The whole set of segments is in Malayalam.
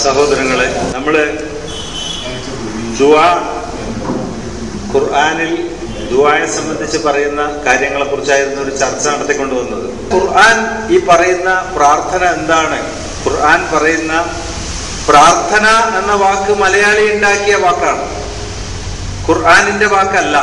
സഹോദരങ്ങളെ നമ്മള് ദുആ ഖുർആനിൽ ദുആയെ സംബന്ധിച്ച് പറയുന്ന കാര്യങ്ങളെ കുറിച്ചായിരുന്നു ഒരു ചർച്ച നടത്തിക്കൊണ്ടുവന്നത് ഖുർആൻ ഈ പറയുന്ന പ്രാർത്ഥന എന്താണ് ഖുർആൻ പറയുന്ന പ്രാർത്ഥന എന്ന വാക്ക് മലയാളി ഉണ്ടാക്കിയ വാക്കാണ് ഖുർആനിന്റെ വാക്കല്ല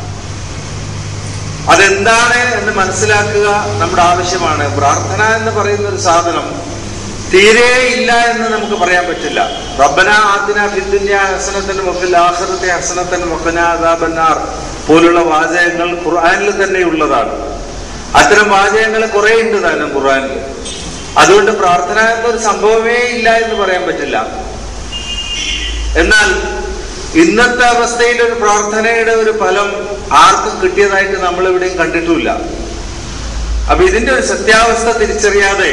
അതെന്താണ് എന്ന് മനസ്സിലാക്കുക നമ്മുടെ ആവശ്യമാണ് പ്രാർത്ഥന എന്ന് പറയുന്ന ഒരു സാധനം തീരെ ഇല്ല എന്ന് നമുക്ക് പറയാൻ പറ്റില്ല റബ്ബന ആദിന ഫിദ്ദുന്യ ഹസനത്തൻ വഫിൽ ആഖിറത്തി ഹസനത്തൻ വഖന അദാബന്നാർ പോലുള്ള വാചകങ്ങൾ ഖുർആനിൽ തന്നെ ഉള്ളതാണ് അത്തരം വാചകങ്ങൾ കുറെ ഉണ്ട് തന്നെ ഖുർആനിൽ അതുകൊണ്ട് പ്രാർത്ഥന എന്നൊരു സംഭവമേ ഇല്ല എന്ന് പറയാൻ പറ്റില്ല എന്നാൽ ഇന്നത്തെ അവസ്ഥയിൽ ഒരു പ്രാർത്ഥനയുടെ ഒരു ഫലം ആർക്കും കിട്ടിയതായിട്ട് നമ്മൾ എവിടെയും കണ്ടിട്ടുമില്ല അപ്പൊ ഇതിന്റെ ഒരു സത്യാവസ്ഥ തിരിച്ചറിയാതെ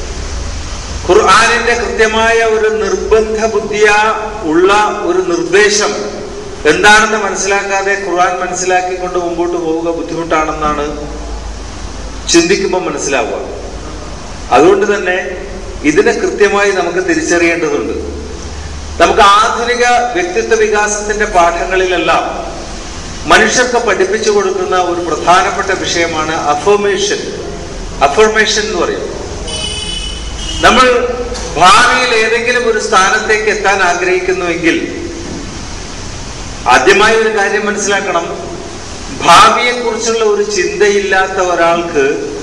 ഖുർആാനിന്റെ കൃത്യമായ ഒരു നിർബന്ധ ബുദ്ധിയ ഉള്ള ഒരു നിർദ്ദേശം എന്താണെന്ന് മനസ്സിലാക്കാതെ ഖുർആൻ മനസ്സിലാക്കിക്കൊണ്ട് മുമ്പോട്ട് പോവുക ബുദ്ധിമുട്ടാണെന്നാണ് ചിന്തിക്കുമ്പോൾ മനസ്സിലാവുക അതുകൊണ്ട് തന്നെ ഇതിനെ കൃത്യമായി നമുക്ക് തിരിച്ചറിയേണ്ടതുണ്ട് നമുക്ക് ആധുനിക വ്യക്തിത്വ വികാസത്തിന്റെ പാഠങ്ങളിലെല്ലാം മനുഷ്യർക്ക് പഠിപ്പിച്ചു കൊടുക്കുന്ന ഒരു പ്രധാനപ്പെട്ട വിഷയമാണ് അഫർമേഷൻ അഫർമേഷൻ എന്ന് പറയും നമ്മൾ ഭാവിയിൽ ഏതെങ്കിലും ഒരു സ്ഥാനത്തേക്ക് എത്താൻ ആഗ്രഹിക്കുന്നുവെങ്കിൽ ആദ്യമായി ഒരു കാര്യം മനസ്സിലാക്കണം ഭാവിയെ കുറിച്ചുള്ള ഒരു ചിന്തയില്ലാത്ത ഒരാൾക്ക്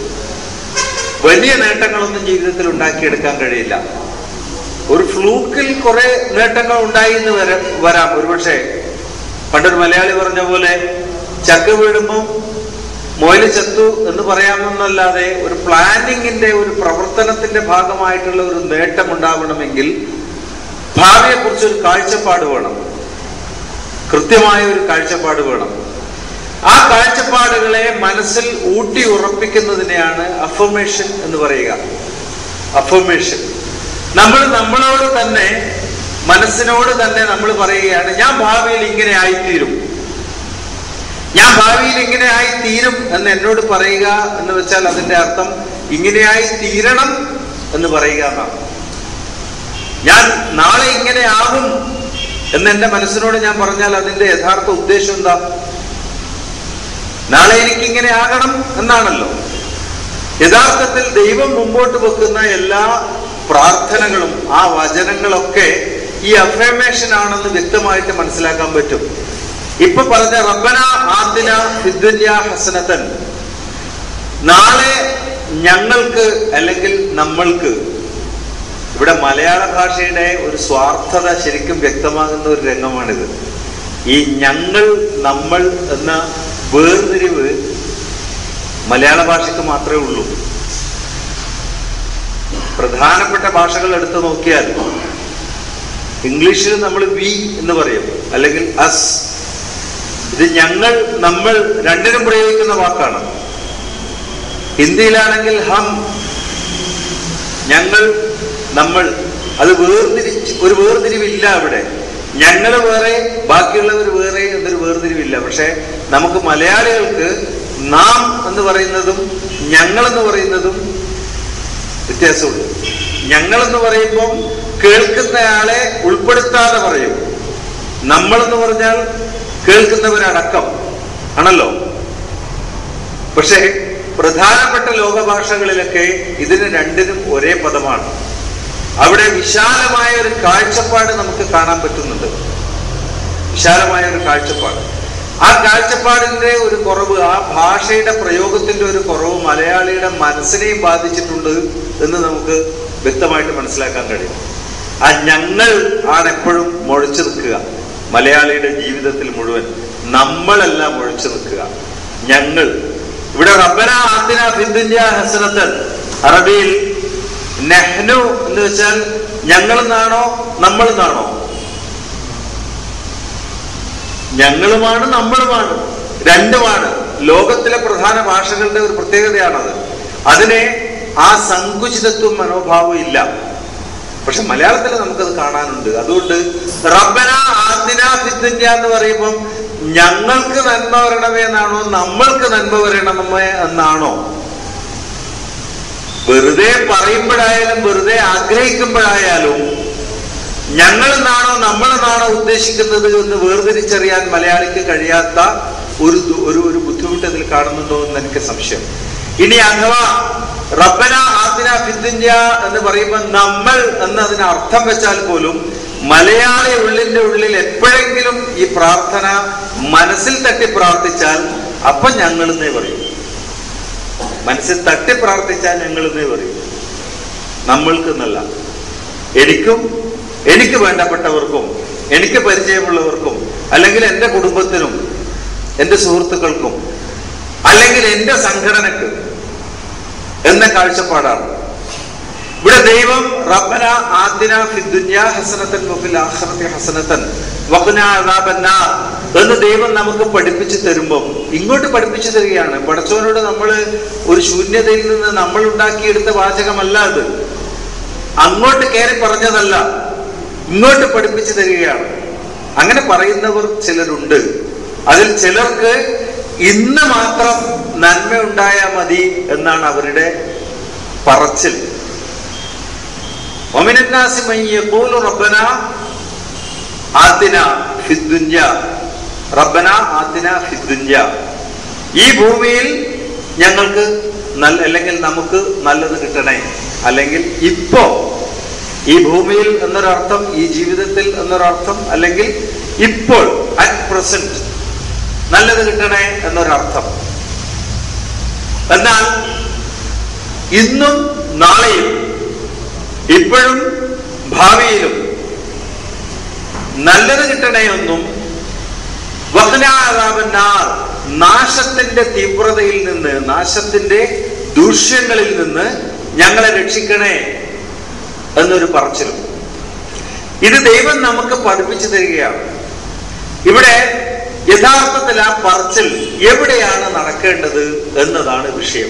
വലിയ നേട്ടങ്ങളൊന്നും ജീവിതത്തിൽ ഉണ്ടാക്കിയെടുക്കാൻ കഴിയില്ല ഒരു ഫ്ലൂക്കിൽ കുറെ നേട്ടങ്ങൾ ഉണ്ടായി എന്ന് വര വരാം ഒരുപക്ഷെ പണ്ടൊരു മലയാളി പറഞ്ഞ പോലെ ചക്ക വീഴുമ്പോൾ മൊയില് ചത്തു എന്ന് പറയാമെന്നല്ലാതെ ഒരു പ്ലാനിങ്ങിന്റെ ഒരു പ്രവർത്തനത്തിന്റെ ഭാഗമായിട്ടുള്ള ഒരു നേട്ടം ഉണ്ടാവണമെങ്കിൽ ഭാവിയെ കുറിച്ച് ഒരു കാഴ്ചപ്പാട് വേണം കൃത്യമായ ഒരു കാഴ്ചപ്പാട് വേണം ആ കാഴ്ചപ്പാടുകളെ മനസ്സിൽ ഊട്ടി ഉറപ്പിക്കുന്നതിനെയാണ് അഫർമേഷൻ എന്ന് പറയുക അഫർമേഷൻ നമ്മൾ നമ്മളോട് തന്നെ മനസ്സിനോട് തന്നെ നമ്മൾ പറയുകയാണ് ഞാൻ ഭാവിയിൽ ഇങ്ങനെ ആയിത്തീരും ഞാൻ ഭാവിയിൽ ഇങ്ങനെ ആയി തീരും എന്ന് എന്നോട് പറയുക എന്ന് വെച്ചാൽ അതിന്റെ അർത്ഥം ഇങ്ങനെയായി തീരണം എന്ന് പറയുക എന്നാണ് ഞാൻ നാളെ ഇങ്ങനെ ആകും എന്ന് എന്റെ മനസ്സിനോട് ഞാൻ പറഞ്ഞാൽ അതിന്റെ യഥാർത്ഥ ഉദ്ദേശം എന്താ നാളെ എനിക്ക് ഇങ്ങനെ ആകണം എന്നാണല്ലോ യഥാർത്ഥത്തിൽ ദൈവം മുമ്പോട്ട് വെക്കുന്ന എല്ലാ പ്രാർത്ഥനകളും ആ വചനങ്ങളൊക്കെ ഈ അഫർമേഷൻ ആണെന്ന് വ്യക്തമായിട്ട് മനസ്സിലാക്കാൻ പറ്റും ഇപ്പൊ പറഞ്ഞ റബ്ബന ആദിന ഫിദ്ദുന്യ ഹസനത്തൻ നാളെ ഞങ്ങൾക്ക് അല്ലെങ്കിൽ നമ്മൾക്ക് ഇവിടെ മലയാള ഭാഷയുടെ ഒരു സ്വാർത്ഥത ശരിക്കും വ്യക്തമാകുന്ന ഒരു രംഗമാണിത് ഈ ഞങ്ങൾ നമ്മൾ എന്ന വേർതിരിവ് മലയാള ഭാഷയ്ക്ക് മാത്രമേ ഉള്ളൂ പ്രധാനപ്പെട്ട ഭാഷകൾ എടുത്തു നോക്കിയാൽ ഇംഗ്ലീഷിൽ നമ്മൾ വി എന്ന് പറയും അല്ലെങ്കിൽ അസ് ഇത് ഞങ്ങൾ നമ്മൾ രണ്ടിനും പ്രയോഗിക്കുന്ന വാക്കാണ് ഹിന്ദിയിലാണെങ്കിൽ ഹം ഞങ്ങൾ നമ്മൾ അത് വേർതിരിച്ച് ഒരു വേർതിരിവില്ല അവിടെ ഞങ്ങൾ വേറെ ബാക്കിയുള്ളവർ വേറെ എന്നൊരു വേർതിരിവില്ല പക്ഷെ നമുക്ക് മലയാളികൾക്ക് നാം എന്ന് പറയുന്നതും ഞങ്ങൾ എന്ന് പറയുന്നതും വ്യത്യാസമുണ്ട് ഞങ്ങൾ എന്ന് പറയുമ്പം കേൾക്കുന്നയാളെ ഉൾപ്പെടുത്താതെ പറയും നമ്മൾ എന്ന് പറഞ്ഞാൽ കേൾക്കുന്നവരടക്കം ആണല്ലോ പക്ഷേ പ്രധാനപ്പെട്ട ലോകഭാഷകളിലൊക്കെ ഇതിന് രണ്ടിനും ഒരേ പദമാണ് അവിടെ വിശാലമായ ഒരു കാഴ്ചപ്പാട് നമുക്ക് കാണാൻ പറ്റുന്നുണ്ട് വിശാലമായ ഒരു കാഴ്ചപ്പാട് ആ കാഴ്ചപ്പാടിന്റെ ഒരു കുറവ് ആ ഭാഷയുടെ പ്രയോഗത്തിന്റെ ഒരു കുറവ് മലയാളിയുടെ മനസ്സിനെയും ബാധിച്ചിട്ടുണ്ട് എന്ന് നമുക്ക് വ്യക്തമായിട്ട് മനസ്സിലാക്കാൻ കഴിയും ആ ഞങ്ങൾ ആണ് എപ്പോഴും മുഴച്ചു നിൽക്കുക മലയാളിയുടെ ജീവിതത്തിൽ മുഴുവൻ നമ്മളല്ല മുഴച്ചു നിൽക്കുക ഞങ്ങൾ ഇവിടെ റബ്ബന ആദിന ഫിദ്ദുന്യ ഹസനത്തൻ അറബിയിൽ നെഹ്നു എന്ന് വെച്ചാൽ ഞങ്ങൾ എന്നാണോ നമ്മൾ എന്നാണോ ഞങ്ങളുമാണ് നമ്മളുമാണ് രണ്ടുമാണ് ലോകത്തിലെ പ്രധാന ഭാഷകളുടെ ഒരു പ്രത്യേകതയാണത് അതിനെ ആ സങ്കുചിതത്വം മനോഭാവം ഇല്ല പക്ഷെ മലയാളത്തിൽ നമുക്കത് കാണാനുണ്ട് അതുകൊണ്ട് റബ്ബന ആദിന ഫിദ്ദുന്യ എന്ന് പറയുമ്പം ഞങ്ങൾക്ക് നന്മ വരണമേ എന്നാണോ നമ്മൾക്ക് നന്മ വരണമേ എന്നാണോ വെറുതെ പറയുമ്പോഴായാലും വെറുതെ ആഗ്രഹിക്കുമ്പോഴായാലും ഞങ്ങളെന്നാണോ നമ്മളെന്നാണോ ഉദ്ദേശിക്കുന്നത് എന്ന് വേർതിരിച്ചറിയാൻ മലയാളിക്ക് കഴിയാത്ത ഒരു ദു- ഒരു ഒരു ബുദ്ധിമുട്ട് ഇതിൽ കാണുന്നുണ്ടോ എന്ന് എനിക്ക് സംശയം ഇനി അഥവാ റബ്ബന ആദിന ഫിദ്ദുന്യ എന്ന് പറയുമ്പോൾ നമ്മൾ എന്നതിന് അർത്ഥം വെച്ചാൽ പോലും മലയാളി ഉള്ളിന്റെ ഉള്ളിൽ എപ്പോഴെങ്കിലും ഈ പ്രാർത്ഥന മനസ്സിൽ തട്ടി പ്രാർത്ഥിച്ചാൽ അപ്പൊ ഞങ്ങൾ എന്നേ പറയും മനസ്സിൽ തട്ടി പ്രാർത്ഥിച്ചാൽ ഞങ്ങൾ എന്നേ പറയും നമ്മൾക്ക് എന്നല്ല എനിക്കും എനിക്ക് വേണ്ടപ്പെട്ടവർക്കും എനിക്ക് പരിചയമുള്ളവർക്കും അല്ലെങ്കിൽ എൻ്റെ കുടുംബത്തിനും എൻ്റെ സുഹൃത്തുക്കൾക്കും അല്ലെങ്കിൽ എൻ്റെ സംഘടനക്ക് എന്ന കാഴ്ചപ്പാടാണ് ഇവിടെ ദൈവം റബ്ബന ആദിന ഫിദ്ദുന്യ ഹസനത്തൻ വഫിൽ ആഖിറതി ഹസനത്തൻ വഖ്ന അദാബന്നാർ എന്ന് ദൈവം നമുക്ക് പഠിപ്പിച്ചു തരുമ്പോൾ ഇങ്ങോട്ട് പഠിപ്പിച്ചു തരികയാണ് പടച്ചവനോട് നമ്മൾ ഒരു ശൂന്യതയിൽ നിന്ന് നമ്മൾ ഉണ്ടാക്കിയെടുത്ത വാചകമല്ല അത് അങ്ങോട്ട് കയറി പറഞ്ഞതല്ല ഇങ്ങോട്ട് പഠിപ്പിച്ചു തരികയാണ് അങ്ങനെ പറയുന്നവർ ചിലരുണ്ട് അതിൽ ചിലർക്ക് ഇന്ന് മാത്രം നന്മ ഉണ്ടായാൽ മതി എന്നാണ് അവരുടെ പറച്ചിൽ ومن الناس من يقول ربنا آتنا في الدنيا ربنا آتنا في الدنيا ഈ ഭൂമിയിൽ ഞങ്ങൾക്ക് നല്ല അല്ലെങ്കിൽ നമുക്ക് നല്ലത് കിട്ടണേ അല്ലെങ്കിൽ ഇപ്പോ ഈ ഭൂമിയിൽ എന്നൊരർത്ഥം ഈ ജീവിതത്തിൽ എന്നൊരർത്ഥം അല്ലെങ്കിൽ ഇപ്പോൾ അറ്റ് പ്രസന്റ് നല്ലത് കിട്ടണേ എന്നൊരർത്ഥം എന്നാൽ ഇന്നും നാളെയും ഇപ്പോഴും ഭാവിയിലും നല്ലത് കിട്ടണേയൊന്നും വഹ്നാറാവന്നാർ നാശത്തിന്റെ തീവ്രതയിൽ നിന്ന് നാശത്തിന്റെ ദൂഷ്യങ്ങളിൽ നിന്ന് ഞങ്ങളെ രക്ഷിക്കണേ എന്നൊരു പറച്ചിലും ഇത് ദൈവം നമുക്ക് പഠിപ്പിച്ചു തരികയാണ് ഇവിടെ യഥാർത്ഥത്തിൽ ആ പറച്ചിൽ എവിടെയാണ് നടക്കേണ്ടത് എന്നതാണ് വിഷയം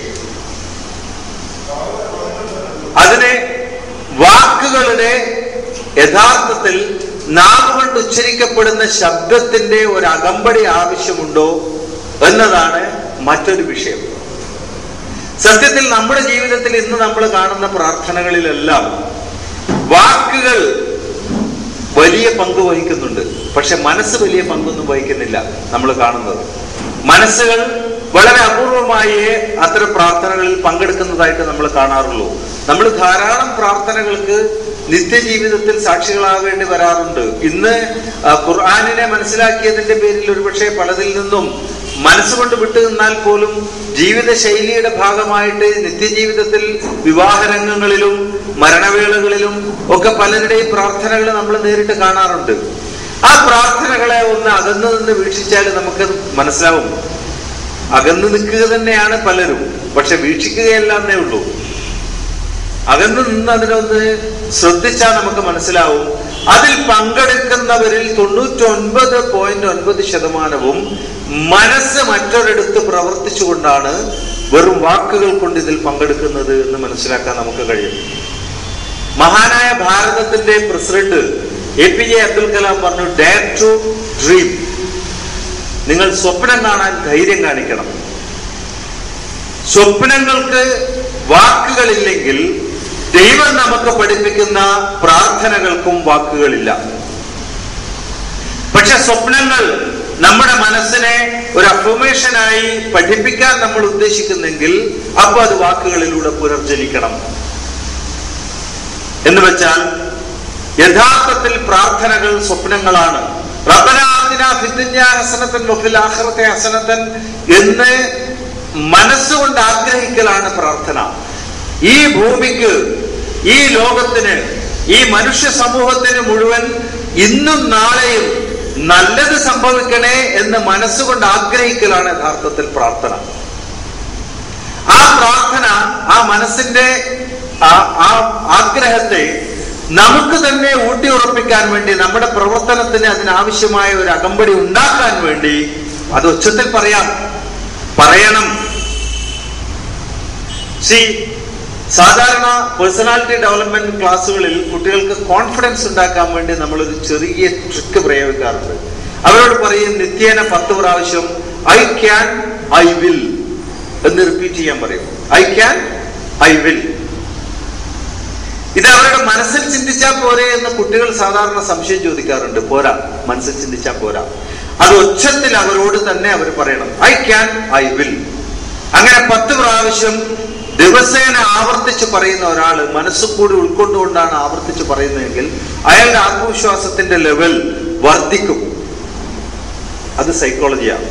അതിനെ വാക്കുകളുടെ യഥാർത്ഥത്തിൽ നാവ് കൊണ്ട് ഉച്ചരിക്കപ്പെടുന്ന ശബ്ദത്തിന്റെ ഒരു അകമ്പടി ആവശ്യമുണ്ടോ എന്നതാണ് മറ്റൊരു വിഷയം സത്യത്തിൽ നമ്മുടെ ജീവിതത്തിൽ ഇന്ന് നമ്മൾ കാണുന്ന പ്രാർത്ഥനകളിലെല്ലാം വാക്കുകൾ വലിയ പങ്ക് വഹിക്കുന്നുണ്ട് പക്ഷെ മനസ്സ് വലിയ പങ്കൊന്നും വഹിക്കുന്നില്ല നമ്മൾ കാണുന്നത് മനസ്സുകൾ വളരെ അപൂർവമായേ അത്തരം പ്രാർത്ഥനകളിൽ പങ്കെടുക്കുന്നതായിട്ട് നമ്മൾ കാണാറുള്ളൂ നമ്മൾ ധാരാളം പ്രാർത്ഥനകൾക്ക് നിത്യജീവിതത്തിൽ സാക്ഷികളാവേണ്ടി വരാറുണ്ട് ഇന്ന് ആ, ഖുർആാനിനെ മനസ്സിലാക്കിയതിന്റെ പേരിൽ ഒരുപക്ഷെ പലതിൽ നിന്നും മനസ്സുകൊണ്ട് വിട്ടു നിന്നാൽ പോലും ജീവിത ശൈലിയുടെ ഭാഗമായിട്ട് നിത്യജീവിതത്തിൽ വിവാഹരംഗങ്ങളിലും മരണവേളകളിലും ഒക്കെ പലരുടെയും പ്രാർത്ഥനകൾ നമ്മൾ നേരിട്ട് കാണാറുണ്ട് ആ പ്രാർത്ഥനകളെ ഒന്ന് അകന്നു നിന്ന് വീക്ഷിച്ചാൽ നമുക്ക് മനസ്സിലാവും അകന്നു നിൽക്കുക തന്നെയാണ് പലരും പക്ഷെ വീക്ഷിക്കുകയല്ല എന്നേ ഉള്ളൂ അകന്നു നിന്ന് അതിനൊന്ന് ശ്രദ്ധിച്ചാൽ നമുക്ക് മനസ്സിലാവും അതിൽ പങ്കെടുക്കുന്നവരിൽ തൊണ്ണൂറ്റൊൻപത് പോയിന്റ് ഒൻപത് ശതമാനവും മനസ്സ് മറ്റൊരിടത്ത് പ്രവർത്തിച്ചുകൊണ്ടാണ് വെറും വാക്കുകൾ കൊണ്ട് ഇതിൽ പങ്കെടുക്കുന്നത് എന്ന് മനസ്സിലാക്കാൻ നമുക്ക് കഴിയും മഹാനായ ഭാരതത്തിന്റെ president A P J Abdul Kalam പറഞ്ഞു ഡയർ ടു ഡ്രീം നിങ്ങൾ സ്വപ്നം കാണാൻ ധൈര്യം കാണിക്കണം സ്വപ്നങ്ങൾക്ക് വാക്കുകളില്ലെങ്കിൽ ദൈവം നമുക്ക് പഠിപ്പിക്കുന്ന പ്രാർത്ഥനകൾക്കും വാക്കുകളില്ല പക്ഷെ സ്വപ്നങ്ങൾ നമ്മുടെ മനസ്സിനെ ഒരു അഫർമേഷനായി പഠിപ്പിക്കാൻ നമ്മൾ ഉദ്ദേശിക്കുന്നെങ്കിൽ അപ്പൊ അത് വാക്കുകളിലൂടെ പുനർജനിക്കണം എന്ന് വെച്ചാൽ യഥാർത്ഥത്തിൽ പ്രാർത്ഥനകൾ സ്വപ്നങ്ങളാണ് റബ്ബനാ ആതിനാ ഫിദ്ദുന്യാ ഹസനത്തൻ വഫിൽ ആഖിറതി ഹസനത്തൻ എന്ന് മനസ്സുകൊണ്ട് ആഗ്രഹിക്കലാണ് പ്രാർത്ഥന ഈ ഭൂമിക്ക് ഈ ലോകത്തിന് ഈ മനുഷ്യ സമൂഹത്തിന് മുഴുവൻ ഇന്നും നാളെയും നല്ലത് സംഭവിക്കണേ എന്ന് മനസ്സുകൊണ്ട് ആഗ്രഹിക്കലാണ് യഥാർത്ഥത്തിൽ പ്രാർത്ഥന ആ പ്രാർത്ഥന ആ മനസ്സിന്റെ ആ- ആ ആഗ്രഹത്തെ നമുക്ക് തന്നെ ഊട്ടിയുറപ്പിക്കാൻ വേണ്ടി നമ്മുടെ പ്രവർത്തനത്തിന് അതിനാവശ്യമായ ഒരു അകമ്പടി ഉണ്ടാക്കാൻ വേണ്ടി അത് ഉച്ചത്തിൽ പറയാം പറയണം സി സാധാരണ പേഴ്സണാലിറ്റി ഡെവലപ്മെന്റ് ക്ലാസ്സുകളിൽ കുട്ടികൾക്ക് കോൺഫിഡൻസ് ഉണ്ടാക്കാൻ വേണ്ടി നമ്മളൊരു ചെറിയ ട്രിക്ക് പ്രയോഗിക്കാറുണ്ട് അവരോട് പറയും നിത്യേന പത്ത് പ്രാവശ്യം ഐ ക്യാൻ ഐ വിൽ എന്ന് റിപ്പീറ്റ് ചെയ്യാൻ പറയും ഐ ക്യാൻ ഐ വിൽ ഇത് അവരുടെ മനസ്സിൽ ചിന്തിച്ചാൽ പോരെ എന്ന് കുട്ടികൾ സാധാരണ സംശയം ചോദിക്കാറുണ്ട് പോരാ മനസ്സിൽ ചിന്തിച്ചാൽ പോരാ അത് ഒച്ചത്തിൽ അവരോട് തന്നെ അവർ പറയണം ഐ ക്യാൻ ഐ വിൽ അങ്ങനെ പത്ത് പ്രാവശ്യം ദിവസേന ആവർത്തിച്ച് പറയുന്ന ഒരാൾ മനസ്സുകൂടി ഉൾക്കൊണ്ടുകൊണ്ടാണ് ആവർത്തിച്ച് പറയുന്നതെങ്കിൽ അയാളുടെ ആത്മവിശ്വാസത്തിന്റെ ലെവൽ വർദ്ധിക്കും അത് സൈക്കോളജിയാണ്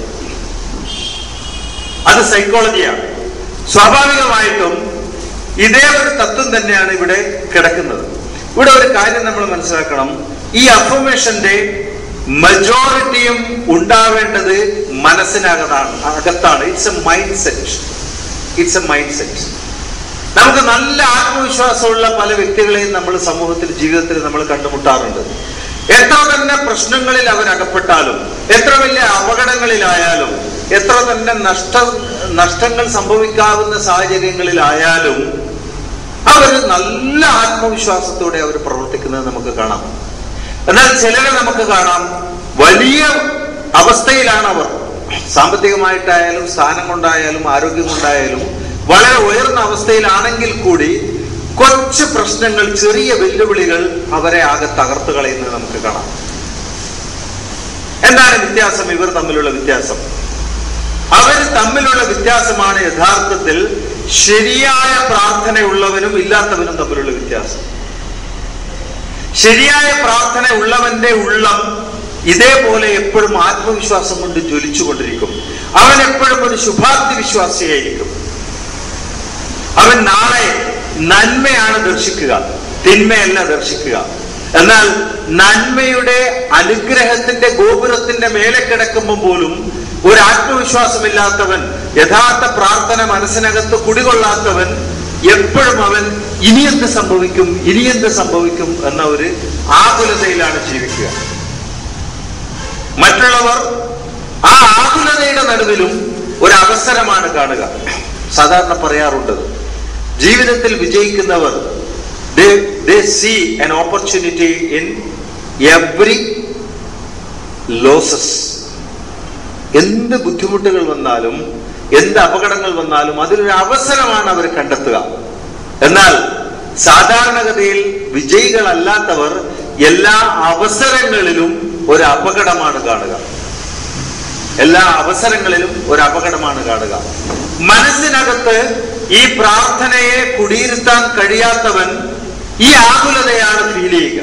അത് സൈക്കോളജിയാണ് സ്വാഭാവികമായിട്ടും ഇതേ ഒരു തത്വം തന്നെയാണ് ഇവിടെ കിടക്കുന്നത് ഇവിടെ ഒരു കാര്യം നമ്മൾ മനസ്സിലാക്കണം ഈ അഫർമേഷന്റെ മെജോറിറ്റിയും ഉണ്ടാവേണ്ടത് മനസ്സിനകത്താണ് അകത്താണ് it's a mind set it's a mind set നമുക്ക് നല്ല ആത്മവിശ്വാസമുള്ള പല വ്യക്തികളെയും നമ്മൾ സമൂഹത്തിൽ ജീവിതത്തിൽ നമ്മൾ കണ്ടുമുട്ടാറുണ്ട് എത്ര തന്നെ പ്രശ്നങ്ങളിൽ അവരകപ്പെട്ടാലും എത്ര വലിയ അപകടങ്ങളിലായാലും എത്ര തന്നെ നഷ്ട നഷ്ടങ്ങൾ സംഭവിക്കാവുന്ന സാഹചര്യങ്ങളിലായാലും അവർ നല്ല ആത്മവിശ്വാസത്തോടെ അവർ പ്രവർത്തിക്കുന്നത് നമുക്ക് കാണാം എന്നാൽ ചിലരെ നമുക്ക് കാണാം വലിയ അവസ്ഥയിലാണ് അവർ സാമ്പത്തികമായിട്ടായാലും സ്ഥാനം കൊണ്ടായാലും ആരോഗ്യം കൊണ്ടായാലും വളരെ ഉയർന്ന അവസ്ഥയിലാണെങ്കിൽ കൂടി കൊച്ചു പ്രശ്നങ്ങൾ ചെറിയ വെല്ലുവിളികൾ അവരെ ആകെ തകർത്ത് കളയുന്നത് നമുക്ക് കാണാം എന്താണ് വ്യത്യാസം ഇവർ തമ്മിലുള്ള വ്യത്യാസം അവർ തമ്മിലുള്ള വ്യത്യാസമാണ് യഥാർത്ഥത്തിൽ ശരിയായ പ്രാർത്ഥനയുള്ളവനും ഇല്ലാത്തവനും തമ്മിലുള്ള വ്യത്യാസം ശരിയായ പ്രാർത്ഥന ഉള്ളവന്റെ ഉള്ളം ഇതേപോലെ എപ്പോഴും ആത്മവിശ്വാസം കൊണ്ട് ജ്വലിച്ചുകൊണ്ടിരിക്കും അവൻ എപ്പോഴും ഒരു ശുഭാപ്തി വിശ്വാസിയായിരിക്കും അവൻ നാളെ നന്മയാണ് ദർശിക്കുക തിന്മയല്ല ദർശിക്കുക എന്നാൽ നന്മയുടെ അനുഗ്രഹത്തിന്റെ ഗോപുരത്തിന്റെ മേലെ കിടക്കുമ്പോൾ പോലും ഒരു ആത്മവിശ്വാസമില്ലാത്തവൻ യഥാർത്ഥ പ്രാർത്ഥന മനസ്സിനകത്ത് കുടികൊള്ളാത്തവൻ എപ്പോഴും അവൻ ഇനിയെന്ത് സംഭവിക്കും ഇനിയെന്ത് സംഭവിക്കും എന്ന ഒരു ആകുലതയിലാണ് ജീവിക്കുക മറ്റുള്ളവർ ആ ആകുലതയുടെ നടുവിലും ഒരു അവസരമാണ് കാണുക സാധാരണ പറയാറുണ്ട് ജീവിതത്തിൽ വിജയിക്കുന്നവർ they see an opportunity in every losses എന്ത് ബുദ്ധിമുട്ടുകൾ വന്നാലും എന്ത് അപകടങ്ങൾ വന്നാലും അതിലൊരു അവസരമാണ് അവർ കണ്ടെത്തുക എന്നാൽ സാധാരണഗതിയിൽ വിജയികളല്ലാത്തവർ എല്ലാ അവസരങ്ങളിലും ഒരു അപകടമാണ് കാണുക എല്ലാ അവസരങ്ങളിലും ഒരു അപകടമാണ് കാണുക മനസ്സിനകത്ത് ഈ പ്രാർത്ഥനയെ കുടിയിരുത്താൻ കഴിയാത്തവൻ ഈ ആകുലതയാണ് ഫീൽ ചെയ്യുക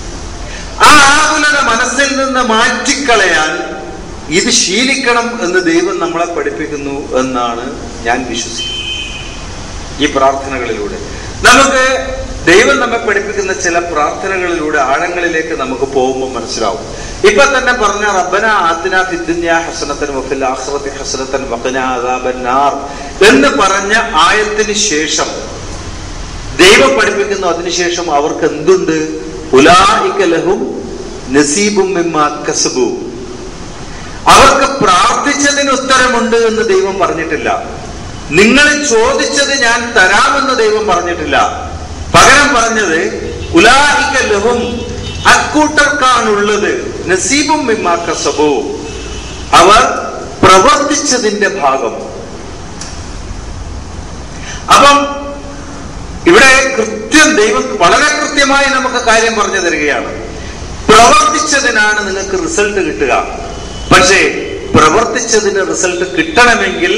ആ ആകുലത മനസ്സിൽ നിന്ന് മാറ്റിക്കളയാൻ ഇത് ശീലിക്കണം എന്ന് ദൈവം നമ്മളെ പഠിപ്പിക്കുന്നു എന്നാണ് ഞാൻ വിശ്വസിക്കുന്നത് ഈ പ്രാർത്ഥനകളിലൂടെ നമുക്ക് ദൈവം നമ്മെ പഠിപ്പിക്കുന്ന ചില പ്രാർത്ഥനകളിലൂടെ ആഴങ്ങളിലേക്ക് നമുക്ക് പോകുമ്പോൾ മനസ്സിലാവും ഇപ്പൊ തന്നെ പറഞ്ഞ റബ്ബന ആത്തിന ഫിദ്ദുന്യ ഹസനത്തൻ വഫിൽ ആഖിറതി ഹസനത്തൻ വഖന അദാബന്നാർ എന്ന് പറഞ്ഞ ആയത്തിന് ശേഷം ദൈവം പഠിപ്പിക്കുന്നു അതിനുശേഷം അവർക്ക് എന്തുണ്ട് ഉലായിക ലഹും നസീബും മിമ്മാ കസബു അവർക്ക് പ്രാർത്ഥിച്ചതിന് ഉത്തരമുണ്ട് എന്ന് ദൈവം പറഞ്ഞിട്ടില്ല നിങ്ങൾ ചോദിച്ചത് ഞാൻ തരാമെന്ന് ദൈവം പറഞ്ഞിട്ടില്ല പകരം പറഞ്ഞത് ഉലാഹിക ലഹും അക്കൂട്ടർക്കാണുള്ളത് നസീബും മിമ്മാ കസബു അവർ പ്രവർത്തിച്ചതിന്റെ ഭാഗം അപ്പം ഇവിടെ കൃത്യം ദൈവം വളരെ കൃത്യമായി നമുക്ക് കാര്യം പറഞ്ഞു തരികയാണ് പ്രവർത്തിച്ചതിനാണ് നിങ്ങൾക്ക് റിസൾട്ട് കിട്ടുക പക്ഷേ പ്രവർത്തിച്ചതിന് റിസൾട്ട് കിട്ടണമെങ്കിൽ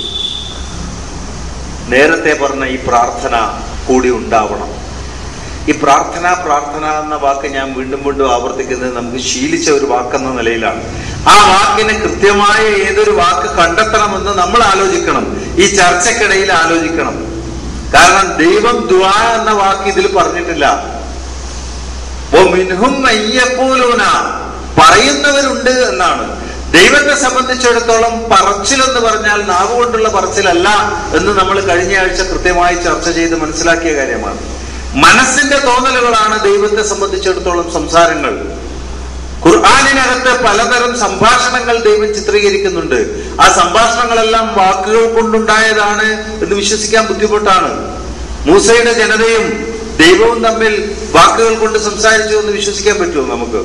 നേരത്തെ പറഞ്ഞ ഈ പ്രാർത്ഥന കൂടി ഉണ്ടാവണം ഈ പ്രാർത്ഥന പ്രാർത്ഥന എന്ന വാക്ക് ഞാൻ വീണ്ടും വീണ്ടും ആവർത്തിക്കുന്നത് നമുക്ക് ശീലിച്ച ഒരു വാക്കെന്ന നിലയിലാണ് ആ വാക്കിന് കൃത്യമായ ഏതൊരു വാക്ക് കണ്ടെത്തണമെന്ന് നമ്മൾ ആലോചിക്കണം ഈ ചർച്ചക്കിടയിൽ ആലോചിക്കണം കാരണം ദൈവം ദുആ എന്ന വാക്ക് ഇതിൽ പറഞ്ഞിട്ടില്ല ഓ മിൻഹും അയ്യപ്പോലൂന പറയുന്നവരുണ്ട് എന്നാണ് ദൈവത്തെ സംബന്ധിച്ചിടത്തോളം പറച്ചിൽ എന്ന് പറഞ്ഞാൽ നാവ് കൊണ്ടുള്ള പറച്ചിലല്ല എന്ന് നമ്മൾ കഴിഞ്ഞ ആഴ്ച കൃത്യമായി ചർച്ച ചെയ്ത് മനസ്സിലാക്കിയ കാര്യമാണ് മനസ്സിന്റെ തോന്നലുകളാണ് ദൈവത്തെ സംബന്ധിച്ചിടത്തോളം സംസാരങ്ങൾ ഖുർആാനിനകത്ത് പലതരം സംഭാഷണങ്ങൾ ദൈവം ചിത്രീകരിക്കുന്നുണ്ട് ആ സംഭാഷണങ്ങളെല്ലാം വാക്കുകൾ കൊണ്ടുണ്ടായതാണ് എന്ന് വിശ്വസിക്കാൻ ബുദ്ധിമുട്ടാണ് മൂസയുടെ ജനതയും ദൈവവും തമ്മിൽ വാക്കുകൾ കൊണ്ട് സംസാരിച്ചു എന്ന് വിശ്വസിക്കാൻ പറ്റുമോ നമുക്ക്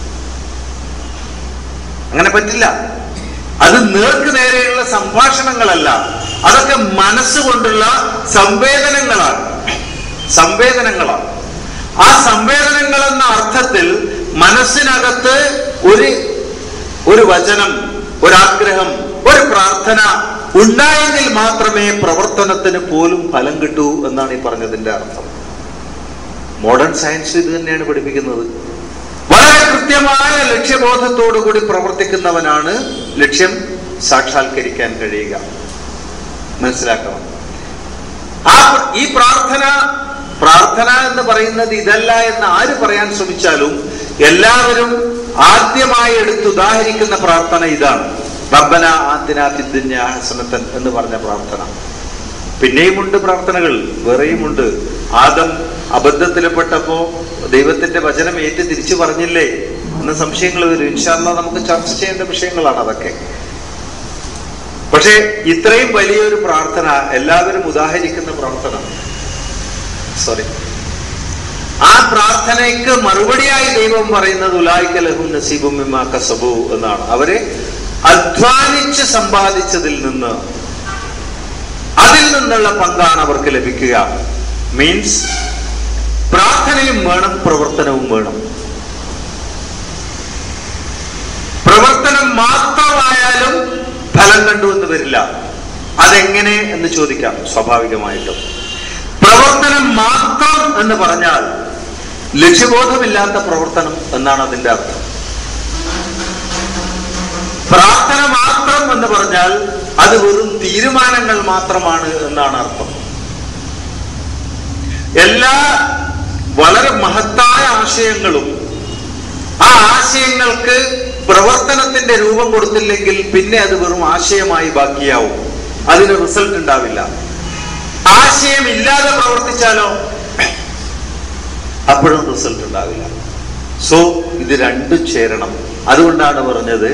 അങ്ങനെ പറ്റില്ല അത് നേർക്ക് നേരെയുള്ള സംഭാഷണങ്ങളല്ല അതൊക്കെ മനസ്സുകൊണ്ടുള്ള സംവേദനങ്ങളാണ് സംവേദനങ്ങളാണ് ആ സംവേദനങ്ങൾ എന്ന അർത്ഥത്തിൽ മനസ്സിനകത്ത് ഒരു ഒരു വചനം ഒരാഗ്രഹം ഒരു പ്രാർത്ഥന ഉണ്ടായെങ്കിൽ മാത്രമേ പ്രവർത്തനത്തിന് പോലും ഫലം കിട്ടൂ എന്നാണ് ഈ പറഞ്ഞതിന്റെ അർത്ഥം മോഡേൺ സയൻസ് ഇത് തന്നെയാണ് പഠിപ്പിക്കുന്നത് വളരെ കൃത്യമായ ലക്ഷ്യബോധത്തോടു കൂടി പ്രവർത്തിക്കുന്നവനാണ് ലക്ഷ്യം സാക്ഷാത്കരിക്കാൻ കഴിയുക മനസ്സിലാക്കണം ആ ഈ പ്രാർത്ഥന പ്രാർത്ഥന എന്ന് പറയുന്നത് ഇതല്ല എന്ന് ആര് പറയാൻ ശ്രമിച്ചാലും എല്ലാവരും ആദ്യമായി എടുത്ത് ഉദാഹരിക്കുന്ന പ്രാർത്ഥന ഇതാണ് റബ്ബന ആദ്യന ഫിദ്ദുന്യ ഹസനത്തൻ എന്ന് പറഞ്ഞ പ്രാർത്ഥന പിന്നെയുമുണ്ട് പ്രാർത്ഥനകൾ വേറെയുമുണ്ട് ആദം അബദ്ധത്തിൽപ്പെട്ടപ്പോ ദൈവത്തിന്റെ വചനം ഏറ്റ് തിരിച്ചു പറഞ്ഞില്ലേ എന്ന സംശയങ്ങൾ വരും ഇൻഷാല്ല നമുക്ക് ചർച്ച ചെയ്യേണ്ട വിഷയങ്ങളാണ് അതൊക്കെ പക്ഷേ ഇത്രയും വലിയൊരു പ്രാർത്ഥന എല്ലാവരും ഉദാഹരിക്കുന്ന പ്രാർത്ഥന സോറി ആ പ്രാർത്ഥനയ്ക്ക് മറുപടിയായി ദൈവം പറയുന്നത് ഉലായിക്ക ലഹും നസീബും മിമ്മാ കസബു എന്നാണ് അവരെ അധ്വാനിച്ച് സമ്പാദിച്ചതിൽ നിന്ന് അതിൽ നിന്നുള്ള പങ്കാണ് അവർക്ക് ലഭിക്കുക മീൻസ് പ്രാർത്ഥനയും വേണം പ്രവർത്തനവും വേണം പ്രവർത്തനം മാത്രമായാലും ഫലം കണ്ടു എന്ന് വരില്ല അതെങ്ങനെ എന്ന് ചോദിക്കാം സ്വാഭാവികമായിട്ടും പ്രവർത്തനം മാത്രം എന്ന് പറഞ്ഞാൽ ലക്ഷ്യബോധമില്ലാത്ത പ്രവർത്തനം എന്നാണ് അതിന്റെ അർത്ഥം പ്രാർത്ഥന മാത്രം എന്ന് പറഞ്ഞാൽ അത് വെറും തീരുമാനങ്ങൾ മാത്രമാണ് എന്നാണ് അർത്ഥം എല്ലാ വളരെ മഹത്തായ ആശയങ്ങളും ആ ആശയങ്ങൾക്ക് പ്രവർത്തനത്തിന്റെ രൂപം കൊടുത്തില്ലെങ്കിൽ പിന്നെ അത് വെറും ആശയമായി ബാക്കിയാവും അതിന് റിസൾട്ട് ഉണ്ടാവില്ല ആശയം ഇല്ലാതെ പ്രവർത്തിച്ചാലോ അപ്പോഴും റിസൾട്ട് ഉണ്ടാവില്ല സോ ഇത് രണ്ടും ചേരണം അതുകൊണ്ടാണ് പറഞ്ഞത്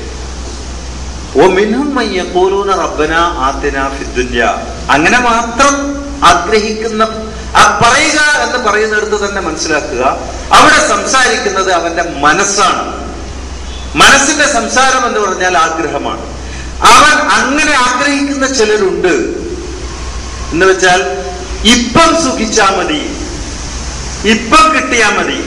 ഓ മിനും മയ്യപ്പോലൂന റബ്ബന ആത്തിന ഫിദ്ദുന്യ അങ്ങനെ മാത്രം ആഗ്രഹിക്കുന്ന ആ പറയുക എന്ന് പറയുന്നിടത്ത് തന്നെ മനസ്സിലാക്കുക അവിടെ സംസാരിക്കുന്നത് അവന്റെ മനസ്സാണ് മനസ്സിന്റെ സംസാരം എന്ന് പറഞ്ഞാൽ ആഗ്രഹമാണ് അവൻ അങ്ങനെ ആഗ്രഹിക്കുന്ന ചിലരുണ്ട് എന്ന് വെച്ചാൽ ഇപ്പം സുഖിച്ചാ മതി ഇപ്പം കിട്ടിയാ മതി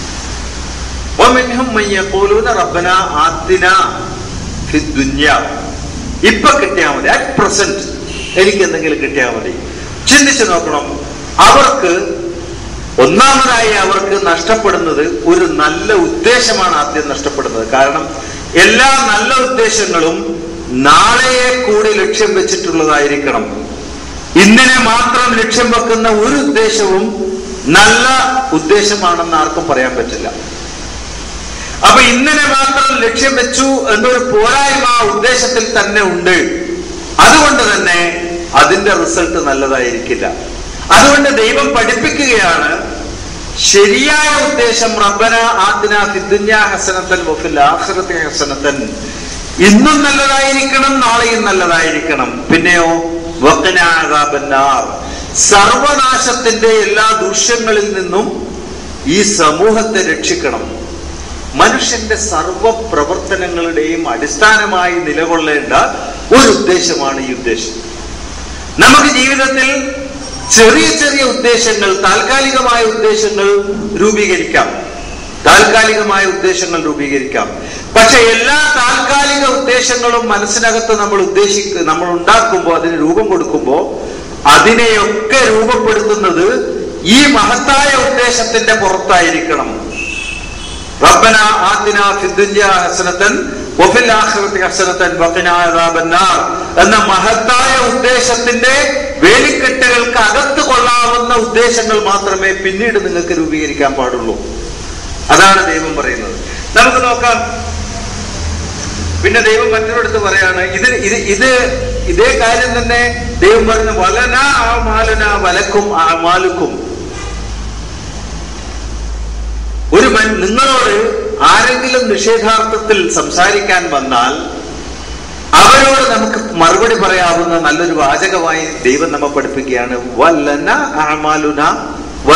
ومنهم من يقولون ربنا آتنا في الدنيا ഇപ്പൊ കിട്ടിയാൽ മതി അറ്റ് പ്രസന്റ് എനിക്ക് എന്തെങ്കിലും കിട്ടിയാൽ മതി ചിന്തിച്ചു നോക്കണം അവർക്ക് ഒന്നാമതായി അവർക്ക് നഷ്ടപ്പെടുന്നത് ഒരു നല്ല ഉദ്ദേശമാണ് ആദ്യം നഷ്ടപ്പെടുന്നത് കാരണം എല്ലാ നല്ല ഉദ്ദേശങ്ങളും നാളെയെ കൂടി ലക്ഷ്യം വെച്ചിട്ടുള്ളതായിരിക്കണം ഇന്നിനെ മാത്രം ലക്ഷ്യം വെക്കുന്ന ഒരു ഉദ്ദേശവും നല്ല ഉദ്ദേശമാണെന്ന് ആർക്കും പറയാൻ പറ്റില്ല അപ്പൊ ഇന്നിനെ മാത്രം ലക്ഷ്യം വെച്ചു എന്നൊരു പോരായ്മ ആ ഉദ്ദേശത്തിൽ തന്നെ ഉണ്ട് അതുകൊണ്ട് തന്നെ അതിന്റെ റിസൾട്ട് നല്ലതായിരിക്കില്ല അതുകൊണ്ട് ദൈവം പഠിപ്പിക്കുകയാണ് ശരിയായ ഉദ്ദേശം റബ്ബന ആദിന ഫിദ്ദുന്യ ഹസനത്തൻ വഫിൽ ആഖിറത്തി ഹസനത്തൻ ഇന്നും നല്ലതായിരിക്കണം നാളെയും നല്ലതായിരിക്കണം പിന്നെയോ വഖിന അദാബന്നാർ സർവനാശത്തിന്റെ എല്ലാ ദൂഷ്യങ്ങളിൽ നിന്നും ഈ സമൂഹത്തെ രക്ഷിക്കണം മനുഷ്യന്റെ സർവ പ്രവർത്തനങ്ങളുടെയും അടിസ്ഥാനമായി നിലകൊള്ളേണ്ട ഒരു ഉദ്ദേശമാണ് ഈ ഉദ്ദേശം നമുക്ക് ജീവിതത്തിൽ ചെറിയ ചെറിയ ഉദ്ദേശങ്ങൾ താൽക്കാലികമായ ഉദ്ദേശങ്ങൾ രൂപീകരിക്കാം താൽക്കാലികമായ ഉദ്ദേശങ്ങൾ രൂപീകരിക്കാം പക്ഷെ എല്ലാ താൽക്കാലിക ഉദ്ദേശങ്ങളും മനസ്സിനകത്ത് നമ്മൾ ഉദ്ദേശിക്ക നമ്മൾ ഉണ്ടാക്കുമ്പോൾ അതിന് രൂപം കൊടുക്കുമ്പോൾ അതിനെയൊക്കെ രൂപപ്പെടുത്തുന്നത് ഈ മഹത്തായ ഉദ്ദേശത്തിന്റെ പുറത്തായിരിക്കണം റബ്ബന ആതിന ഫിദ്ദുന്യ ഹസനത്തൻ വഫിൽ ആഖിറതി ഹസനത്തൻ വഖിന അദാബന്നാർ എന്ന മഹത്തായ ഉദ്ദേശത്തിന്റെ വേലിക്കെട്ടുകൾക്ക് അകത്ത് കൊള്ളാവുന്ന ഉദ്ദേശങ്ങൾ മാത്രമേ പിന്നീട് നിങ്ങൾക്ക് രൂപീകരിക്കാൻ പാടുള്ളൂ അതാണ് ദൈവം പറയുന്നത് നമുക്ക് നോക്കാം പിന്നെ ദൈവം മറ്റൊരിടത്ത് പറയാണ് ഇത് ഇത് ഇത് ഇതേ കാര്യം തന്നെ ദൈവം പറഞ്ഞു വലന ആ മാലന വലക്കും ആ മാലുക്കും ഒരു മൻ നിങ്ങളോട് ആരെങ്കിലും നിഷേധാർത്ഥത്തിൽ സംസാരിക്കാൻ വന്നാൽ അവരോട് നമുക്ക് മറുപടി പറയാവുന്ന നല്ലൊരു വാചകമായി ദൈവം നമ്മെ പഠിപ്പിക്കുകയാണ് വല്ലന ആമാലുന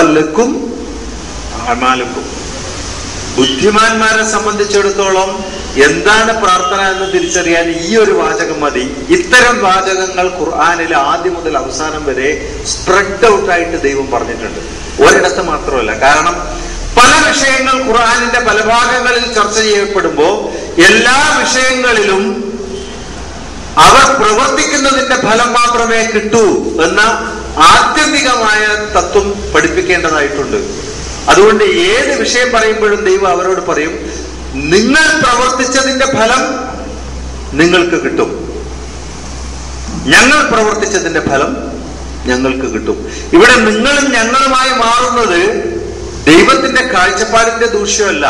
വല്ലക്കും ആമാലുക്കും ബുദ്ധിമാന്മാരെ സംബന്ധിച്ചിടത്തോളം എന്താണ് പ്രാർത്ഥന എന്ന് തിരിച്ചറിയാൻ ഈ ഒരു വാചകം മതി ഇത്തരം വാചകങ്ങൾ ഖുർആാനിൽ ആദ്യം മുതൽ അവസാനം വരെ സ്പ്രെഡ് ഔട്ട് ആയിട്ട് ദൈവം പറഞ്ഞിട്ടുണ്ട് ഒരിടത്ത് മാത്രമല്ല കാരണം പല വിഷയങ്ങൾ ഖുർആാനിന്റെ പല ഭാഗങ്ങളിൽ ചർച്ച ചെയ്യപ്പെടുമ്പോ എല്ലാ വിഷയങ്ങളിലും അവർ പ്രവർത്തിക്കുന്നതിന്റെ ഫലം മാത്രമേ കിട്ടൂ എന്ന ആത്യന്തികമായ തത്വം പഠിപ്പിക്കേണ്ടതായിട്ടുണ്ട് അതുകൊണ്ട് ഏത് വിഷയം പറയുമ്പോഴും ദൈവം അവരോട് പറയും നിങ്ങൾ പ്രവർത്തിച്ചതിന്റെ ഫലം നിങ്ങൾക്ക് കിട്ടും ഞങ്ങൾ പ്രവർത്തിച്ചതിന്റെ ഫലം ഞങ്ങൾക്ക് കിട്ടും ഇവിടെ നിങ്ങളും ഞങ്ങളുമായി മാറുന്നത് ദൈവത്തിന്റെ കാഴ്ചപ്പാടിന്റെ ദൂഷ്യമല്ല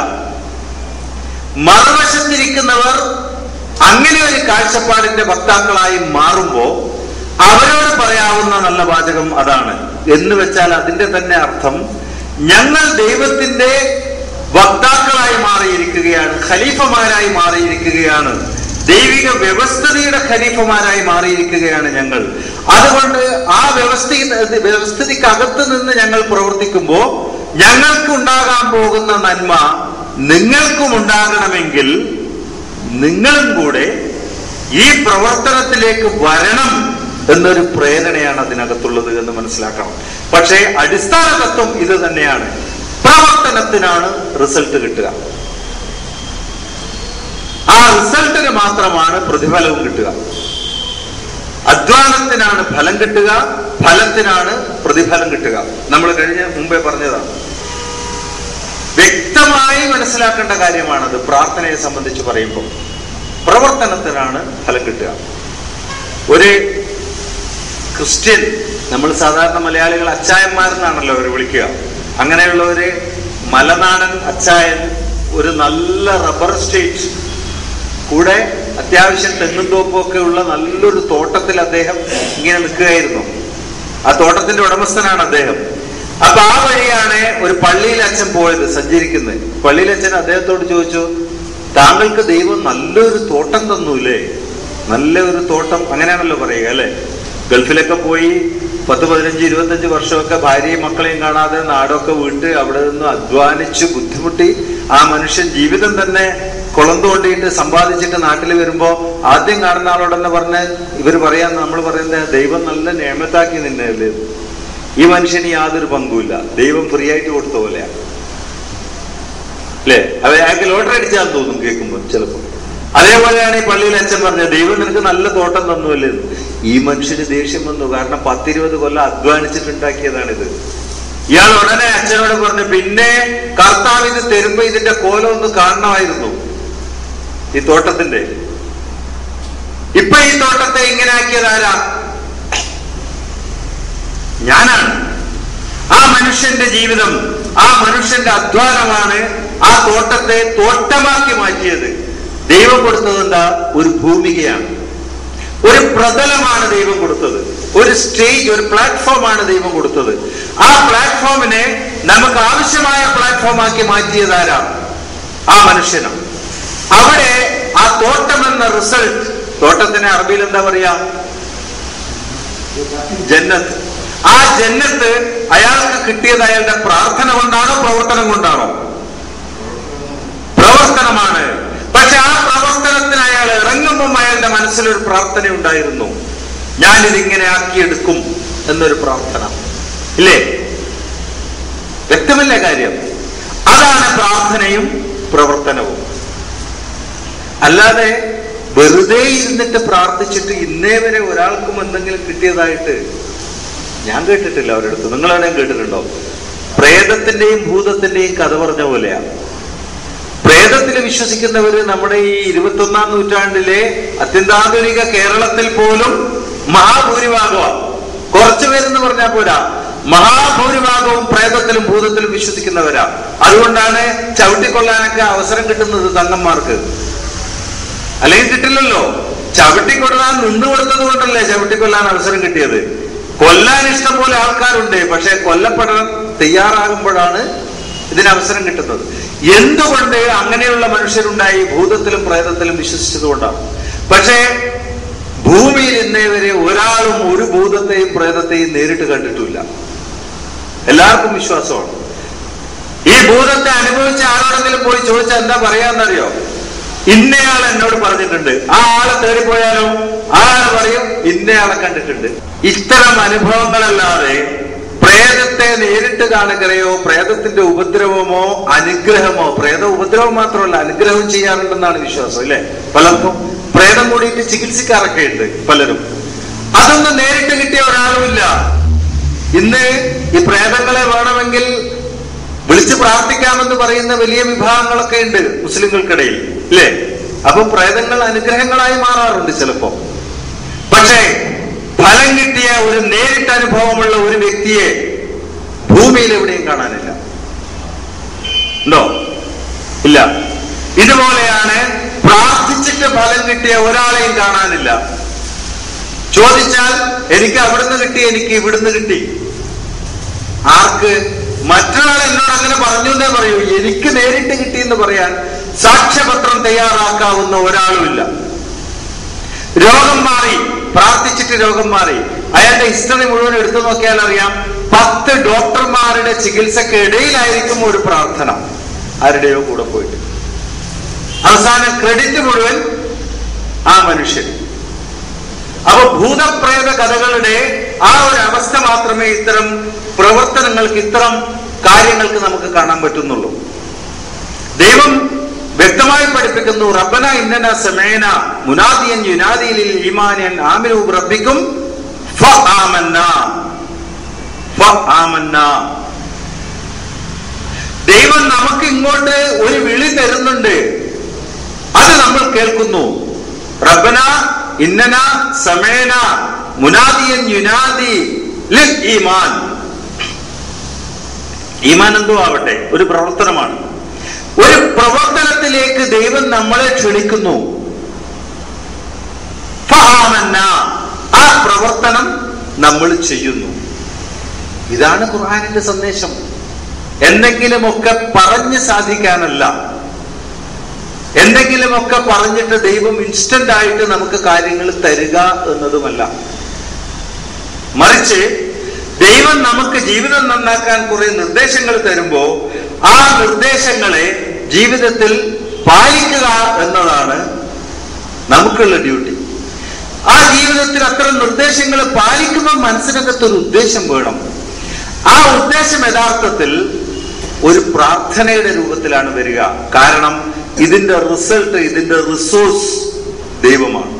മറുവശത്തിരിക്കുന്നവർ അങ്ങനെ ഒരു കാഴ്ചപ്പാടിന്റെ വക്താക്കളായി മാറുമ്പോ അവരോട് പറയാവുന്ന നല്ല വാചകം അതാണ് എന്ന് വെച്ചാൽ അതിന്റെ തന്നെ അർത്ഥം ഞങ്ങൾ ദൈവത്തിന്റെ വക്താക്കളായി മാറിയിരിക്കുകയാണ് ഖലീഫമാരായി മാറിയിരിക്കുകയാണ് ദൈവിക വ്യവസ്ഥിതിയുടെ ഖലീഫമാരായി മാറിയിരിക്കുകയാണ് ഞങ്ങൾ അതുകൊണ്ട് ആ വ്യവസ്ഥ വ്യവസ്ഥിതിക്കകത്ത് നിന്ന് ഞങ്ങൾ പ്രവർത്തിക്കുമ്പോ ഞങ്ങൾക്ക് ഉണ്ടാകാൻ പോകുന്ന നന്മ നിങ്ങൾക്കും ഉണ്ടാകണമെങ്കിൽ നിങ്ങളും കൂടെ ഈ പ്രവർത്തനത്തിലേക്ക് വരണം എന്നൊരു പ്രേരണയാണ് അതിനകത്തുള്ളത് എന്ന് മനസ്സിലാക്കണം പക്ഷേ അടിസ്ഥാന തത്വം ഇത് തന്നെയാണ് പ്രവർത്തനത്തിനാണ് റിസൾട്ട് കിട്ടുക ആ റിസൾട്ടിന് മാത്രമാണ് പ്രതിഫലവും കിട്ടുക അധ്വാനത്തിനാണ് ഫലം കിട്ടുക ഫലത്തിനാണ് പ്രതിഫലം കിട്ടുക നമ്മൾ കഴിഞ്ഞ മുമ്പേ പറഞ്ഞതാണ് വ്യക്തമായി മനസ്സിലാക്കേണ്ട കാര്യമാണത് പ്രാർത്ഥനയെ സംബന്ധിച്ച് പറയുമ്പോൾ പ്രവർത്തനത്തിനാണ് ഫലം കിട്ടുക ഒരു ക്രിസ്ത്യൻ നമ്മൾ സാധാരണ മലയാളികൾ അച്ചായന്മാരെന്നാണല്ലോ അവർ വിളിക്കുക അങ്ങനെയുള്ള ഒരു മലനാടൻ അച്ചായൻ ഒരു നല്ല റബ്ബർ സ്റ്റേറ്റ് കൂടെ അത്യാവശ്യം തെങ്ങും തോപ്പൊക്കെ ഉള്ള നല്ലൊരു തോട്ടത്തിൽ അദ്ദേഹം ഇങ്ങനെ നിൽക്കുകയായിരുന്നു ആ തോട്ടത്തിന്റെ ഉടമസ്ഥനാണ് അദ്ദേഹം അപ്പൊ ആ വഴിയാണ് ഒരു പള്ളിയിൽ അച്ഛൻ പോയത് സഞ്ചരിക്കുന്നത് പള്ളിയിൽ അച്ഛൻ അദ്ദേഹത്തോട് ചോദിച്ചു താങ്കൾക്ക് ദൈവം നല്ലൊരു തോട്ടം തന്നൂല്ലേ നല്ല ഒരു തോട്ടം അങ്ങനെയാണല്ലോ പറയുക അല്ലെ ഗൾഫിലൊക്കെ പോയി പത്ത് പതിനഞ്ച് ഇരുപത്തഞ്ച് വർഷമൊക്കെ ഭാര്യയും മക്കളെയും കാണാതെ നാടൊക്കെ വിട്ട് അവിടെ നിന്ന് അധ്വാനിച്ച് ബുദ്ധിമുട്ടി ആ മനുഷ്യൻ ജീവിതം തന്നെ കുളം തോണ്ടിയിട്ട് സമ്പാദിച്ചിട്ട് നാട്ടിൽ വരുമ്പോ ആദ്യം കാണുന്ന ആളോട് തന്നെ പറഞ്ഞ് ഇവർ പറയാൻ നമ്മൾ പറയുന്നത് ദൈവം നല്ല നിയമത്താക്കി നിന്നെ അല്ലേ ഈ മനുഷ്യന് യാതൊരു പങ്കുമില്ല ദൈവം ഫ്രീ ആയിട്ട് കൊടുത്ത പോലെയാണ് അല്ലേ അത് അയാൾക്ക് ലോട്ടറി അടിച്ചാന്ന് തോന്നും കേൾക്കുമ്പോൾ ചിലപ്പോൾ അതേപോലെയാണ് ഈ പള്ളിയിൽ അച്ഛൻ പറഞ്ഞത് ദൈവം നിനക്ക് നല്ല തോട്ടം തന്നുവല്ലേ എന്ന്. ഈ മനുഷ്യന് ദേഷ്യം വന്നു കാരണം പത്തിരുപത് കൊല്ലം അധ്വാനിച്ചിട്ടുണ്ടാക്കിയതാണിത് ഇയാൾ ഉടനെ അച്ഛനോട് പറഞ്ഞു പിന്നെ കർത്താവ് ഇത് തരുമ്പോ ഇതിന്റെ കോലം ഒന്ന് കാണണമായിരുന്നു ഈ തോട്ടത്തിന്റെ ഇപ്പൊ ഈ തോട്ടത്തെ ഇങ്ങനെ ആക്കിയത് ആരാ ഞാനാണ് ആ മനുഷ്യന്റെ ജീവിതം ആ മനുഷ്യന്റെ അധ്വാനമാണ് ആ തോട്ടത്തെ തോട്ടമാക്കി മാറ്റിയത് ദൈവം കൊടുത്തത് എന്താ ഒരു ഭൂമികയാണ് ഒരു പ്രതലമാണ് ദൈവം കൊടുത്തത് ഒരു സ്റ്റേജ് ഒരു പ്ലാറ്റ്ഫോമാണ് ദൈവം കൊടുത്തത് ആ പ്ലാറ്റ്ഫോമിനെ നമുക്ക് ആവശ്യമായ പ്ലാറ്റ്ഫോമാക്കി മാറ്റിയതാരാണ് ആ മനുഷ്യനാണ് അവിടെ ആ തോട്ടം എന്ന റിസൾട്ട് തോട്ടത്തിന് അറബിയിൽ എന്താ പറയാ ജന്നത്ത് ആ ജന്നത്ത് അയാൾക്ക് കിട്ടിയത് അയാളുടെ പ്രാർത്ഥന കൊണ്ടാണോ പ്രവർത്തനം കൊണ്ടാണോ പ്രവർത്തനമാണ് പക്ഷെ ആ പ്രവർത്തനത്തിന് അയാൾ ഇറങ്ങുമ്പം അയാളുടെ മനസ്സിലൊരു പ്രാർത്ഥന ഉണ്ടായിരുന്നു ഞാനിതിങ്ങനെ ആക്കിയെടുക്കും എന്നൊരു പ്രാർത്ഥന ഇല്ലേ വ്യക്തമല്ലേ കാര്യം അതാണ് പ്രാർത്ഥനയും പ്രവർത്തനവും അല്ലാതെ വെറുതെ ഇരുന്നിട്ട് പ്രാർത്ഥിച്ചിട്ട് ഇന്നേ വരെ ഒരാൾക്കും എന്തെങ്കിലും കിട്ടിയതായിട്ട് ഞാൻ കേട്ടിട്ടില്ല അവരടുത്ത് നിങ്ങളെവിടെയും കേട്ടിട്ടുണ്ടോ പ്രേതത്തിന്റെയും ഭൂതത്തിന്റെയും കഥ പറഞ്ഞ പോലെയാണ് പ്രേതത്തിൽ വിശ്വസിക്കുന്നവര് നമ്മുടെ ഈ ഇരുപത്തൊന്നാം നൂറ്റാണ്ടിലെ അത്യന്താധുനിക കേരളത്തിൽ പോലും മഹാഭൂരിഭാഗമാണ് കുറച്ചു പേരെന്ന് പറഞ്ഞാൽ പോരാ മഹാഭൂരിഭാഗവും പ്രേതത്തിലും ഭൂതത്തിലും വിശ്വസിക്കുന്നവരാ അതുകൊണ്ടാണ് ചവിട്ടിക്കൊള്ളാനൊക്കെ അവസരം കിട്ടുന്നത് തങ്ങന്മാർക്ക് അല്ലെങ്കിൽ കിട്ടില്ലല്ലോ ചവിട്ടിക്കൊള്ളാൻ നിന്നു കൊടുത്തത് കൊണ്ടല്ലേ ചവിട്ടിക്കൊല്ലാൻ അവസരം കിട്ടിയത് കൊല്ലാൻ ഇഷ്ടം പോലെ ആൾക്കാരുണ്ട് പക്ഷെ കൊല്ലപ്പെടാൻ തയ്യാറാകുമ്പോഴാണ് ഇതിന് അവസരം കിട്ടുന്നത് എന്തുകൊണ്ട് അങ്ങനെയുള്ള മനുഷ്യരുണ്ടായി ഭൂതത്തിലും പ്രേതത്തിലും വിശ്വസിച്ചത് കൊണ്ടാണ് പക്ഷേ ഭൂമിയിൽ ഇന്നേ വരെ ഒരാളും ഒരു ഭൂതത്തെയും പ്രേതത്തെയും നേരിട്ട് കണ്ടിട്ടില്ല എല്ലാവർക്കും വിശ്വാസമാണ് ഈ ഭൂതത്തെ അനുഭവിച്ച ആരോടെങ്കിലും പോയി ചോദിച്ചാൽ എന്താ പറയാന്നറിയോ ഇന്നയാൾ എന്നോട് പറഞ്ഞിട്ടുണ്ട് ആ ആളെ തേടിപ്പോയാലോ ആ ആള് പറയും ഇന്നയാളെ കണ്ടിട്ടുണ്ട് ഇത്തരം അനുഭവങ്ങളല്ലാതെ പ്രേതത്തെ നേരിട്ട് കാണുകയോ പ്രേതത്തിന്റെ ഉപദ്രവമോ അനുഗ്രഹമോ പ്രേത ഉപദ്രവം മാത്രമല്ല അനുഗ്രഹം ചെയ്യാറുണ്ടെന്നാണ് വിശ്വാസം അല്ലെ പലർക്കും പ്രേതം കൂടിയിട്ട് ചികിത്സിക്കാറൊക്കെ ഉണ്ട് പലരും അതൊന്നും നേരിട്ട് കിട്ടിയ ഒരാളുമില്ല ഇന്ന് ഈ പ്രേതങ്ങളെ വേണമെങ്കിൽ വിളിച്ച് പ്രാർത്ഥിക്കാമെന്ന് പറയുന്ന വലിയ വിഭാഗങ്ങളൊക്കെ ഉണ്ട് മുസ്ലിങ്ങൾക്കിടയിൽ ഇല്ലേ അപ്പൊ പ്രേതങ്ങൾ അനുഗ്രഹങ്ങളായി മാറാറുണ്ട് ചിലപ്പോ പക്ഷേ ഫലം കിട്ടിയ ഒരു നേരിട്ട് അനുഭവമുള്ള ഒരു വ്യക്തിയെ ഭൂമിയിൽ എവിടെയും കാണാനില്ല ഉണ്ടോ ഇല്ല ഇതുപോലെയാണ് പ്രാർത്ഥിച്ചിട്ട് ഫലം കിട്ടിയ ഒരാളെയും കാണാനില്ല ചോദിച്ചാൽ എനിക്ക് അവിടുന്ന് കിട്ടി എനിക്ക് ഇവിടുന്ന് കിട്ടി ആർക്ക് മറ്റൊരാൾ എന്നോട് അങ്ങനെ പറഞ്ഞു എന്നേ പറയൂ എനിക്ക് നേരിട്ട് കിട്ടി എന്ന് പറയാൻ സാക്ഷ്യപത്രം തയ്യാറാക്കാവുന്ന ഒരാളുമില്ല രോഗം മാറി പ്രാർത്ഥിച്ചിട്ട് രോഗം മാറി അയാളുടെ ഹിസ്റ്ററി മുഴുവൻ എടുത്തു നോക്കിയാൽ അറിയാം പത്ത് ഡോക്ടർമാരുടെ ചികിത്സക്ക് ഇടയിലായിരിക്കും ഒരു പ്രാർത്ഥന ആരുടെയോ കൂടെ പോയിട്ട് അവസാനം ക്രെഡിറ്റ് മുഴുവൻ ആ മനുഷ്യൻ അപ്പൊ ഭൂതപ്രേത കഥകളുടെ ആ ഒരു അവസ്ഥ മാത്രമേ ഇത്തരം പ്രവർത്തനങ്ങൾക്ക് ഇത്തരം കാര്യങ്ങൾക്ക് നമുക്ക് കാണാൻ പറ്റുന്നുള്ളൂ ദൈവം വ്യക്തമായി പഠിപ്പിക്കുന്നു റബ്ബന ഇന്നന സമേന മുനാദിയൻ യുനാദിയിൽ ഈമാനിയൻ ആമിനു റബ്ബിക്കും ഫ ആമന്ന ഫ ആമന്ന ദൈവം നമുക്ക് ഇങ്ങോട്ട് ഒരു വിളി തരുന്നുണ്ട് അത് നമ്മൾ കേൾക്കുന്നു റബ്ബന ഇന്നന സമേന മുനാദിയൻ യുനാദി ലിൽ ഈമാൻ ഈമാൻ എന്തോ ആവട്ടെ ഒരു പ്രവർത്തനമാണ് ഒരു പ്രവർത്തനത്തിലേക്ക് ദൈവം നമ്മളെ ക്ഷണിക്കുന്നു ഫആമന്ന. ആ പ്രവർത്തനം നമ്മൾ ചെയ്യുന്നു ഇതാണ് ഖുർആാനിന്റെ സന്ദേശം എന്തെങ്കിലുമൊക്കെ പറഞ്ഞ് സാധിക്കാനല്ല എന്തെങ്കിലുമൊക്കെ പറഞ്ഞിട്ട് ദൈവം ഇൻസ്റ്റന്റ് ആയിട്ട് നമുക്ക് കാര്യങ്ങൾ തരിക എന്നതുമല്ല മറിച്ച് ദൈവം നമുക്ക് ജീവിതം നന്നാക്കാൻ കുറെ നിർദ്ദേശങ്ങൾ തരുമ്പോ ആ നിർദ്ദേശങ്ങളെ ജീവിതത്തിൽ പാലിക്കുക എന്നതാണ് നമുക്കുള്ള ഡ്യൂട്ടി ആ ജീവിതത്തിൽ അത്തരം നിർദ്ദേശങ്ങൾ പാലിക്കുമ്പോൾ മനസ്സിനകത്ത് ഒരു ഉദ്ദേശം വേണം ആ ഉദ്ദേശം യഥാർത്ഥത്തിൽ ഒരു പ്രാർത്ഥനയുടെ രൂപത്തിലാണ് വരിക കാരണം ഇതിന്റെ റിസൾട്ട് ഇതിന്റെ റിസോഴ്സ് ദൈവമാണ്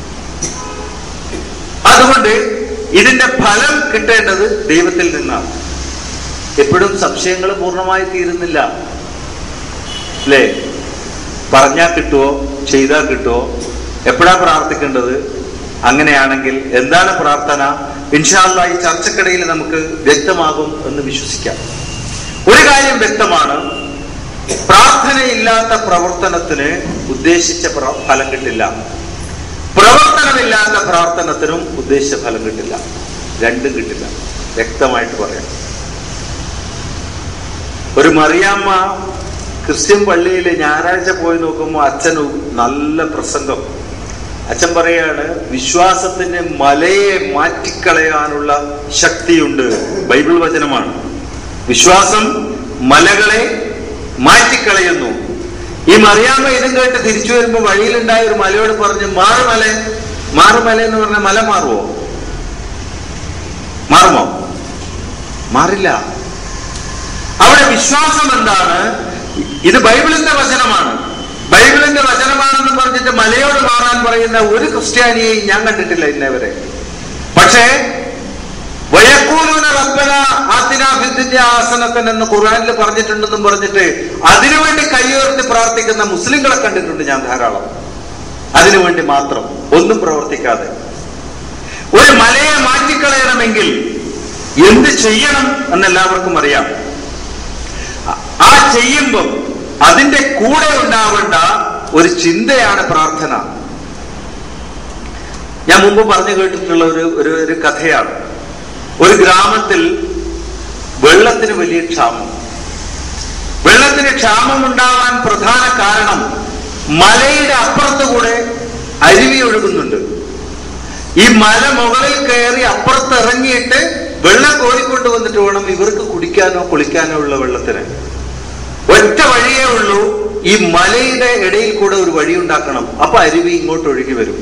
അതുകൊണ്ട് ഇതിന്റെ ഫലം കിട്ടേണ്ടത് ദൈവത്തിൽ നിന്നാണ് എപ്പോഴും സംശയങ്ങൾ പൂർണ്ണമായി തീരുന്നില്ല അല്ലേ പറഞ്ഞാൽ കിട്ടുമോ ചെയ്താൽ കിട്ടുമോ എപ്പോഴാ പ്രാർത്ഥിക്കേണ്ടത് അങ്ങനെയാണെങ്കിൽ എന്താണ് പ്രാർത്ഥന ഇൻഷാല്ല ഈ ചർച്ചക്കിടയിൽ നമുക്ക് വ്യക്തമാകും എന്ന് വിശ്വസിക്കാം ഒരു കാര്യം വ്യക്തമാണ് പ്രാർത്ഥനയില്ലാത്ത പ്രവർത്തനത്തിന് ഉദ്ദേശിച്ച പ്ര- ഫലം കിട്ടില്ല പ്രവർത്തനമില്ലാത്ത പ്രാർത്ഥനത്തിനും ഉദ്ദേശിച്ച ഫലം കിട്ടില്ല രണ്ടും കിട്ടില്ല വ്യക്തമായിട്ട് പറയാം ഒരു മറിയാമ്മ ക്രിസ്ത്യൻ പള്ളിയിൽ ഞായറാഴ്ച പോയി നോക്കുമ്പോൾ അച്ഛന് നല്ല പ്രസംഗം അച്ഛൻ പറയാണ് വിശ്വാസത്തിന്റെ മലയെ മാറ്റിക്കളയാനുള്ള ശക്തിയുണ്ട് ബൈബിൾ വചനമാണ് വിശ്വാസം മലകളെ മാറ്റിക്കളയുന്നു ഈ മറിയാമ്മ ഇതും കേട്ട് തിരിച്ചു വരുമ്പോ വഴിയിലുണ്ടായ ഒരു മലയോട് പറഞ്ഞു മാറുമല മാറുമല എന്ന് പറഞ്ഞ മല മാറുമോ മാറുമോ മാറില്ല അവിടെ വിശ്വാസം എന്താണ് ഇത് ബൈബിളിന്റെ വചനമാണ് ബൈബിളിന്റെ വചനമാണെന്ന് പറഞ്ഞിട്ട് മലയോട് മാറാൻ പറയുന്ന ഒരു ക്രിസ്ത്യാനിയെയും ഞാൻ കണ്ടിട്ടില്ല ഇന്നേവരെ പക്ഷേ വയക്കൂലൂന റബ്ബന ആത്തിന ഫിദ്ദിന്റെ ആസനത്തൻ എന്ന് ഖുർആനിൽ പറഞ്ഞിട്ടുണ്ടെന്നും പറഞ്ഞിട്ട് അതിനുവേണ്ടി കൈയുയർത്തി പ്രാർത്ഥിക്കുന്ന മുസ്ലിങ്ങളെ കണ്ടിട്ടുണ്ട് ഞാൻ ധാരാളം അതിനുവേണ്ടി മാത്രം ഒന്നും പ്രവർത്തിക്കാതെ ഒരു മലയെ മാറ്റിക്കളയണമെങ്കിൽ എന്ത് ചെയ്യണം എന്ന് എല്ലാവർക്കും അറിയാം ആ- ആ ചെയ്യുമ്പം അതിന്റെ കൂടെ ഉണ്ടാവേണ്ട ഒരു ചിന്തയാണ് പ്രാർത്ഥന ഞാൻ മുമ്പ് പറഞ്ഞു കേട്ടിട്ടുള്ള ഒരു ഒരു ഒരു കഥയാണ് ഒരു ഗ്രാമത്തിൽ വെള്ളത്തിന് വലിയ ക്ഷാമം വെള്ളത്തിന് ക്ഷാമം ഉണ്ടാവാൻ പ്രധാന കാരണം മലയുടെ അപ്പുറത്തുകൂടെ അരുവി ഒഴുകുന്നുണ്ട് ഈ മല മുകളിൽ കയറി അപ്പുറത്ത് ഇറങ്ങിയിട്ട് വെള്ളം കോരിക്കൊണ്ട് വന്നിട്ട് വേണം ഇവർക്ക് കുടിക്കാനോ കുളിക്കാനോ ഉള്ള വെള്ളത്തിന് ഒറ്റ വഴിയേ ഉള്ളൂ ഈ മലയുടെ ഇടയിൽ കൂടെ ഒരു വഴി ഉണ്ടാക്കണം അപ്പൊ അരുവി ഇങ്ങോട്ട് ഒഴുകി വരും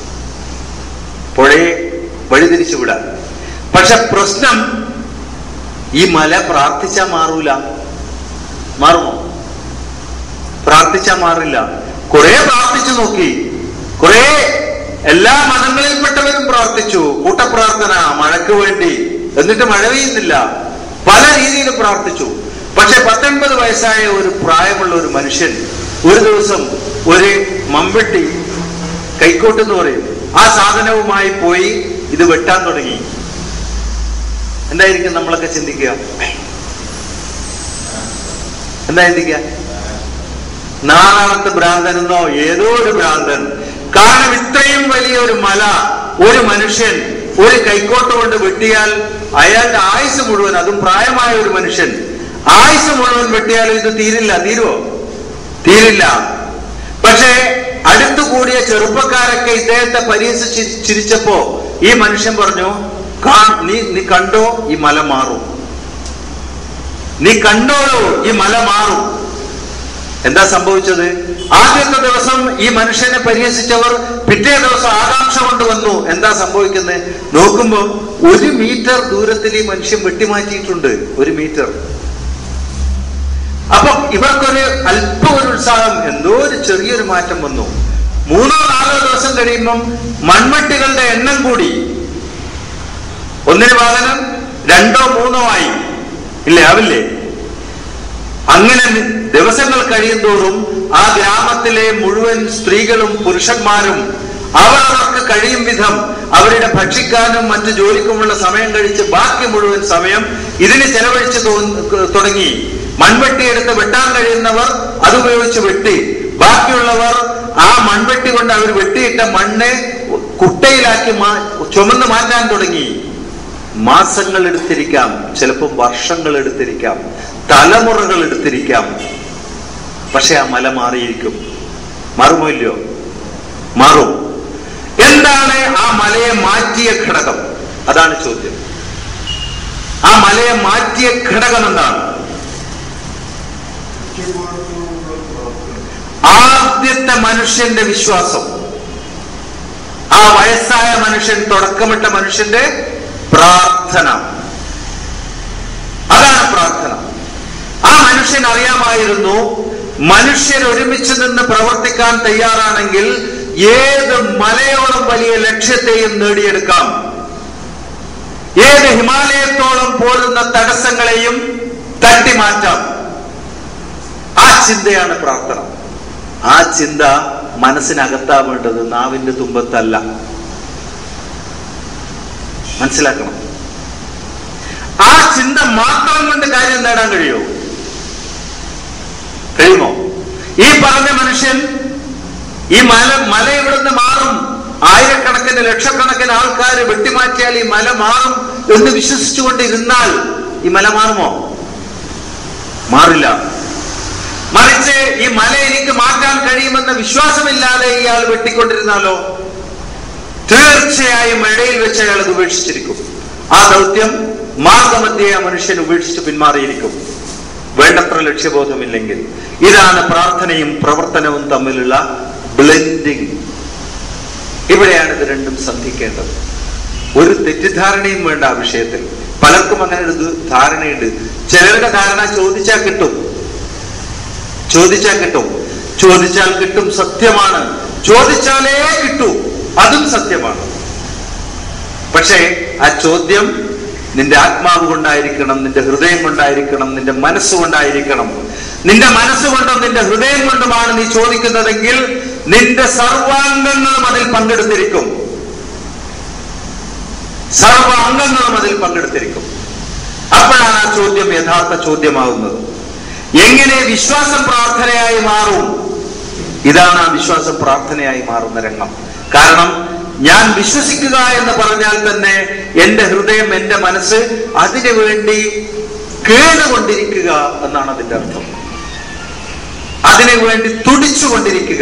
പുഴയെ വഴിതിരിച്ചു വിടാൻ പക്ഷെ പ്രശ്നം ഈ മല പ്രാർത്ഥിച്ചാ മാറൂല മാറുമോ പ്രാർത്ഥിച്ചാ മാറില്ല കുറെ പ്രാർത്ഥിച്ചു നോക്കി കുറെ എല്ലാ മതങ്ങളിൽപ്പെട്ടവരും പ്രാർത്ഥിച്ചു കൂട്ടപ്രാർത്ഥന മഴയ്ക്ക് വേണ്ടി എന്നിട്ട് മഴ പെയ്യുന്നില്ല പല രീതിയിലും പ്രാർത്ഥിച്ചു പക്ഷെ പത്തൊൻപത് വയസ്സായ ഒരു പ്രായമുള്ള ഒരു മനുഷ്യൻ ഒരു ദിവസം ഒരു മമ്പെട്ടി കൈക്കോട്ട് എന്ന് പറയും ആ സാധനവുമായി പോയി ഇത് വെട്ടാൻ തുടങ്ങി എന്തായിരിക്കും നമ്മളൊക്കെ ചിന്തിക്കുക എന്താ ചിന്തിക്കുക നാറാണത്ത് ഭ്രാന്തനെന്നോ ഏതോ ഒരു ഭ്രാന്തൻ കാരണം ഇത്രയും വലിയ ഒരു മല ഒരു മനുഷ്യൻ ഒരു കൈക്കോട്ട് കൊണ്ട് വെട്ടിയാൽ അയാളുടെ ആയുസ് മുഴുവൻ അതും പ്രായമായ ഒരു മനുഷ്യൻ ആയുസ് മുഴുവൻ വെട്ടിയാൽ ഇത് തീരില്ല തീരുവോ തീരില്ല പക്ഷേ അടുത്തു കൂടിയ ചെറുപ്പക്കാരൊക്കെ ഇദ്ദേഹത്തെ പരിഹസിച്ച് ചിരിച്ചപ്പോ ഈ മനുഷ്യൻ പറഞ്ഞു "കാ- നീ നീ കണ്ടോ ഈ മല മാറും നീ കണ്ടോളൂ ഈ മല മാറും എന്താ സംഭവിച്ചത് ആദ്യത്തെ ദിവസം ഈ മനുഷ്യനെ പരിഹസിച്ചവർ പിറ്റേ ദിവസം ആകാംക്ഷ കൊണ്ടുവന്നു എന്താ സംഭവിക്കുന്നത് നോക്കുമ്പോ ഒരു മീറ്റർ ദൂരത്തിൽ ഈ മനുഷ്യൻ വെട്ടിമാറ്റിയിട്ടുണ്ട് ഒരു മീറ്റർ അപ്പൊ ഇവർക്കൊരു അല്പം ഒരു ഉത്സാഹം എന്തോ ഒരു ചെറിയൊരു മാറ്റം വന്നു മൂന്നോ നാലോ ദിവസം കഴിയുമ്പം മൺവെട്ടികളുടെ എണ്ണം കൂടി ഒന്നിന് പകരം രണ്ടോ മൂന്നോ ആയി ഇല്ലേ ആവില്ലേ അങ്ങനെ നി- ദിവസങ്ങൾ കഴിയുന്തോറും ആ ഗ്രാമത്തിലെ മുഴുവൻ സ്ത്രീകളും പുരുഷന്മാരും അവർ അവർക്ക് കഴിയും വിധം അവരുടെ ഭക്ഷിക്കാനും മറ്റു ജോലിക്കുമുള്ള സമയം കഴിച്ച് ബാക്കി മുഴുവൻ സമയം ഇതിന് ചെലവഴിച്ച് തോ- തുടങ്ങി മൺവെട്ടിയെടുത്ത് വെട്ടാൻ കഴിയുന്നവർ അതുപയോഗിച്ച് വെട്ടി ബാക്കിയുള്ളവർ ആ മൺവെട്ടി കൊണ്ട് അവർ വെട്ടിയിട്ട മണ്ണ് കുട്ടയിലാക്കി മാ- ചുമന്ന് മാറ്റാൻ തുടങ്ങി മാസങ്ങൾ എടുത്തിരിക്കാം ചിലപ്പോൾ വർഷങ്ങൾ എടുത്തിരിക്കാം തലമുറകൾ എടുത്തിരിക്കാം പക്ഷെ ആ മല മാറിയിരിക്കും മാറുമോ ഇല്ലയോ മാറും എന്താണ് ആ മലയെ മാറ്റിയ ഘടകം അതാണ് ചോദ്യം ആ മലയെ മാറ്റിയ ഘടകം എന്താണ് ആദ്യത്തെ മനുഷ്യന്റെ വിശ്വാസം ആ വയസ്സായ മനുഷ്യൻ തുടക്കമിട്ട മനുഷ്യന്റെ പ്രാർത്ഥന അതാണ് പ്രാർത്ഥന ആ മനുഷ്യൻ അറിയാമായിരുന്നു മനുഷ്യർ ഒരുമിച്ച് നിന്ന് പ്രവർത്തിക്കാൻ തയ്യാറാണെങ്കിൽ ഏത് മലയോളം വലിയ ലക്ഷ്യത്തെയും നേടിയെടുക്കാം ഏത് ഹിമാലയത്തോളം പോരുന്ന തടസ്സങ്ങളെയും തട്ടിമാറ്റാം ആ ചിന്തയാണ് പ്രാർത്ഥന ആ ചിന്ത മനസ്സിനകത്താവേണ്ടത് നാവിന്റെ തുമ്പത്തല്ല മനസ്സിലാക്കണം ആ ചിന്ത മാത്രം കൊണ്ട് കാര്യം നേടാൻ കഴിയുമോ കഴിയുമോ ഈ പറഞ്ഞ മനുഷ്യൻ ഈ മല മല ഇവിടുന്ന് മാറും ആയിരക്കണക്കിന് ലക്ഷക്കണക്കിന് ആൾക്കാർ വെട്ടിമാറ്റിയാൽ ഈ മല മാറും എന്ന് വിശ്വസിച്ചുകൊണ്ടിരുന്നാൽ ഈ മല മാറുമോ മാറില്ല മറിച്ച് ഈ മല എനിക്ക് മാറ്റാൻ കഴിയുമെന്ന വിശ്വാസമില്ലാതെ ഇയാൾ വെട്ടിക്കൊണ്ടിരുന്നാലോ തീർച്ചയായും ഇടയിൽ വെച്ച് അയാൾ അത് ഉപേക്ഷിച്ചിരിക്കും ആ ദൗത്യം മാർഗമധ്യേ ആ മനുഷ്യൻ ഉപേക്ഷിച്ച് പിന്മാറിയിരിക്കും വേണ്ടത്ര ലക്ഷ്യബോധമില്ലെങ്കിൽ ഇതാണ് പ്രാർത്ഥനയും പ്രവർത്തനവും തമ്മിലുള്ള ബ്ലെൻഡിങ് ഇവിടെയാണ് ഇത് രണ്ടും സന്ധിക്കേണ്ടത് ഒരു തെറ്റിദ്ധാരണയും വേണ്ട ആ വിഷയത്തിൽ പലർക്കും അങ്ങനെ ഒരു ദു- ധാരണയുണ്ട് ചിലരുടെ ധാരണ ചോദിച്ചാൽ കിട്ടും ചോദിച്ചാൽ കിട്ടും ചോദിച്ചാൽ കിട്ടും സത്യമാണ് ചോദിച്ചാലേ കിട്ടൂ അതും സത്യമാണ് പക്ഷേ ആ ചോദ്യം നിന്റെ ആത്മാവ് കൊണ്ടായിരിക്കണം നിന്റെ ഹൃദയം കൊണ്ടായിരിക്കണം നിന്റെ മനസ്സുകൊണ്ടായിരിക്കണം നിന്റെ മനസ്സുകൊണ്ടും നിന്റെ ഹൃദയം കൊണ്ടുമാണ് നീ ചോദിക്കുന്നതെങ്കിൽ നിന്റെ സർവാംഗങ്ങളും അതിൽ പങ്കെടുത്തിരിക്കും സർവ അംഗങ്ങളും അതിൽ പങ്കെടുത്തിരിക്കും അപ്പോഴാണ് ആ ചോദ്യം യഥാർത്ഥ ചോദ്യമാകുന്നത് എങ്ങനെ വിശ്വാസം പ്രാർത്ഥനയായി മാറും ഇതാണ് ആ വിശ്വാസം പ്രാർത്ഥനയായി മാറുന്ന രംഗം കാരണം ഞാൻ വിശ്വസിക്കുക എന്ന് പറഞ്ഞാൽ തന്നെ എന്റെ ഹൃദയം എന്റെ മനസ്സ് അതിനു വേണ്ടി കേടുകൊണ്ടിരിക്കുക എന്നാണ് അതിന്റെ അർത്ഥം അതിനു വേണ്ടി തുടിച്ചുകൊണ്ടിരിക്കുക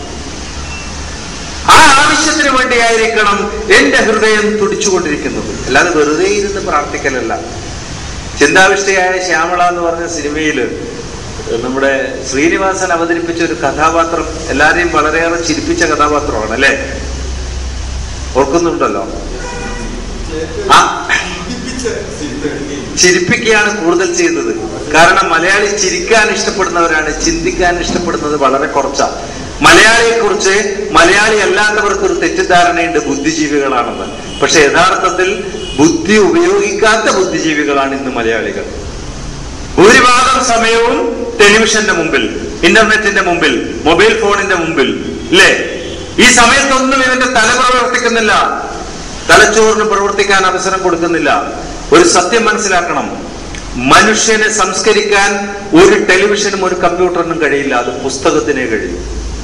ആ ആവശ്യത്തിന് വേണ്ടിയായിരിക്കണം എന്റെ ഹൃദയം തുടിച്ചുകൊണ്ടിരിക്കുന്നത് അല്ലാതെ വെറുതെ ഇരുന്ന് പ്രാർത്ഥിക്കലല്ല ചിന്താവിഷ്ടയായ ശ്യാമള എന്ന് പറഞ്ഞ സിനിമയില് നമ്മുടെ ശ്രീനിവാസൻ അവതരിപ്പിച്ച ഒരു കഥാപാത്രം എല്ലാരെയും വളരെയേറെ ചിരിപ്പിച്ച കഥാപാത്രമാണ് അല്ലേ ഓർക്കുന്നുണ്ടല്ലോ ആ ചിരിപ്പിക്കുകയാണ് കൂടുതൽ ചെയ്തത് കാരണം മലയാളി ചിരിക്കാൻ ഇഷ്ടപ്പെടുന്നവരാണ് ചിന്തിക്കാൻ ഇഷ്ടപ്പെടുന്നത് വളരെ കുറച്ചാണ് മലയാളിയെ കുറിച്ച് മലയാളി അല്ലാത്തവർക്ക് ഒരു തെറ്റിദ്ധാരണയുണ്ട് ബുദ്ധിജീവികളാണെന്ന് പക്ഷെ യഥാർത്ഥത്തിൽ ബുദ്ധി ഉപയോഗിക്കാത്ത ബുദ്ധിജീവികളാണ് ഇന്ന് മലയാളികൾ ഭൂരിഭാഗം സമയവും ടെലിവിഷന്റെ മുമ്പിൽ ഇന്റർനെറ്റിന്റെ മുമ്പിൽ മൊബൈൽ ഫോണിന്റെ മുമ്പിൽ ഇല്ലേ ഈ സമയത്തൊന്നും ഇവന്റെ തല പ്രവർത്തിക്കുന്നില്ല തലച്ചോറിന് പ്രവർത്തിക്കാൻ അവസരം കൊടുക്കുന്നില്ല ഒരു സത്യം മനസ്സിലാക്കണം മനുഷ്യനെ സംസ്കരിക്കാൻ ഒരു ടെലിവിഷനും ഒരു കമ്പ്യൂട്ടറിനും കഴിയില്ല അത് പുസ്തകത്തിനേ കഴിയും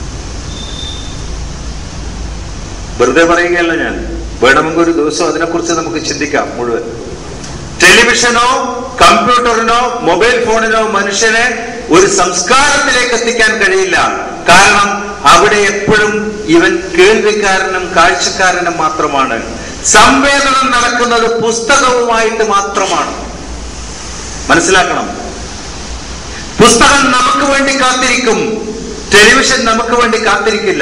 വെറുതെ പറയുകയല്ല ഞാൻ വേണമെങ്കിൽ ഒരു ദിവസം അതിനെക്കുറിച്ച് നമുക്ക് ചിന്തിക്കാം മുഴുവൻ ടെലിവിഷനോ കമ്പ്യൂട്ടറിനോ മൊബൈൽ ഫോണിനോ മനുഷ്യനെ ഒരു സംസ്കാരത്തിലേക്ക് എത്തിക്കാൻ കഴിയില്ല കാരണം അവിടെ എപ്പോഴും ഇവൻ കേൾവിക്കാരനും കാഴ്ചക്കാരനും മാത്രമാണ് സംവേദനം നടക്കുന്നത് പുസ്തകവുമായിട്ട് മാത്രമാണ് മനസ്സിലാക്കണം പുസ്തകം നമുക്ക് വേണ്ടി കാത്തിരിക്കും ടെലിവിഷൻ നമുക്ക് വേണ്ടി കാത്തിരിക്കില്ല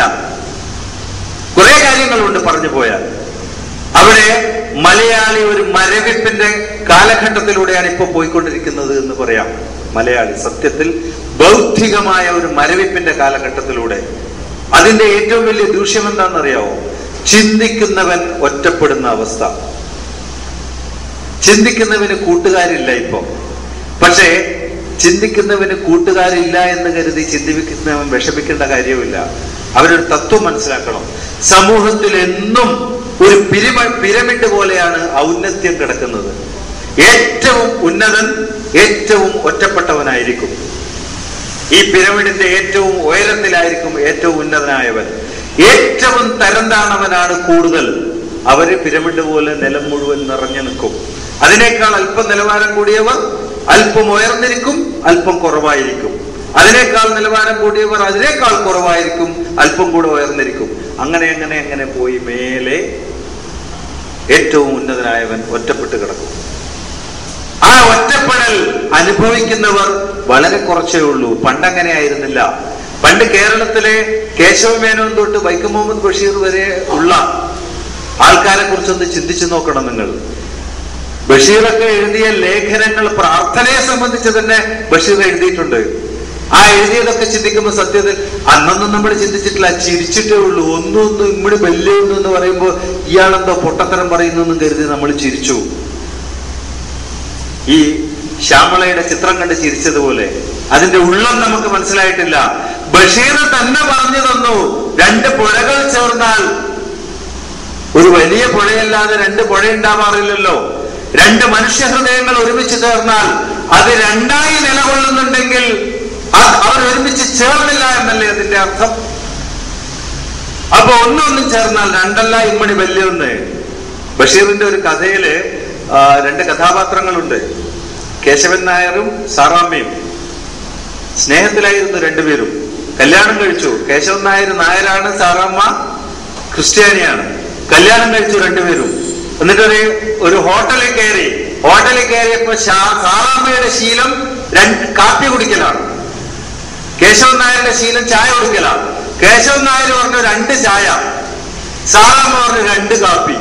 കുറെ കാര്യങ്ങളുണ്ട് പറഞ്ഞു പോയാൽ അവിടെ മലയാളി ഒരു മരവിപ്പിന്റെ കാലഘട്ടത്തിലൂടെയാണ് ഇപ്പോൾ പോയിക്കൊണ്ടിരിക്കുന്നത് എന്ന് പറയാം മലയാളി സത്യത്തിൽ ബൗദ്ധികമായ ഒരു മരവിപ്പിന്റെ കാലഘട്ടത്തിലൂടെ അതിന്റെ ഏറ്റവും വലിയ ദൂഷ്യം എന്താണെന്നറിയാവോ ചിന്തിക്കുന്നവൻ ഒറ്റപ്പെടുന്ന അവസ്ഥ ചിന്തിക്കുന്നവന് കൂട്ടുകാരില്ല ഇപ്പൊ പക്ഷേ ചിന്തിക്കുന്നവന് കൂട്ടുകാരില്ല എന്ന് കരുതി ചിന്തിക്കുന്നവൻ വിഷമിക്കേണ്ട കാര്യമില്ല അവരൊരു തത്വം മനസ്സിലാക്കണം സമൂഹത്തിൽ എന്നും ഒരു പിരിമ പിരമിഡ് പോലെയാണ് ഔന്നത്യം കിടക്കുന്നത് ഏറ്റവും ഉന്നതൻ ഏറ്റവും ഒറ്റപ്പെട്ടവനായിരിക്കും ഈ പിരമിഡിന്റെ ഏറ്റവും ഉയരത്തിലായിരിക്കും ഏറ്റവും ഉന്നതനായവൻ ഏറ്റവും തരം താണവനാണ് കൂടുതൽ അവര് പിരമിഡ് പോലെ നിലം മുഴുവൻ നിറഞ്ഞു നിൽക്കും അതിനേക്കാൾ അല്പം നിലവാരം കൂടിയവർ അല്പം ഉയർന്നിരിക്കും അല്പം കുറവായിരിക്കും അതിനേക്കാൾ നിലവാരം കൂടിയവർ അതിനേക്കാൾ കുറവായിരിക്കും അല്പം കൂടെ ഉയർന്നിരിക്കും അങ്ങനെ അങ്ങനെ അങ്ങനെ പോയി മേലെ ഏറ്റവും ഉന്നതനായവൻ ഒറ്റപ്പെട്ട് കിടക്കും ആ ഒറ്റപ്പെടൽ അനുഭവിക്കുന്നവർ വളരെ കുറച്ചേ ഉള്ളൂ പണ്ടങ്ങനെ ആയിരുന്നില്ല പണ്ട് കേരളത്തിലെ കേശവമേനോൻ തൊട്ട് വൈക്കം മുഹമ്മദ് ബഷീർ വരെ ഉള്ള ആൾക്കാരെ കുറിച്ചൊന്ന് ചിന്തിച്ചു നോക്കണം നിങ്ങൾ ബഷീറൊക്കെ എഴുതിയ ലേഖനങ്ങൾ പ്രാർത്ഥനയെ സംബന്ധിച്ച് തന്നെ ബഷീർ എഴുതിയിട്ടുണ്ട് ആ എഴുതിയതൊക്കെ ചിന്തിക്കുമ്പോൾ സത്യത്തിൽ അന്നൊന്നും നമ്മൾ ചിന്തിച്ചിട്ടില്ല ചിരിച്ചിട്ടേ ഉള്ളൂ ഒന്നും ഒന്നും ഇമ്മടി വലിയൊന്നും എന്ന് പറയുമ്പോൾ ഇയാളെന്തോ പൊട്ടത്തരം പറയുന്നു എന്നും കരുതി നമ്മൾ ചിരിച്ചു ഈ ശ്യാമളയുടെ ചിത്രം കണ്ട് ചിരിച്ചതുപോലെ അതിന്റെ ഉള്ളം നമുക്ക് മനസ്സിലായിട്ടില്ല ബഷീർ തന്നെ പറഞ്ഞു തന്നു രണ്ട് പുഴകൾ ചേർന്നാൽ ഒരു വലിയ പുഴയല്ലാതെ രണ്ട് പുഴ ഉണ്ടാവാറില്ലല്ലോ രണ്ട് മനുഷ്യ ഹൃദയങ്ങൾ ഒരുമിച്ച് ചേർന്നാൽ അത് രണ്ടായി നിലകൊള്ളുന്നുണ്ടെങ്കിൽ അത് അവർ ഒരുമിച്ച് ചേർന്നില്ല എന്നല്ലേ അതിന്റെ അർത്ഥം അപ്പൊ ഒന്നൊന്നും ചേർന്നാൽ രണ്ടല്ല ഇമ്മണി വലിയൊന്ന് ബഷീറിന്റെ ഒരു കഥയില് ആ, രണ്ട് കഥാപാത്രങ്ങളുണ്ട് കേശവൻ നായരും സാറാമ്മയും സ്നേഹത്തിലായിരുന്നു രണ്ടുപേരും കല്യാണം കഴിച്ചു കേശവൻ നായർ നായരാണ് സാറാമ്മ ക്രിസ്ത്യാനിയാണ് കല്യാണം കഴിച്ചു രണ്ടുപേരും എന്നിട്ട് ഒരു ഒരു ഹോട്ടലിൽ കയറി ഹോട്ടലിൽ കയറിയപ്പോ ശാ- സാറാമ്മയുടെ ശീലം രണ്ട് കാപ്പി കുടിക്കലാണ് കേശവൻ നായരുടെ ശീലം ചായ കുടിക്കലാണ് കേശവൻ നായർ പറഞ്ഞു രണ്ട് ചായ സാറാമ്മ പറഞ്ഞു രണ്ട് കാപ്പി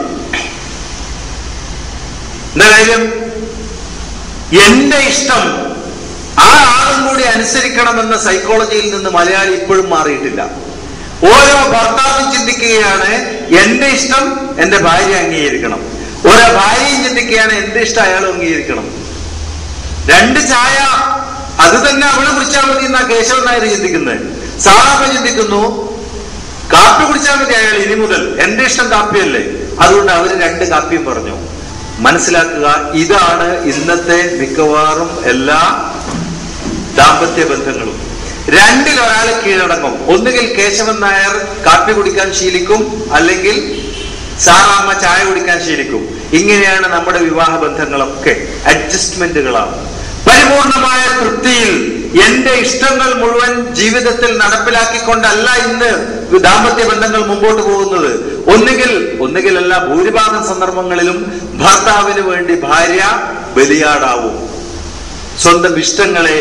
എന്താ കാര്യം എന്റെ ഇഷ്ടം ആ ആളും കൂടി അനുസരിക്കണമെന്ന സൈക്കോളജിയിൽ നിന്ന് മലയാളി ഇപ്പോഴും മാറിയിട്ടില്ല ഓരോ ഭർത്താവും ചിന്തിക്കുകയാണ് എന്റെ ഇഷ്ടം എന്റെ ഭാര്യ അംഗീകരിക്കണം ഓരോ ഭാര്യയും ചിന്തിക്കുകയാണ് എന്റെ ഇഷ്ടം അയാൾ അംഗീകരിക്കണം രണ്ട് ചായ അത് തന്നെ അവള് കുടിച്ചാൽ മതി എന്നാ കേശവൻ നായർ ചിന്തിക്കുന്നത് സാറാമ്മ ചിന്തിക്കുന്നു കാപ്പി കുടിച്ചാൽ മതി അയാൾ ഇനി മുതൽ എന്റെ ഇഷ്ടം കാപ്പിയല്ലേ അതുകൊണ്ട് അവര് രണ്ട് കാപ്പിയും പറഞ്ഞു മനസ്സിലാക്കുക ഇതാണ് ഇന്നത്തെ മിക്കവാറും എല്ലാ ദാമ്പത്യ ബന്ധങ്ങളും രണ്ടിൽ ഒരാൾ കീഴടങ്ങും ഒന്നുകിൽ കേശവൻ നായർ കാപ്പി കുടിക്കാൻ ശീലിക്കും അല്ലെങ്കിൽ സാറാമ്മ ചായ കുടിക്കാൻ ശീലിക്കും ഇങ്ങനെയാണ് നമ്മുടെ വിവാഹ ബന്ധങ്ങളൊക്കെ അഡ്ജസ്റ്റ്മെന്റുകളാണ് പരിപൂർണമായ തൃപ്തിയിൽ എന്റെ ഇഷ്ടങ്ങൾ മുഴുവൻ ജീവിതത്തിൽ നടപ്പിലാക്കിക്കൊണ്ടല്ല ഇന്ന് ദാമ്പത്യ ബന്ധങ്ങൾ മുമ്പോട്ട് പോകുന്നത് ഒന്നുകിൽ ഒന്നുകിൽ അല്ല ഭൂരിഭാഗം സന്ദർഭങ്ങളിലും ഭർത്താവിന് വേണ്ടി ഭാര്യ ബലിയാടാവും സ്വന്തം ഇഷ്ടങ്ങളെ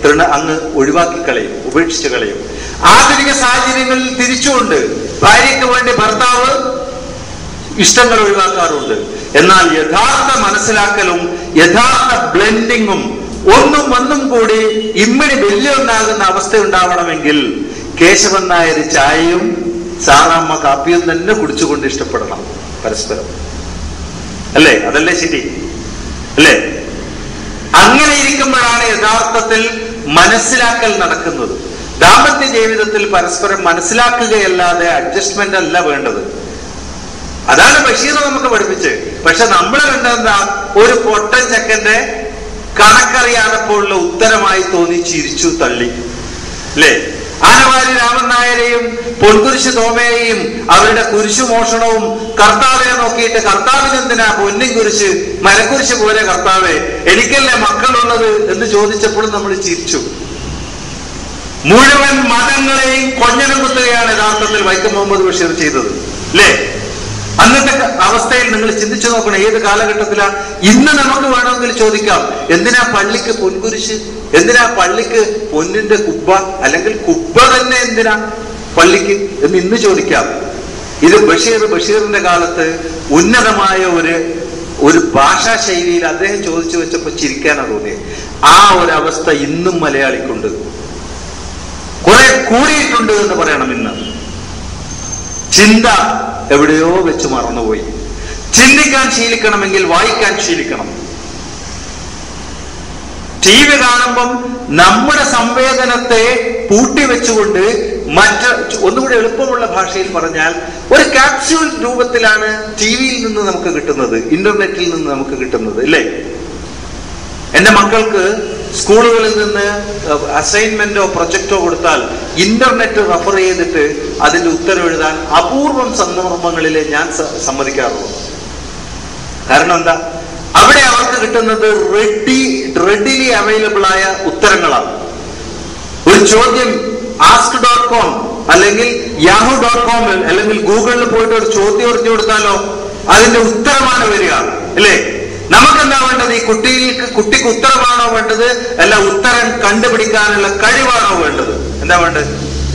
തൃണ അങ്ങ് ഒഴിവാക്കി കളയും ഉപേക്ഷിച്ച് കളയും ആധുനിക സാഹചര്യങ്ങളിൽ തിരിച്ചുകൊണ്ട് ഭാര്യയ്ക്ക് വേണ്ടി ഭർത്താവ് ഇഷ്ടങ്ങൾ ഒഴിവാക്കാറുണ്ട് എന്നാൽ യഥാർത്ഥ മനസ്സിലാക്കലും യഥാർത്ഥ ബ്ലെൻഡിങ്ങും ഒന്നും ഒന്നും കൂടി ഇമ്മിണി വലിയൊന്നാകുന്ന അവസ്ഥ ഉണ്ടാവണമെങ്കിൽ കേശവൻ നായർ ചായയും സാറാമ്മ കാപ്പിയും തന്നെ കുടിച്ചുകൊണ്ട് ഇഷ്ടപ്പെടണം പരസ്പരം അല്ലേ അതല്ലേ ശരി അല്ലേ അങ്ങനെ ഇരിക്കുമ്പോഴാണ് യഥാർത്ഥത്തിൽ മനസ്സിലാക്കൽ നടക്കുന്നത് ദാമ്പത്യ ജീവിതത്തിൽ പരസ്പരം മനസ്സിലാക്കുകയല്ലാതെ അഡ്ജസ്റ്റ്മെന്റ് അല്ല വേണ്ടത് അതാണ് ബഷീർ നമുക്ക് പഠിപ്പിച്ച് പക്ഷെ നമ്മൾ കണ്ടെന്താ ഒരു പൊട്ടൻ ചെക്കന്റെ കണക്കറിയാതപ്പോഴുള്ള ഉത്തരമായി തോന്നി ചിരിച്ചു തള്ളി അല്ലേ ആനവാരി രാമൻ നായരെയും പൊൻകുരിശ് തോമയെയും അവരുടെ കുരിശു മോഷണവും കർത്താവിനെ നോക്കിയിട്ട് കർത്താവിന് എന്തിനാ പൊന്നിൻ കുരിശ് മരക്കുരിശ് പോലെ കർത്താവെ എനിക്കല്ലേ മക്കളുള്ളത് എന്ന് ചോദിച്ചപ്പോഴും നമ്മൾ ചിരിച്ചു മുഴുവൻ മതങ്ങളെയും കൊഞ്ഞനം കുത്തുകയാണ് യഥാർത്ഥത്തിൽ വൈക്കം മുഹമ്മദ് ബഷീർ ചെയ്തത് അല്ലേ അന്നത്തെ ക- അവസ്ഥയിൽ നിങ്ങൾ ചിന്തിച്ചു നോക്കണം ഏത് കാലഘട്ടത്തിലാ ഇന്ന് നമുക്ക് വേണമെങ്കിൽ ചോദിക്കാം എന്തിനാ പള്ളിക്ക് പൊൻകുരിശ് എന്തിനാ പള്ളിക്ക് പൊന്നിന്റെ കുബ്ബ അല്ലെങ്കിൽ കുബ്ബ തന്നെ എന്തിനാ പള്ളിക്ക് എന്ന് ഇന്ന് ചോദിക്കാം ഇത് ബഷീർ ബഷീറിന്റെ കാലത്ത് ഉന്നതമായ ഒരു ഒരു ഭാഷാ ശൈലിയിൽ അദ്ദേഹം ചോദിച്ചു വെച്ചപ്പോ ചിരിക്കാനാ തോന്നിയത് ആ ഒരു അവസ്ഥ ഇന്നും മലയാളിക്കുണ്ട് കുറെ കൂടിയിട്ടുണ്ട് എന്ന് പറയണം ഇന്ന് ചിന്ത എവിടെയോ വെച്ച് മറന്നുപോയി ചിന്തിക്കാൻ ശീലിക്കണമെങ്കിൽ വായിക്കാൻ ശീലിക്കണം ടി വി കാണുമ്പം നമ്മുടെ സംവേദനത്തെ പൂട്ടിവെച്ചുകൊണ്ട് മറ്റ് ഒന്നുകൂടി എളുപ്പമുള്ള ഭാഷയിൽ പറഞ്ഞാൽ ഒരു കാപ്സ്യൂൾ രൂപത്തിലാണ് ടി വിയിൽ നിന്ന് നമുക്ക് കിട്ടുന്നത് ഇന്റർനെറ്റിൽ നിന്ന് നമുക്ക് കിട്ടുന്നത് അല്ലേ എന്റെ മക്കൾക്ക് സ്കൂളുകളിൽ നിന്ന് അസൈൻമെന്റോ പ്രൊജക്റ്റോ കൊടുത്താൽ ഇന്റർനെറ്റ് റെഫർ ചെയ്തിട്ട് അതിന്റെ ഉത്തരം എഴുതാൻ അപൂർവം സന്ദർഭങ്ങളിലെ ഞാൻ സ- സമ്മതിക്കാറുള്ളൂ കാരണം എന്താ അവിടെ അവർക്ക് കിട്ടുന്നത് റെഡി റെഡിലി അവൈലബിൾ ആയ ഉത്തരങ്ങളാണ് ഒരു ചോദ്യം ആസ്ക് ഡോട്ട് കോം അല്ലെങ്കിൽ യാഹു ഡോട്ട് കോം അല്ലെങ്കിൽ ഗൂഗിളിൽ പോയിട്ട് ഒരു ചോദ്യം എറിഞ്ഞു കൊടുത്താലോ അതിന്റെ ഉത്തരമാണ് വരിക അല്ലേ നമുക്കെന്താ വേണ്ടത് ഈ കുട്ടിക്ക് കുട്ടിക്ക് ഉത്തരമാണോ വേണ്ടത് അല്ല ഉത്തരം കണ്ടുപിടിക്കാനുള്ള കഴിവാണോ വേണ്ടത് എന്താ വേണ്ടത്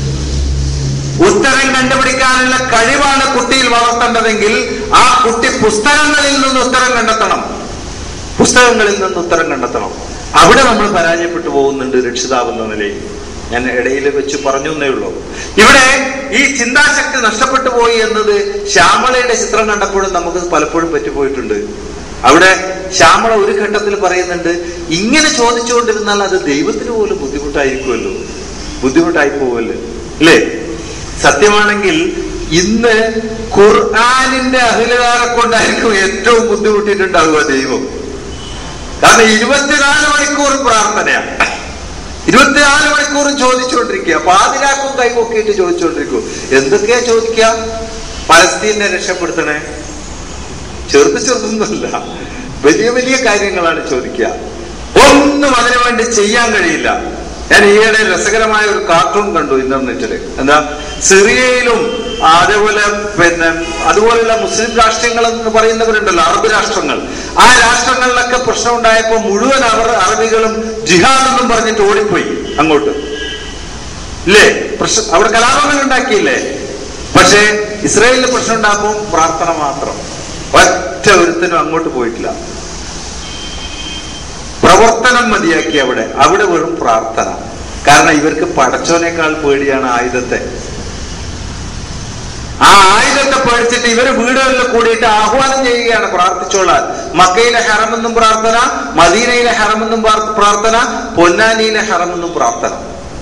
ഉത്തരം കണ്ടുപിടിക്കാനുള്ള കഴിവാണ് കുട്ടിയിൽ വളർത്തേണ്ടതെങ്കിൽ ആ കുട്ടി പുസ്തകങ്ങളിൽ നിന്ന് ഉത്തരം കണ്ടെത്തണം പുസ്തകങ്ങളിൽ നിന്ന് ഉത്തരം കണ്ടെത്തണം അവിടെ നമ്മൾ പരാജയപ്പെട്ടു പോകുന്നുണ്ട് രക്ഷിതാവെന്ന നിലയിൽ ഞാൻ ഇടയിൽ വെച്ച് പറഞ്ഞു എന്നേ ഉള്ളൂ ഇവിടെ ഈ ചിന്താശക്തി നഷ്ടപ്പെട്ടു പോയി എന്നത് ശ്യാമളയുടെ ചിത്രം കണ്ടപ്പോഴും നമുക്ക് പലപ്പോഴും പറ്റിപ്പോയിട്ടുണ്ട് അവിടെ ശ്യാമള ഒരു ഘട്ടത്തിൽ പറയുന്നുണ്ട് ഇങ്ങനെ ചോദിച്ചുകൊണ്ടിരുന്നാൽ അത് ദൈവത്തിന് പോലും ബുദ്ധിമുട്ടായിരിക്കുമല്ലോ ബുദ്ധിമുട്ടായി പോവല്ലോ അല്ലേ സത്യമാണെങ്കിൽ ഇന്ന് ഖുർആാനിന്റെ അഹിലകാരെ കൊണ്ടായിരിക്കും ഏറ്റവും ബുദ്ധിമുട്ടിയിട്ടുണ്ടാവുക ദൈവം കാരണം ഇരുപത്തിനാല് മണിക്കൂർ പ്രാർത്ഥനയാണ് ഇരുപത്തിനാല് മണിക്കൂറും ചോദിച്ചുകൊണ്ടിരിക്കുക പാതിരാക്കും കൈകൊക്കിയിട്ട് ചോദിച്ചുകൊണ്ടിരിക്കും എന്തൊക്കെയാ ചോദിക്കുക പലസ്തീനെ രക്ഷപ്പെടുത്തണേ ചെറുത് ചെറുതൊന്നുമല്ല വലിയ വലിയ കാര്യങ്ങളാണ് ചോദിക്കുക ഒന്നും അതിനു വേണ്ടി ചെയ്യാൻ കഴിയില്ല ഞാൻ ഈയിടെ രസകരമായ ഒരു കാർട്ടൂൺ കണ്ടു ഇന്റർനെറ്റില് എന്താ സിറിയയിലും അതേപോലെ പിന്നെ അതുപോലെയുള്ള മുസ്ലിം രാഷ്ട്രങ്ങൾ എന്ന് പറയുന്നവരുണ്ടല്ലോ അറബ് രാഷ്ട്രങ്ങൾ ആ രാഷ്ട്രങ്ങളിലൊക്കെ പ്രശ്നം ഉണ്ടായപ്പോൾ മുഴുവൻ അവർ അറബികളും ജിഹാദ് എന്നും പറഞ്ഞിട്ട് ഓടിപ്പോയി അങ്ങോട്ട് ഇല്ലേ പ്രശ്നം അവിടെ കലാപങ്ങൾ ഉണ്ടാക്കിയില്ലേ പക്ഷേ ഇസ്രായേലിൽ പ്രശ്നം ഉണ്ടാകുമ്പോൾ പ്രാർത്ഥന മാത്രം ഒറ്റ ഒരുത്തനും അങ്ങോട്ട് പോയിട്ടില്ല പ്രവർത്തനം മതിയാക്കി അവിടെ അവിടെ വെറും പ്രാർത്ഥന കാരണം ഇവർക്ക് പടച്ചോനേക്കാൾ പേടിയാണ് ആയുധത്തെ ആ ആയുധത്തെ പേടിച്ചിട്ട് ഇവര് വീടുകളിൽ കൂടിയിട്ട് ആഹ്വാനം ചെയ്യുകയാണ് പ്രാർത്ഥിച്ചോളാൻ മക്കയിലെ ഹറമെന്നും പ്രാർത്ഥന മദീനയിലെ ഹറമെന്നും പ്രാർ- പ്രാർത്ഥന പൊന്നാനിയിലെ ഹറമെന്നും പ്രാർത്ഥന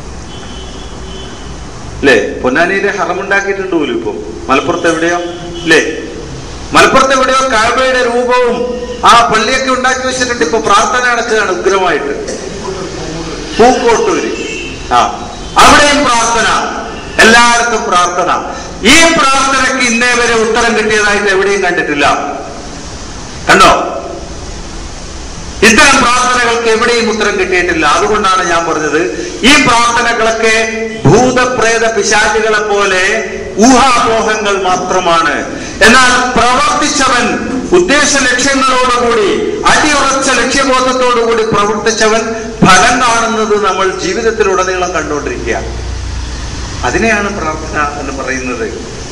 അല്ലേ പൊന്നാനിയിലെ ഹറമുണ്ടാക്കിയിട്ടുണ്ട് പോലും ഇപ്പൊ മലപ്പുറത്ത് എവിടെയോ അല്ലേ മലപ്പുറത്ത് എവിടെയോ കാഴ്ബയുടെ രൂപവും ആ പള്ളിയൊക്കെ ഉണ്ടാക്കി വെച്ചിട്ടുണ്ട് ഇപ്പൊ പ്രാർത്ഥന നടക്കുകയാണ് ഉഗ്രമായിട്ട് പൂക്കോട്ടൂര് ആ അവിടെയും പ്രാർത്ഥന എല്ലായിടത്തും പ്രാർത്ഥന ഈ പ്രാർത്ഥനയ്ക്ക് ഇന്നേ വരെ ഉത്തരം കിട്ടിയതായിട്ട് എവിടെയും കണ്ടിട്ടില്ല കണ്ടോ ഇത്തരം പ്രാർത്ഥനകൾക്ക് എവിടെയും ഉത്തരം കിട്ടിയിട്ടില്ല അതുകൊണ്ടാണ് ഞാൻ പറഞ്ഞത് ഈ പ്രാർത്ഥനകളൊക്കെ ഭൂതപ്രേത പിശാചുകളെ പോലെ ഊഹാപോഹങ്ങൾ മാത്രമാണ് എന്നാൽ പ്രവർത്തിച്ചവൻ ഉദ്ദേശ ലക്ഷ്യങ്ങളോടുകൂടി അടിയുറച്ച ലക്ഷ്യബോധത്തോടുകൂടി പ്രവർത്തിച്ചവൻ ഫലം കാണുന്നത് നമ്മൾ ജീവിതത്തിലുടനീളം കണ്ടുകൊണ്ടിരിക്കുക അതിനെയാണ് പ്രാർത്ഥന എന്ന് പറയുന്നത്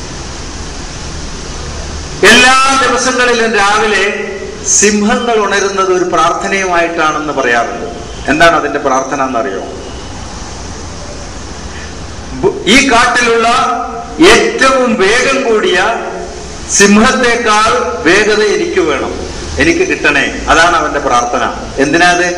എല്ലാ ദിവസങ്ങളിലും രാവിലെ സിംഹങ്ങൾ ഉണരുന്നത് ഒരു പ്രാർത്ഥനയുമായിട്ടാണെന്ന് പറയാറുണ്ട് എന്താണ് അതിന്റെ പ്രാർത്ഥന എന്നറിയോ ബു- ഈ കാട്ടിലുള്ള ഏറ്റവും വേഗം കൂടിയ സിംഹത്തെക്കാൾ വേഗത എനിക്ക് വേണം എനിക്ക് കിട്ടണേ അതാണ് അവന്റെ പ്രാർത്ഥന എന്തിനാ അത്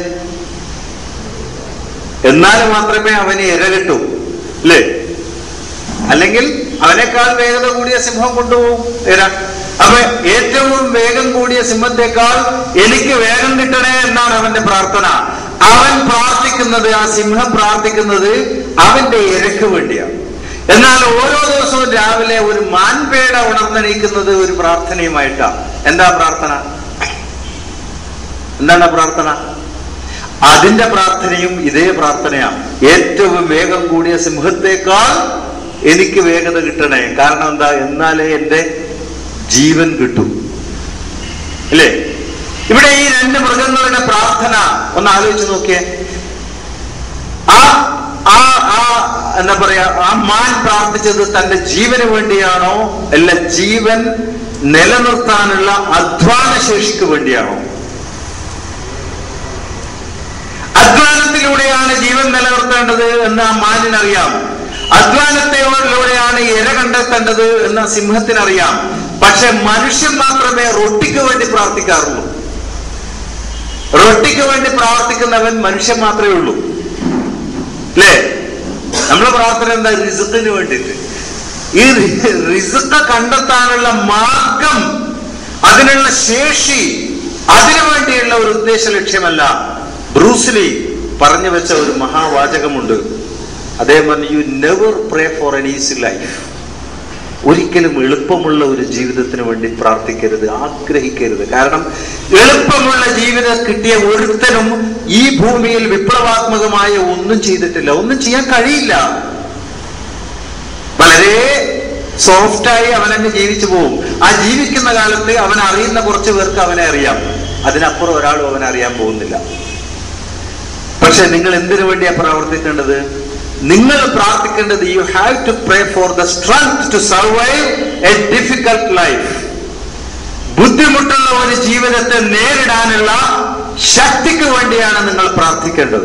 എന്നാൽ മാത്രമേ അവന് ഇര കിട്ടൂ അല്ലേ അല്ലെങ്കിൽ അവനേക്കാൾ വേഗത കൂടിയ സിംഹം കൊണ്ടുപോകും ഇര അപ്പൊ ഏറ്റവും വേഗം കൂടിയ സിംഹത്തെക്കാൾ എനിക്ക് വേഗം കിട്ടണേ എന്നാണ് അവന്റെ പ്രാർത്ഥന അവൻ പ്രാർത്ഥിക്കുന്നത് ആ സിംഹം പ്രാർത്ഥിക്കുന്നത് അവന്റെ ഇരക്ക് വേണ്ടിയാണ് എന്നാൽ ഓരോ ദിവസവും രാവിലെ ഒരു മാൻപേട ഉണർന്നെണീക്കുന്നത് ഒരു പ്രാർത്ഥനയുമായിട്ടാണ് എന്താ പ്രാർത്ഥന എന്താണ് ആ പ്രാർത്ഥന അതിന്റെ പ്രാർത്ഥനയും ഇതേ പ്രാർത്ഥനയാണ് ഏറ്റവും വേഗം കൂടിയ സിംഹത്തേക്കാൾ എനിക്ക് വേഗത കിട്ടണേ കാരണം എന്താ എന്നാലേ എന്റെ ജീവൻ കിട്ടും അല്ലേ ഇവിടെ ഈ രണ്ട് മൃഗങ്ങളുടെ പ്രാർത്ഥന ഒന്ന് ആലോചിച്ച് നോക്കിയേ ആ ആ ആ എന്താ പറയാ ആ മാൻ പ്രാർത്ഥിച്ചത് തന്റെ ജീവന് വേണ്ടിയാണോ അല്ല ജീവൻ നിലനിർത്താനുള്ള അധ്വാന ശേഷിക്ക് വേണ്ടിയാണോ അധ്വാനത്തിലൂടെയാണ് ജീവൻ നിലനിർത്തേണ്ടത് എന്ന് ആ മാനിനറിയാം അധ്വാനത്തിലൂടെയാണ് ഇര കണ്ടെത്തേണ്ടത് എന്ന് ആ സിംഹത്തിനറിയാം പക്ഷെ മനുഷ്യൻ മാത്രമേ റൊട്ടിക്ക് വേണ്ടി പ്രാർത്ഥിക്കാറുള്ളൂ റൊട്ടിക്ക് വേണ്ടി പ്രാർത്ഥിക്കുന്നവൻ മനുഷ്യൻ മാത്രമേ ഉള്ളൂ അല്ലേ നമ്മളെ പ്രാർത്ഥന എന്താ റിസുക്കിന് വേണ്ടിയിട്ട് ഈ റിസുക്ക കണ്ടെത്താനുള്ള മാർഗം അതിനുള്ള ശേഷി അതിനു വേണ്ടിയുള്ള ഒരു ഉദ്ദേശ ലക്ഷ്യമല്ല ബ്രൂസ്ലി പറഞ്ഞു വെച്ച ഒരു മഹാവാചകമുണ്ട് അദ്ദേഹം പറഞ്ഞു you never pray for an easy life ഒരിക്കലും എളുപ്പമുള്ള ഒരു ജീവിതത്തിന് വേണ്ടി പ്രാർത്ഥിക്കരുത് ആഗ്രഹിക്കരുത് കാരണം എളുപ്പമുള്ള ജീവിതം കിട്ടിയ ഒരുത്തനും ഈ ഭൂമിയിൽ വിപ്ലവാത്മകമായ ഒന്നും ചെയ്തിട്ടില്ല ഒന്നും ചെയ്യാൻ കഴിയില്ല വളരെ സോഫ്റ്റായി അവനങ്ങ് ജീവിച്ചു പോകും ആ ജീവിക്കുന്ന കാലത്ത് അവൻ അറിയുന്ന കുറച്ച് പേർക്ക് അവനെ അറിയാം അതിനപ്പുറം ഒരാളും അവനെ അറിയാൻ പോകുന്നില്ല പക്ഷെ നിങ്ങൾ എന്തിനു വേണ്ടിയാ പ്രവർത്തിക്കേണ്ടത് നിങ്ങൾ പ്രാർത്ഥിക്കേണ്ടത് you have to pray for the strength to survive a difficult life ബുദ്ധിമുട്ടുള്ള ഒരു ജീവിതത്തെ നേരിടാനുള്ള ശക്തിക്ക് വേണ്ടിയാണ് നിങ്ങൾ പ്രാർത്ഥിക്കേണ്ടത്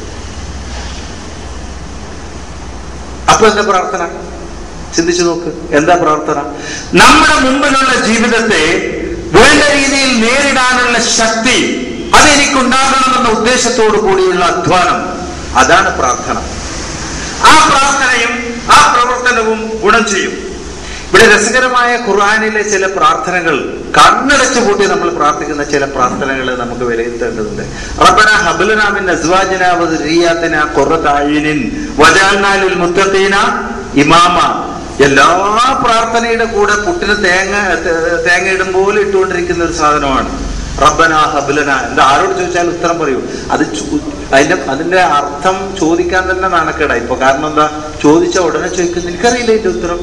അപ്പൊ എന്താ പ്രാർത്ഥന ചിന്തിച്ചു നോക്ക് എന്താ പ്രാർത്ഥന നമ്മുടെ മുമ്പിലുള്ള ജീവിതത്തെ വേണ്ട രീതിയിൽ നേരിടാനുള്ള ശക്തി അതെനിക്കുണ്ടാകണമെന്ന ഉദ്ദേശത്തോടു കൂടിയുള്ള അധ്വാനം അതാണ് പ്രാർത്ഥന ആ പ്രാർത്ഥനയും ആ പ്രവർത്തനവും ഗുണം ചെയ്യും ഇവിടെ രസകരമായ ഖുർആാനിലെ ചില പ്രാർത്ഥനകൾ കണ്ണടച്ചു പൂട്ടി നമ്മൾ പ്രാർത്ഥിക്കുന്ന ചില പ്രാർത്ഥനകൾ നമുക്ക് വിലയിരുത്തേണ്ടതുണ്ട് റബ്ബന ഹബലന മിൻ അസ്വാജിന വദുരിയാത്തിന ഖുറത അയ്യുനിൻ വജഅൽനാ ലിൽ മുത്തഖീന ഇമാമ എല്ലാ പ്രാർത്ഥനയുടെ കൂടെ പുട്ടിന് തേങ്ങ തേ- തേങ്ങ ഇടുമ്പോൾ ഇട്ടുകൊണ്ടിരിക്കുന്ന ഒരു സാധനമാണ് റബ്ബന ഹബലന എന്താ ആരോട് ചോദിച്ചാൽ ഉത്തരം പറയൂ അത് ചോ- അതിന്റെ അതിന്റെ അർത്ഥം ചോദിക്കാൻ തന്നെ നാണക്കേടാ ഇപ്പൊ കാരണം എന്താ ചോദിച്ച ഉടനെ ചോദിക്കുന്നു എനിക്കറിയില്ല ഇതിന്റെ ഉത്തരം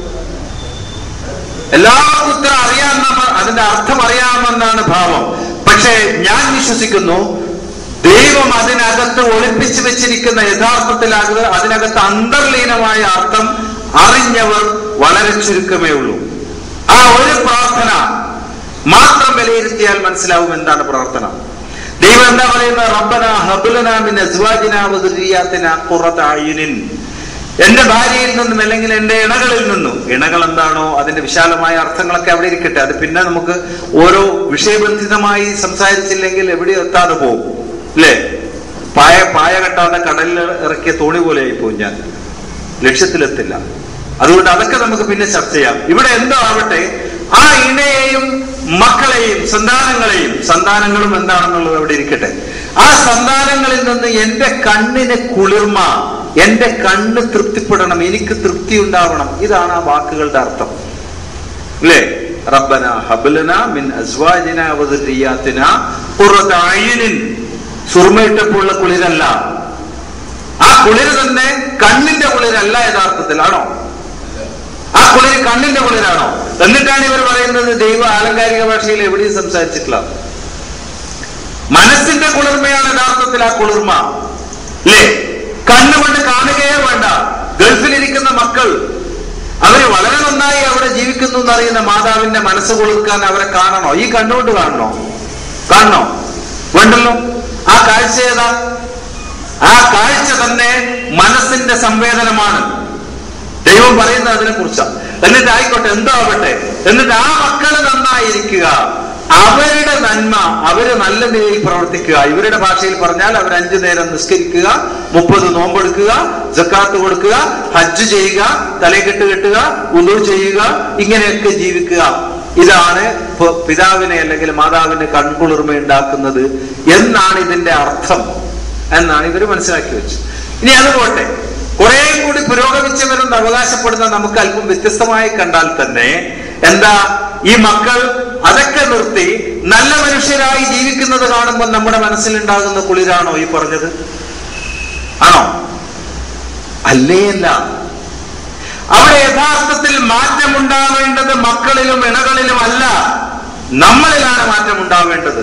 എല്ലാവർക്കും ഉത്തരം അറിയാമെന്ന അതിന്റെ അർത്ഥം അറിയാമെന്നാണ് ഭാവം പക്ഷേ ഞാൻ വിശ്വസിക്കുന്നു ദൈവം അതിനകത്ത് ഒളിപ്പിച്ചു വെച്ചിരിക്കുന്ന യഥാർത്ഥത്തിൽ അത് അതിനകത്ത് അന്തർലീനമായ അർത്ഥം അറിഞ്ഞവർ വളരെ ചുരുക്കമേ ഉള്ളൂ ആ ഒരു പ്രാർത്ഥന മാത്രം വിലയിരുത്തിയാൽ മനസ്സിലാവും എന്താണ് പ്രാർത്ഥന ദൈവം എന്താ പറയുന്നത് റബ്ബന ഹബുലന മിൻ അസ്വാജിന വദുരിയാത്തിന ഖുറത അയ്യുനിൻ എന്റെ ഭാര്യയിൽ നിന്നും അല്ലെങ്കിൽ എന്റെ ഇണകളിൽ നിന്നും ഇണകൾ എന്താണോ അതിന്റെ വിശാലമായ അർത്ഥങ്ങളൊക്കെ അവിടെ ഇരിക്കട്ടെ അത് പിന്നെ നമുക്ക് ഓരോ വിഷയബന്ധിതമായി സംസാരിച്ചില്ലെങ്കിൽ എവിടെ എത്താതെ പോകും അല്ലേ പായ പായ കെട്ടാതെ കടലിൽ ഇറക്കിയ തോണി പോലെ ആയിപ്പോവും ഞാൻ ലക്ഷ്യത്തിലെത്തില്ല അതുകൊണ്ട് അതൊക്കെ നമുക്ക് പിന്നെ ചർച്ച ചെയ്യാം ഇവിടെ എന്തോ ആവട്ടെ ആ ഇണയെയും മക്കളെയും സന്താനങ്ങളെയും സന്താനങ്ങളും എന്താണെന്നുള്ളത് അവിടെ ഇരിക്കട്ടെ ആ സന്താനങ്ങളിൽ നിന്ന് എന്റെ കണ്ണിന് കുളിർമ എന്റെ കണ്ണ് തൃപ്തിപ്പെടണം എനിക്ക് തൃപ്തി ഉണ്ടാവണം ഇതാണ് ആ വാക്കുകളുടെ അർത്ഥം അല്ലേ റബ്ബന ഹബലന മിൻ അസ്വാജിന വദുരിയാത്തിന ഖുറത അയ്യുനിൻ സുർമയിട്ടപ്പോഴുള്ള കുളിരല്ല ആ കുളിര് തന്നെ കണ്ണിന്റെ കുളിരല്ല യഥാർത്ഥത്തിൽ ആണോ ആ കുളിര് കണ്ണിന്റെ കുളിരാണോ എന്നിട്ടാണ് ഇവർ പറയുന്നത് ദൈവ ആലങ്കാരിക ഭാഷയിൽ എവിടെയും സംസാരിച്ചിട്ടില്ല മനസ്സിന്റെ കുളിർമയാണ് യഥാർത്ഥത്തിൽ ആ കുളിർമ അല്ലേ കണ്ണുകൊണ്ട് കാണുകയേ വേണ്ട ഗൾഫിലിരിക്കുന്ന മക്കൾ അവര് വളരെ നന്നായി അവിടെ ജീവിക്കുന്നു എന്നറിയുന്ന മാതാവിന്റെ മനസ്സ് കുളിർക്കാൻ അവരെ കാണണോ ഈ കണ്ണുകൊണ്ട് കാണണോ കാണണോ വേണ്ടല്ലോ ആ കാഴ്ച ഏതാ ആ കാഴ്ച തന്നെ മനസ്സിന്റെ സംവേദനമാണ് ദൈവം പറയുന്നത് അതിനെ കുറിച്ചാണ് എന്നിട്ട് ആയിക്കോട്ടെ എന്തോ ആവട്ടെ എന്നിട്ട് ആ മക്കള് നന്നായിരിക്കുക അവരുടെ നന്മ അവര് നല്ല നിലയിൽ പ്രവർത്തിക്കുക ഇവരുടെ ഭാഷയിൽ പറഞ്ഞാൽ അവർ അഞ്ചു നേരം നിസ്കരിക്കുക മുപ്പത് നോമ്പെടുക്കുക ജക്കാത്ത് കൊടുക്കുക ഹജ്ജ് ചെയ്യുക തലക്കെട്ട് കെട്ടുക ഉദു ചെയ്യുക ഇങ്ങനെയൊക്കെ ജീവിക്കുക ഇതാണ് പ- പിതാവിനെ അല്ലെങ്കിൽ മാതാവിന് കൺകുളിർമ ഉണ്ടാക്കുന്നത് എന്നാണ് ഇതിന്റെ അർത്ഥം എന്നാണ് ഇവർ മനസ്സിലാക്കി വെച്ചത് ഇനി അത് പോട്ടെ കുറെ കൂടി പുരോഗമിച്ചവരെന്ന് അവകാശപ്പെടുന്ന നമുക്ക് അല്പം വ്യത്യസ്തമായി കണ്ടാൽ തന്നെ എന്താ ഈ മക്കൾ അതൊക്കെ നിർത്തി നല്ല മനുഷ്യരായി ജീവിക്കുന്നത് കാണുമ്പോൾ നമ്മുടെ മനസ്സിലുണ്ടാകുന്ന കുളിരാണോ ഈ പറഞ്ഞത് ആണോ അല്ലേ അല്ല അവിടെ യഥാർത്ഥത്തിൽ മാറ്റമുണ്ടാവേണ്ടത് മക്കളിലും ഇണകളിലും അല്ല നമ്മളിലാണ് മാറ്റമുണ്ടാവേണ്ടത്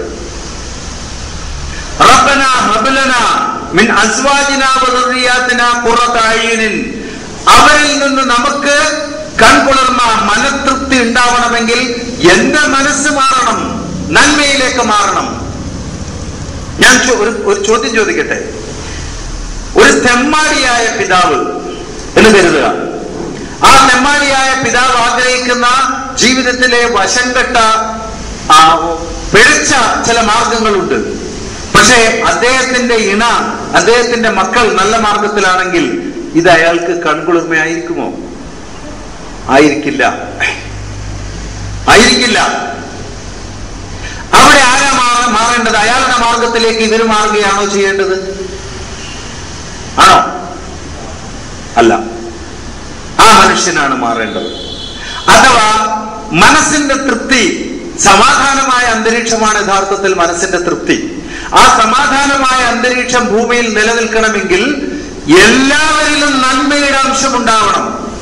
റബ്ബന ഹബ്ലന മിൻ അസ്വാജിന വദുറിയാത്തിന ഖുറത അയ്യുനിൻ അവരിൽ നിന്ന് നമുക്ക് കൺകുളിർമ മനതൃപ്തി ഉണ്ടാവണമെങ്കിൽ എന്റെ മനസ്സ് മാറണം നന്മയിലേക്ക് മാറണം ഞാൻ ചോ- ഒരു ഒരു ചോദ്യം ചോദിക്കട്ടെ ഒരു തെമ്മാടിയായ പിതാവ് എന്ന് കരുതുക ആ തെമ്മാടിയായ പിതാവ് ആഗ്രഹിക്കുന്ന ജീവിതത്തിലെ വശം കെട്ട ആ, പിഴച്ച ചില മാർഗങ്ങളുണ്ട് പക്ഷേ അദ്ദേഹത്തിന്റെ ഇണ അദ്ദേഹത്തിന്റെ മക്കൾ നല്ല മാർഗത്തിലാണെങ്കിൽ ഇത് അയാൾക്ക് കൺകുളിർമയായിരിക്കുമോ ആയിരിക്കില്ല ആയിരിക്കില്ല അവിടെ ആരാ മാറ- മാറേണ്ടത് അയാളുടെ മാർഗത്തിലേക്ക് ഇവർ മാറുകയാണോ ചെയ്യേണ്ടത് ആണോ അല്ല ആ മനുഷ്യനാണ് മാറേണ്ടത് അഥവാ മനസ്സിന്റെ തൃപ്തി സമാധാനമായ അന്തരീക്ഷമാണ് യഥാർത്ഥത്തിൽ മനസ്സിന്റെ തൃപ്തി ആ സമാധാനമായ അന്തരീക്ഷം ഭൂമിയിൽ നിലനിൽക്കണമെങ്കിൽ എല്ലാവരിലും നന്മയുടെ അംശം ഉണ്ടാവണം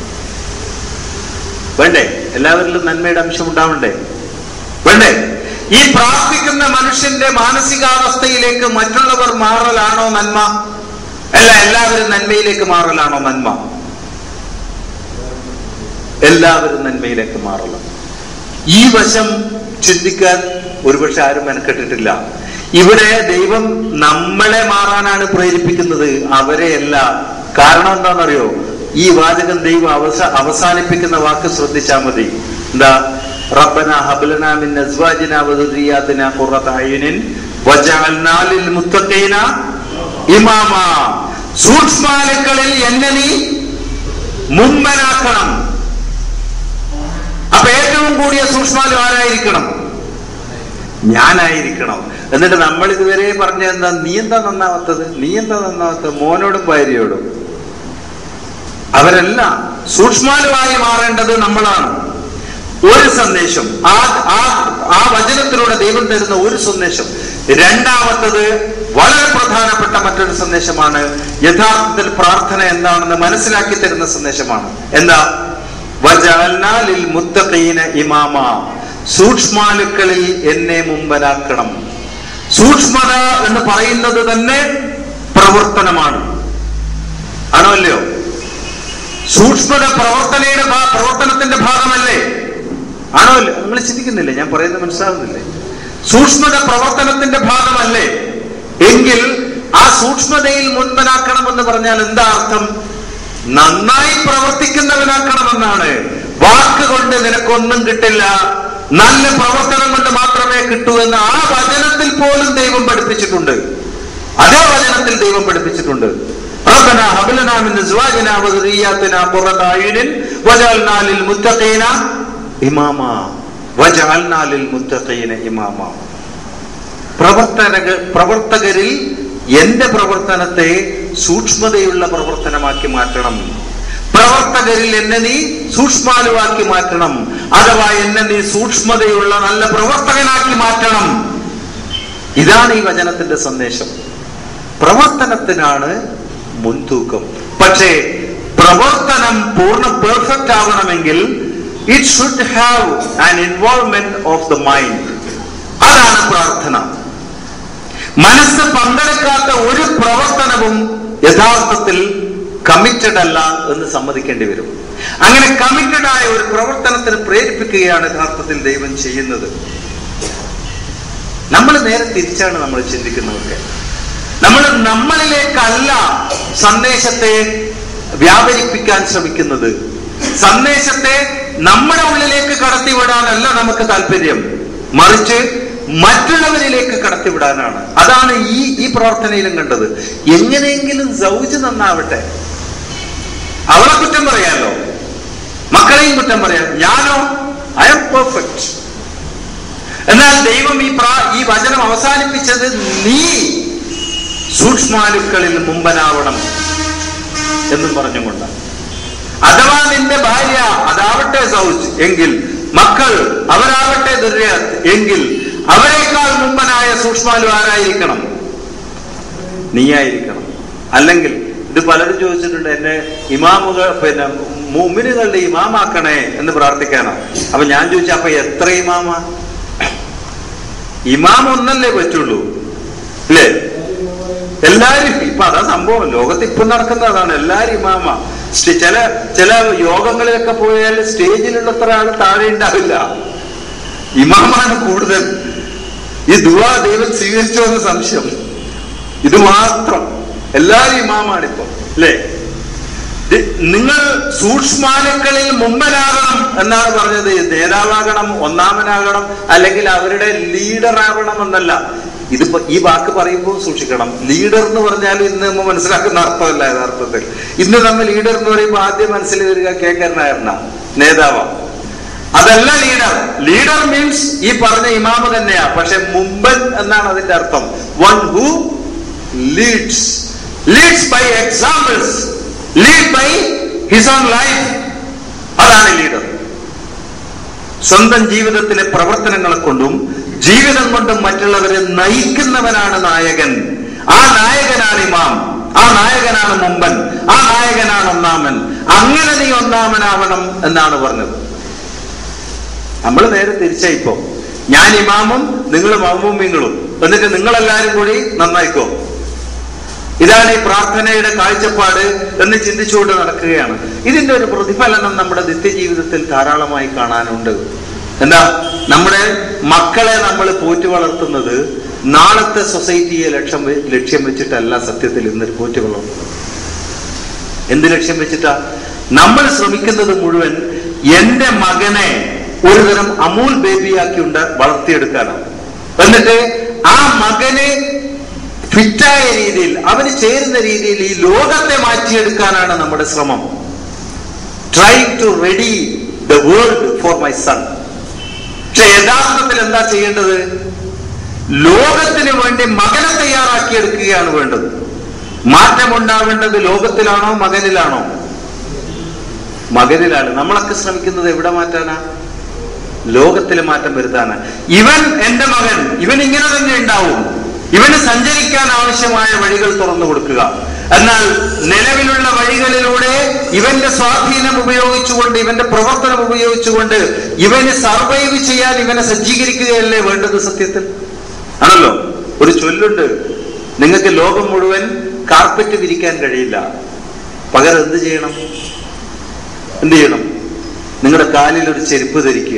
വേണ്ടേ എല്ലാവരിലും നന്മയുടെ അംശം ഉണ്ടാവണ്ടേ വേണ്ടേ ഈ പ്രാർത്ഥിക്കുന്ന മനുഷ്യന്റെ മാനസികാവസ്ഥയിലേക്ക് മറ്റുള്ളവർ മാറലാണോ നന്മ അല്ല എല്ലാവരും നന്മയിലേക്ക് മാറലാണോ നന്മ എല്ലാവരും നന്മയിലേക്ക് മാറണം ഈ വശം ചിന്തിക്കാൻ ഒരുപക്ഷെ ആരും മെനക്കെട്ടിട്ടില്ല ഇവിടെ ദൈവം നമ്മളെ മാറാനാണ് പ്രേരിപ്പിക്കുന്നത് അവരെയല്ല കാരണം എന്താണെന്നറിയോ ഈ വാചകം ദൈവം അവസ അവസാനിപ്പിക്കുന്ന വാക്ക് ശ്രദ്ധിച്ചാൽ മതി എന്താ റബ്ബന ഹബ്ലന മിൻ അസ്വാജിന വദുരിയാതിന ഖുറത അയ്യുനിൻ വജഅൽനാ ലിൽ മുത്തഖീന ഇമാമ സൂക്ഷ്മാലുക്കളിൽ എന്നെ നീ മുമ്പനാക്കണം അപ്പൊ ഏറ്റവും കൂടിയ സൂക്ഷ്മാലു ആരായിരിക്കണം ഞാനായിരിക്കണം എന്നിട്ട് നമ്മൾ ഇതുവരെ പറഞ്ഞ എന്താ നീ എന്താ നന്നാവാത്തത് നീ എന്താ നന്നാവാത്തത് മോനോടും ഭാര്യയോടും അവരല്ല സൂക്ഷ്മാലുവായി മാറേണ്ടത് നമ്മളാണ് ഒരു സന്ദേശം ആ ആ ആ വചനത്തിലൂടെ ദൈവം തരുന്ന ഒരു സന്ദേശം രണ്ടാമത്തത് വളരെ പ്രധാനപ്പെട്ട മറ്റൊരു സന്ദേശമാണ് യഥാർത്ഥത്തിൽ പ്രാർത്ഥന എന്താണെന്ന് മനസ്സിലാക്കി തരുന്ന സന്ദേശമാണ് എന്താ വജഅൽനാ ലിൽ മുത്തഖീന ഇമാമ സൂക്ഷ്മാലുക്കളിൽ എന്നെ മുമ്പനാക്കണം സൂക്ഷ്മത എന്ന് പറയുന്നത് തന്നെ പ്രവർത്തനമാണ് ആണോ അല്ലയോ സൂക്ഷ്മത പ്രവർത്തനയുടെ ഭാ- പ്രവർത്തനത്തിന്റെ ഭാഗമല്ലേ ആണോ അല്ലേ നിങ്ങൾ ചിന്തിക്കുന്നില്ലേ ഞാൻ പറയുന്നത് മനസ്സിലാകുന്നില്ലേ സൂക്ഷ്മത പ്രവർത്തനത്തിന്റെ ഭാഗമല്ലേ എങ്കിൽ ആ സൂക്ഷ്മതയിൽ മുൻപനാക്കണമെന്ന് പറഞ്ഞാൽ എന്താ അർത്ഥം നന്നായി പ്രവർത്തിക്കുന്നവനാക്കണമെന്നാണ് വാക്കുകൊണ്ട് നിനക്കൊന്നും കിട്ടില്ല നല്ല പ്രവർത്തനം കൊണ്ട് മാത്രമേ കിട്ടൂ എന്ന് ആ വചനത്തിൽ പോലും ദൈവം പഠിപ്പിച്ചിട്ടുണ്ട് അതേ വചനത്തിൽ ദൈവം പഠിപ്പിച്ചിട്ടുണ്ട് ربنا هب لنا من ازواجنا وذرياتنا قرة اعين واجعلنا للمتقين اماما واجعلنا للمتقين اماما പ്രവർത്തന പ്രവർത്തകരിൽ എന്റെ പ്രവർത്തനത്തെ സൂക്ഷ്മതയുള്ള പ്രവർത്തനമാക്കി മാറ്റണം പ്രവർത്തകരിൽ എന്നെ നീ സൂക്ഷ്മാലുവാക്കി മാറ്റണം അഥവാ എന്നെ നീ സൂക്ഷ്മതയുള്ള നല്ല പ്രവർത്തകനാക്കി മാറ്റണം ഇതാണ് ഈ വചനത്തിന്റെ സന്ദേശം പ്രവർത്തനത്തിനാണ് മുൻതൂക്കം പക്ഷേ പ്രവർത്തനം പൂർണ്ണ പെർഫെക്റ്റ് ആവണമെങ്കിൽ it should have an involvement of the mind അതാണ് പ്രാർത്ഥന മനസ്സ് പങ്കെടുക്കാത്ത ഒരു പ്രവർത്തനവും യഥാർത്ഥത്തിൽ കമ്മിറ്റഡ് അല്ല എന്ന് സമ്മതിക്കേണ്ടി വരും അങ്ങനെ കമ്മിറ്റഡ് ആയ ഒരു പ്രവർത്തനത്തിന് പ്രേരിപ്പിക്കുകയാണ് യഥാർത്ഥത്തിൽ ദൈവം ചെയ്യുന്നത് നമ്മൾ നേരെ തിരിച്ചാണ് നമ്മൾ ചിന്തിക്കുന്നവർക്ക് നമ്മൾ നമ്മളിലേക്കല്ല സന്ദേശത്തെ വ്യാപരിപ്പിക്കാൻ ശ്രമിക്കുന്നത് സന്ദേശത്തെ നമ്മുടെ ഉള്ളിലേക്ക് കടത്തിവിടാനല്ല നമുക്ക് താല്പര്യം മറിച്ച് മറ്റുള്ളവരിലേക്ക് കടത്തിവിടാനാണ് അതാണ് ഈ ഈ പ്രാർത്ഥനയിലും കണ്ടത് എങ്ങനെയെങ്കിലും സൗജ് നന്നാവട്ടെ അവളെ കുറ്റം പറയാലോ മക്കളെയും കുറ്റം പറയാം ഞാനോ ഐ എം പെർഫെക്റ്റ് എന്നാൽ ദൈവം ഈ പ്രാ ഈ വചനം അവസാനിപ്പിച്ചത് നീ സൂക്ഷ്മാലുക്കളിൽ മുമ്പനാവണം എന്നും പറഞ്ഞുകൊണ്ട് അഥവാ നിന്റെ ഭാര്യ അതാവട്ടെ സൗജ് എങ്കിൽ മക്കൾ അവരാവട്ടെ ദുര്യാത് എങ്കിൽ അവരെക്കാൾ മുമ്പനായ സൂക്ഷ്മാലു ആരായിരിക്കണം നീയായിരിക്കണം അല്ലെങ്കിൽ ഇത് പലരും ചോദിച്ചിട്ടുണ്ട് എന്നെ ഇമാമുകൾ പിന്നെ മുമിനുകളുടെ ഇമാമാക്കണേ എന്ന് പ്രാർത്ഥിക്കാനോ അപ്പൊ ഞാൻ ചോദിച്ചു അപ്പൊ എത്ര ഇമാമ ഇമാം ഒന്നല്ലേ പറ്റുള്ളൂ അല്ലേ എല്ലാരും ഇപ്പൊ അതാ സംഭവം ലോകത്ത് ഇപ്പൊ നടക്കുന്ന അതാണ് എല്ലാരും ഇമാമ സ്റ്റേ- ചില ചില യോഗങ്ങളിലൊക്കെ പോയാൽ സ്റ്റേജിലുള്ളത്ര ആള് താഴെ ഉണ്ടാവില്ല ഇമാമാണ് കൂടുതൽ ഈ ദുവാ ദൈവം സ്വീകരിച്ചോ എന്ന് സംശയം ഇത് മാത്രം എല്ലാരും ഇമാമാണിപ്പോ അല്ലേ ഇത് നിങ്ങൾ സൂക്ഷ്മാലുക്കളിൽ മുമ്പനാകണം എന്നാണ് പറഞ്ഞത് നേതാവാകണം ഒന്നാമനാകണം അല്ലെങ്കിൽ അവരുടെ ലീഡർ ആവണം എന്നല്ല ഇതിപ്പോ ഈ വാക്ക് പറയുമ്പോൾ സൂക്ഷിക്കണം ലീഡർ എന്ന് പറഞ്ഞാൽ ഇന്ന് നമ്മൾ മനസ്സിലാക്കുന്ന അർത്ഥമല്ല യഥാർത്ഥത്തിൽ ഇന്ന് നമ്മൾ ലീഡർ എന്ന് പറയുമ്പോൾ ആദ്യം മനസ്സിൽ വരിക കെ കരുണാകരന നേതാവാണ് അതല്ല ലീഡർ ലീഡർ മീൻസ് ഈ പറഞ്ഞ ഇമാമ തന്നെയാ പക്ഷെ മുമ്പൻ എന്നാണ് അതിന്റെ അർത്ഥം one who leads leads by examples lead by his own life അതാണ് ലീഡർ സ്വന്തം ജീവിതത്തിലെ പ്രവർത്തനങ്ങളെ കൊണ്ടും ജീവിതം കൊണ്ടും മറ്റുള്ളവരെ നയിക്കുന്നവനാണ് നായകൻ ആ നായകനാണ് ഇമാം ആ നായകനാണ് മുമ്പൻ ആ നായകനാണ് ഒന്നാമൻ അങ്ങനെ നീ ഒന്നാമനാവണം എന്നാണ് പറഞ്ഞത് നമ്മൾ നേരെ തിരിച്ചായിപ്പോ ഞാൻ ഇമാമും നിങ്ങൾ മഹമൂമിങ്ങളും എന്നിട്ട് നിങ്ങളെല്ലാരും കൂടി നന്നായിക്കോ ഇതാണ് ഈ പ്രാർത്ഥനയുടെ കാഴ്ചപ്പാട് എന്ന് ചിന്തിച്ചുകൊണ്ട് നടക്കുകയാണ് ഇതിന്റെ ഒരു പ്രതിഫലനം നമ്മുടെ നിത്യജീവിതത്തിൽ ധാരാളമായി കാണാനുണ്ട് എന്താ നമ്മുടെ മക്കളെ നമ്മൾ പോറ്റി വളർത്തുന്നത് നാളത്തെ സൊസൈറ്റിയെ ലക്ഷ്യം വെ- ലക്ഷ്യം വെച്ചിട്ടല്ല സത്യത്തിൽ ഇന്നൊരു പോറ്റി വളർത്തുന്നത് എന്ത് ലക്ഷ്യം വെച്ചിട്ടാ നമ്മൾ ശ്രമിക്കുന്നത് മുഴുവൻ എന്റെ മകനെ ഒരുതരം അമൂൽ ബേബിയാക്കി ഉണ്ട് വളർത്തിയെടുക്കാനാണ് എന്നിട്ട് ആ മകനെ ഫിറ്റായ രീതിയിൽ അവന് ചേരുന്ന രീതിയിൽ ഈ ലോകത്തെ മാറ്റിയെടുക്കാനാണ് നമ്മുടെ ശ്രമം try to ready the world for my son പക്ഷെ യഥാർത്ഥത്തിൽ എന്താ ചെയ്യേണ്ടത് ലോകത്തിന് വേണ്ടി മകനെ തയ്യാറാക്കിയെടുക്കുകയാണ് വേണ്ടത് മാറ്റമുണ്ടാവേണ്ടത് ലോകത്തിലാണോ മകനിലാണോ മകനിലാണ് നമ്മളൊക്കെ ശ്രമിക്കുന്നത് എവിടെ മാറ്റാനാ ലോകത്തിൽ മാറ്റം വരുത്താനാ ഇവൻ എന്റെ മകൻ ഇവൻ ഇങ്ങനെ തന്നെ ഉണ്ടാവും ഇവന് സഞ്ചരിക്കാൻ ആവശ്യമായ വഴികൾ തുറന്നു കൊടുക്കുക എന്നാൽ നിലവിലുള്ള വഴികളിലൂടെ ഇവന്റെ സ്വാധീനം ഉപയോഗിച്ചുകൊണ്ട് ഇവന്റെ പ്രവർത്തനം ഉപയോഗിച്ചുകൊണ്ട് ഇവന് സർവൈവ് ചെയ്യാൻ ഇവനെ സജ്ജീകരിക്കുകയല്ലേ വേണ്ടത് സത്യത്തിൽ ആണല്ലോ ഒരു ചൊല്ലുണ്ട് നിങ്ങൾക്ക് ലോകം മുഴുവൻ കാർപ്പറ്റ് വിരിക്കാൻ കഴിയില്ല പകരം എന്ത് ചെയ്യണം എന്ത് ചെയ്യണം നിങ്ങളുടെ കാലിൽ ഒരു ചെരുപ്പ് ധരിക്കുക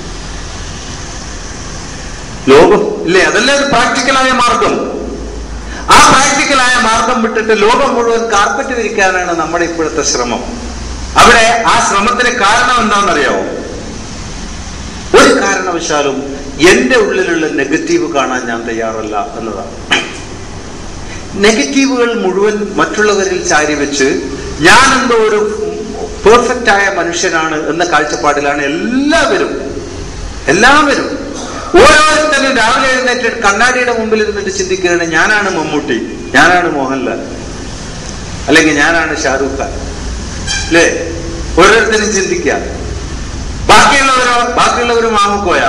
ലോകം ഇല്ലേ അതല്ലേ ഒരു പ്രാക്ടിക്കലായ മാർഗം ആ പ്രാക്ടിക്കലായ മാർഗം വിട്ടിട്ട് ലോകം മുഴുവൻ കാർപ്പറ്റ് വിരിക്കാനാണ് നമ്മുടെ ഇപ്പോഴത്തെ ശ്രമം അവിടെ ആ ശ്രമത്തിന് കാരണം എന്താണെന്നറിയാവോ ഒരു കാരണവശാലും എന്റെ ഉള്ളിലുള്ള നെഗറ്റീവ് കാണാൻ ഞാൻ തയ്യാറല്ല എന്നതാണ് നെഗറ്റീവുകൾ മുഴുവൻ മറ്റുള്ളവരിൽ ചാരി വെച്ച് ഞാൻ എന്തോ ഒരു പെർഫെക്റ്റ് ആയ മനുഷ്യനാണ് എന്ന കാഴ്ചപ്പാടിലാണ് എല്ലാവരും എല്ലാവരും ഓരോരുത്തരും രാവിലെ എഴുന്നേറ്റ് കണ്ണാടിയുടെ മുമ്പിൽ ഇരുന്നിട്ട് ചിന്തിക്കുകയാണ് ഞാനാണ് മമ്മൂട്ടി ഞാനാണ് മോഹൻലാൽ അല്ലെങ്കിൽ ഞാനാണ് ഷാരൂഖ് ഖാൻ അല്ലേ ഓരോരുത്തരും ചിന്തിക്കുക ബാക്കിയുള്ളവരോ ബാക്കിയുള്ളവരും മാമുക്കോയ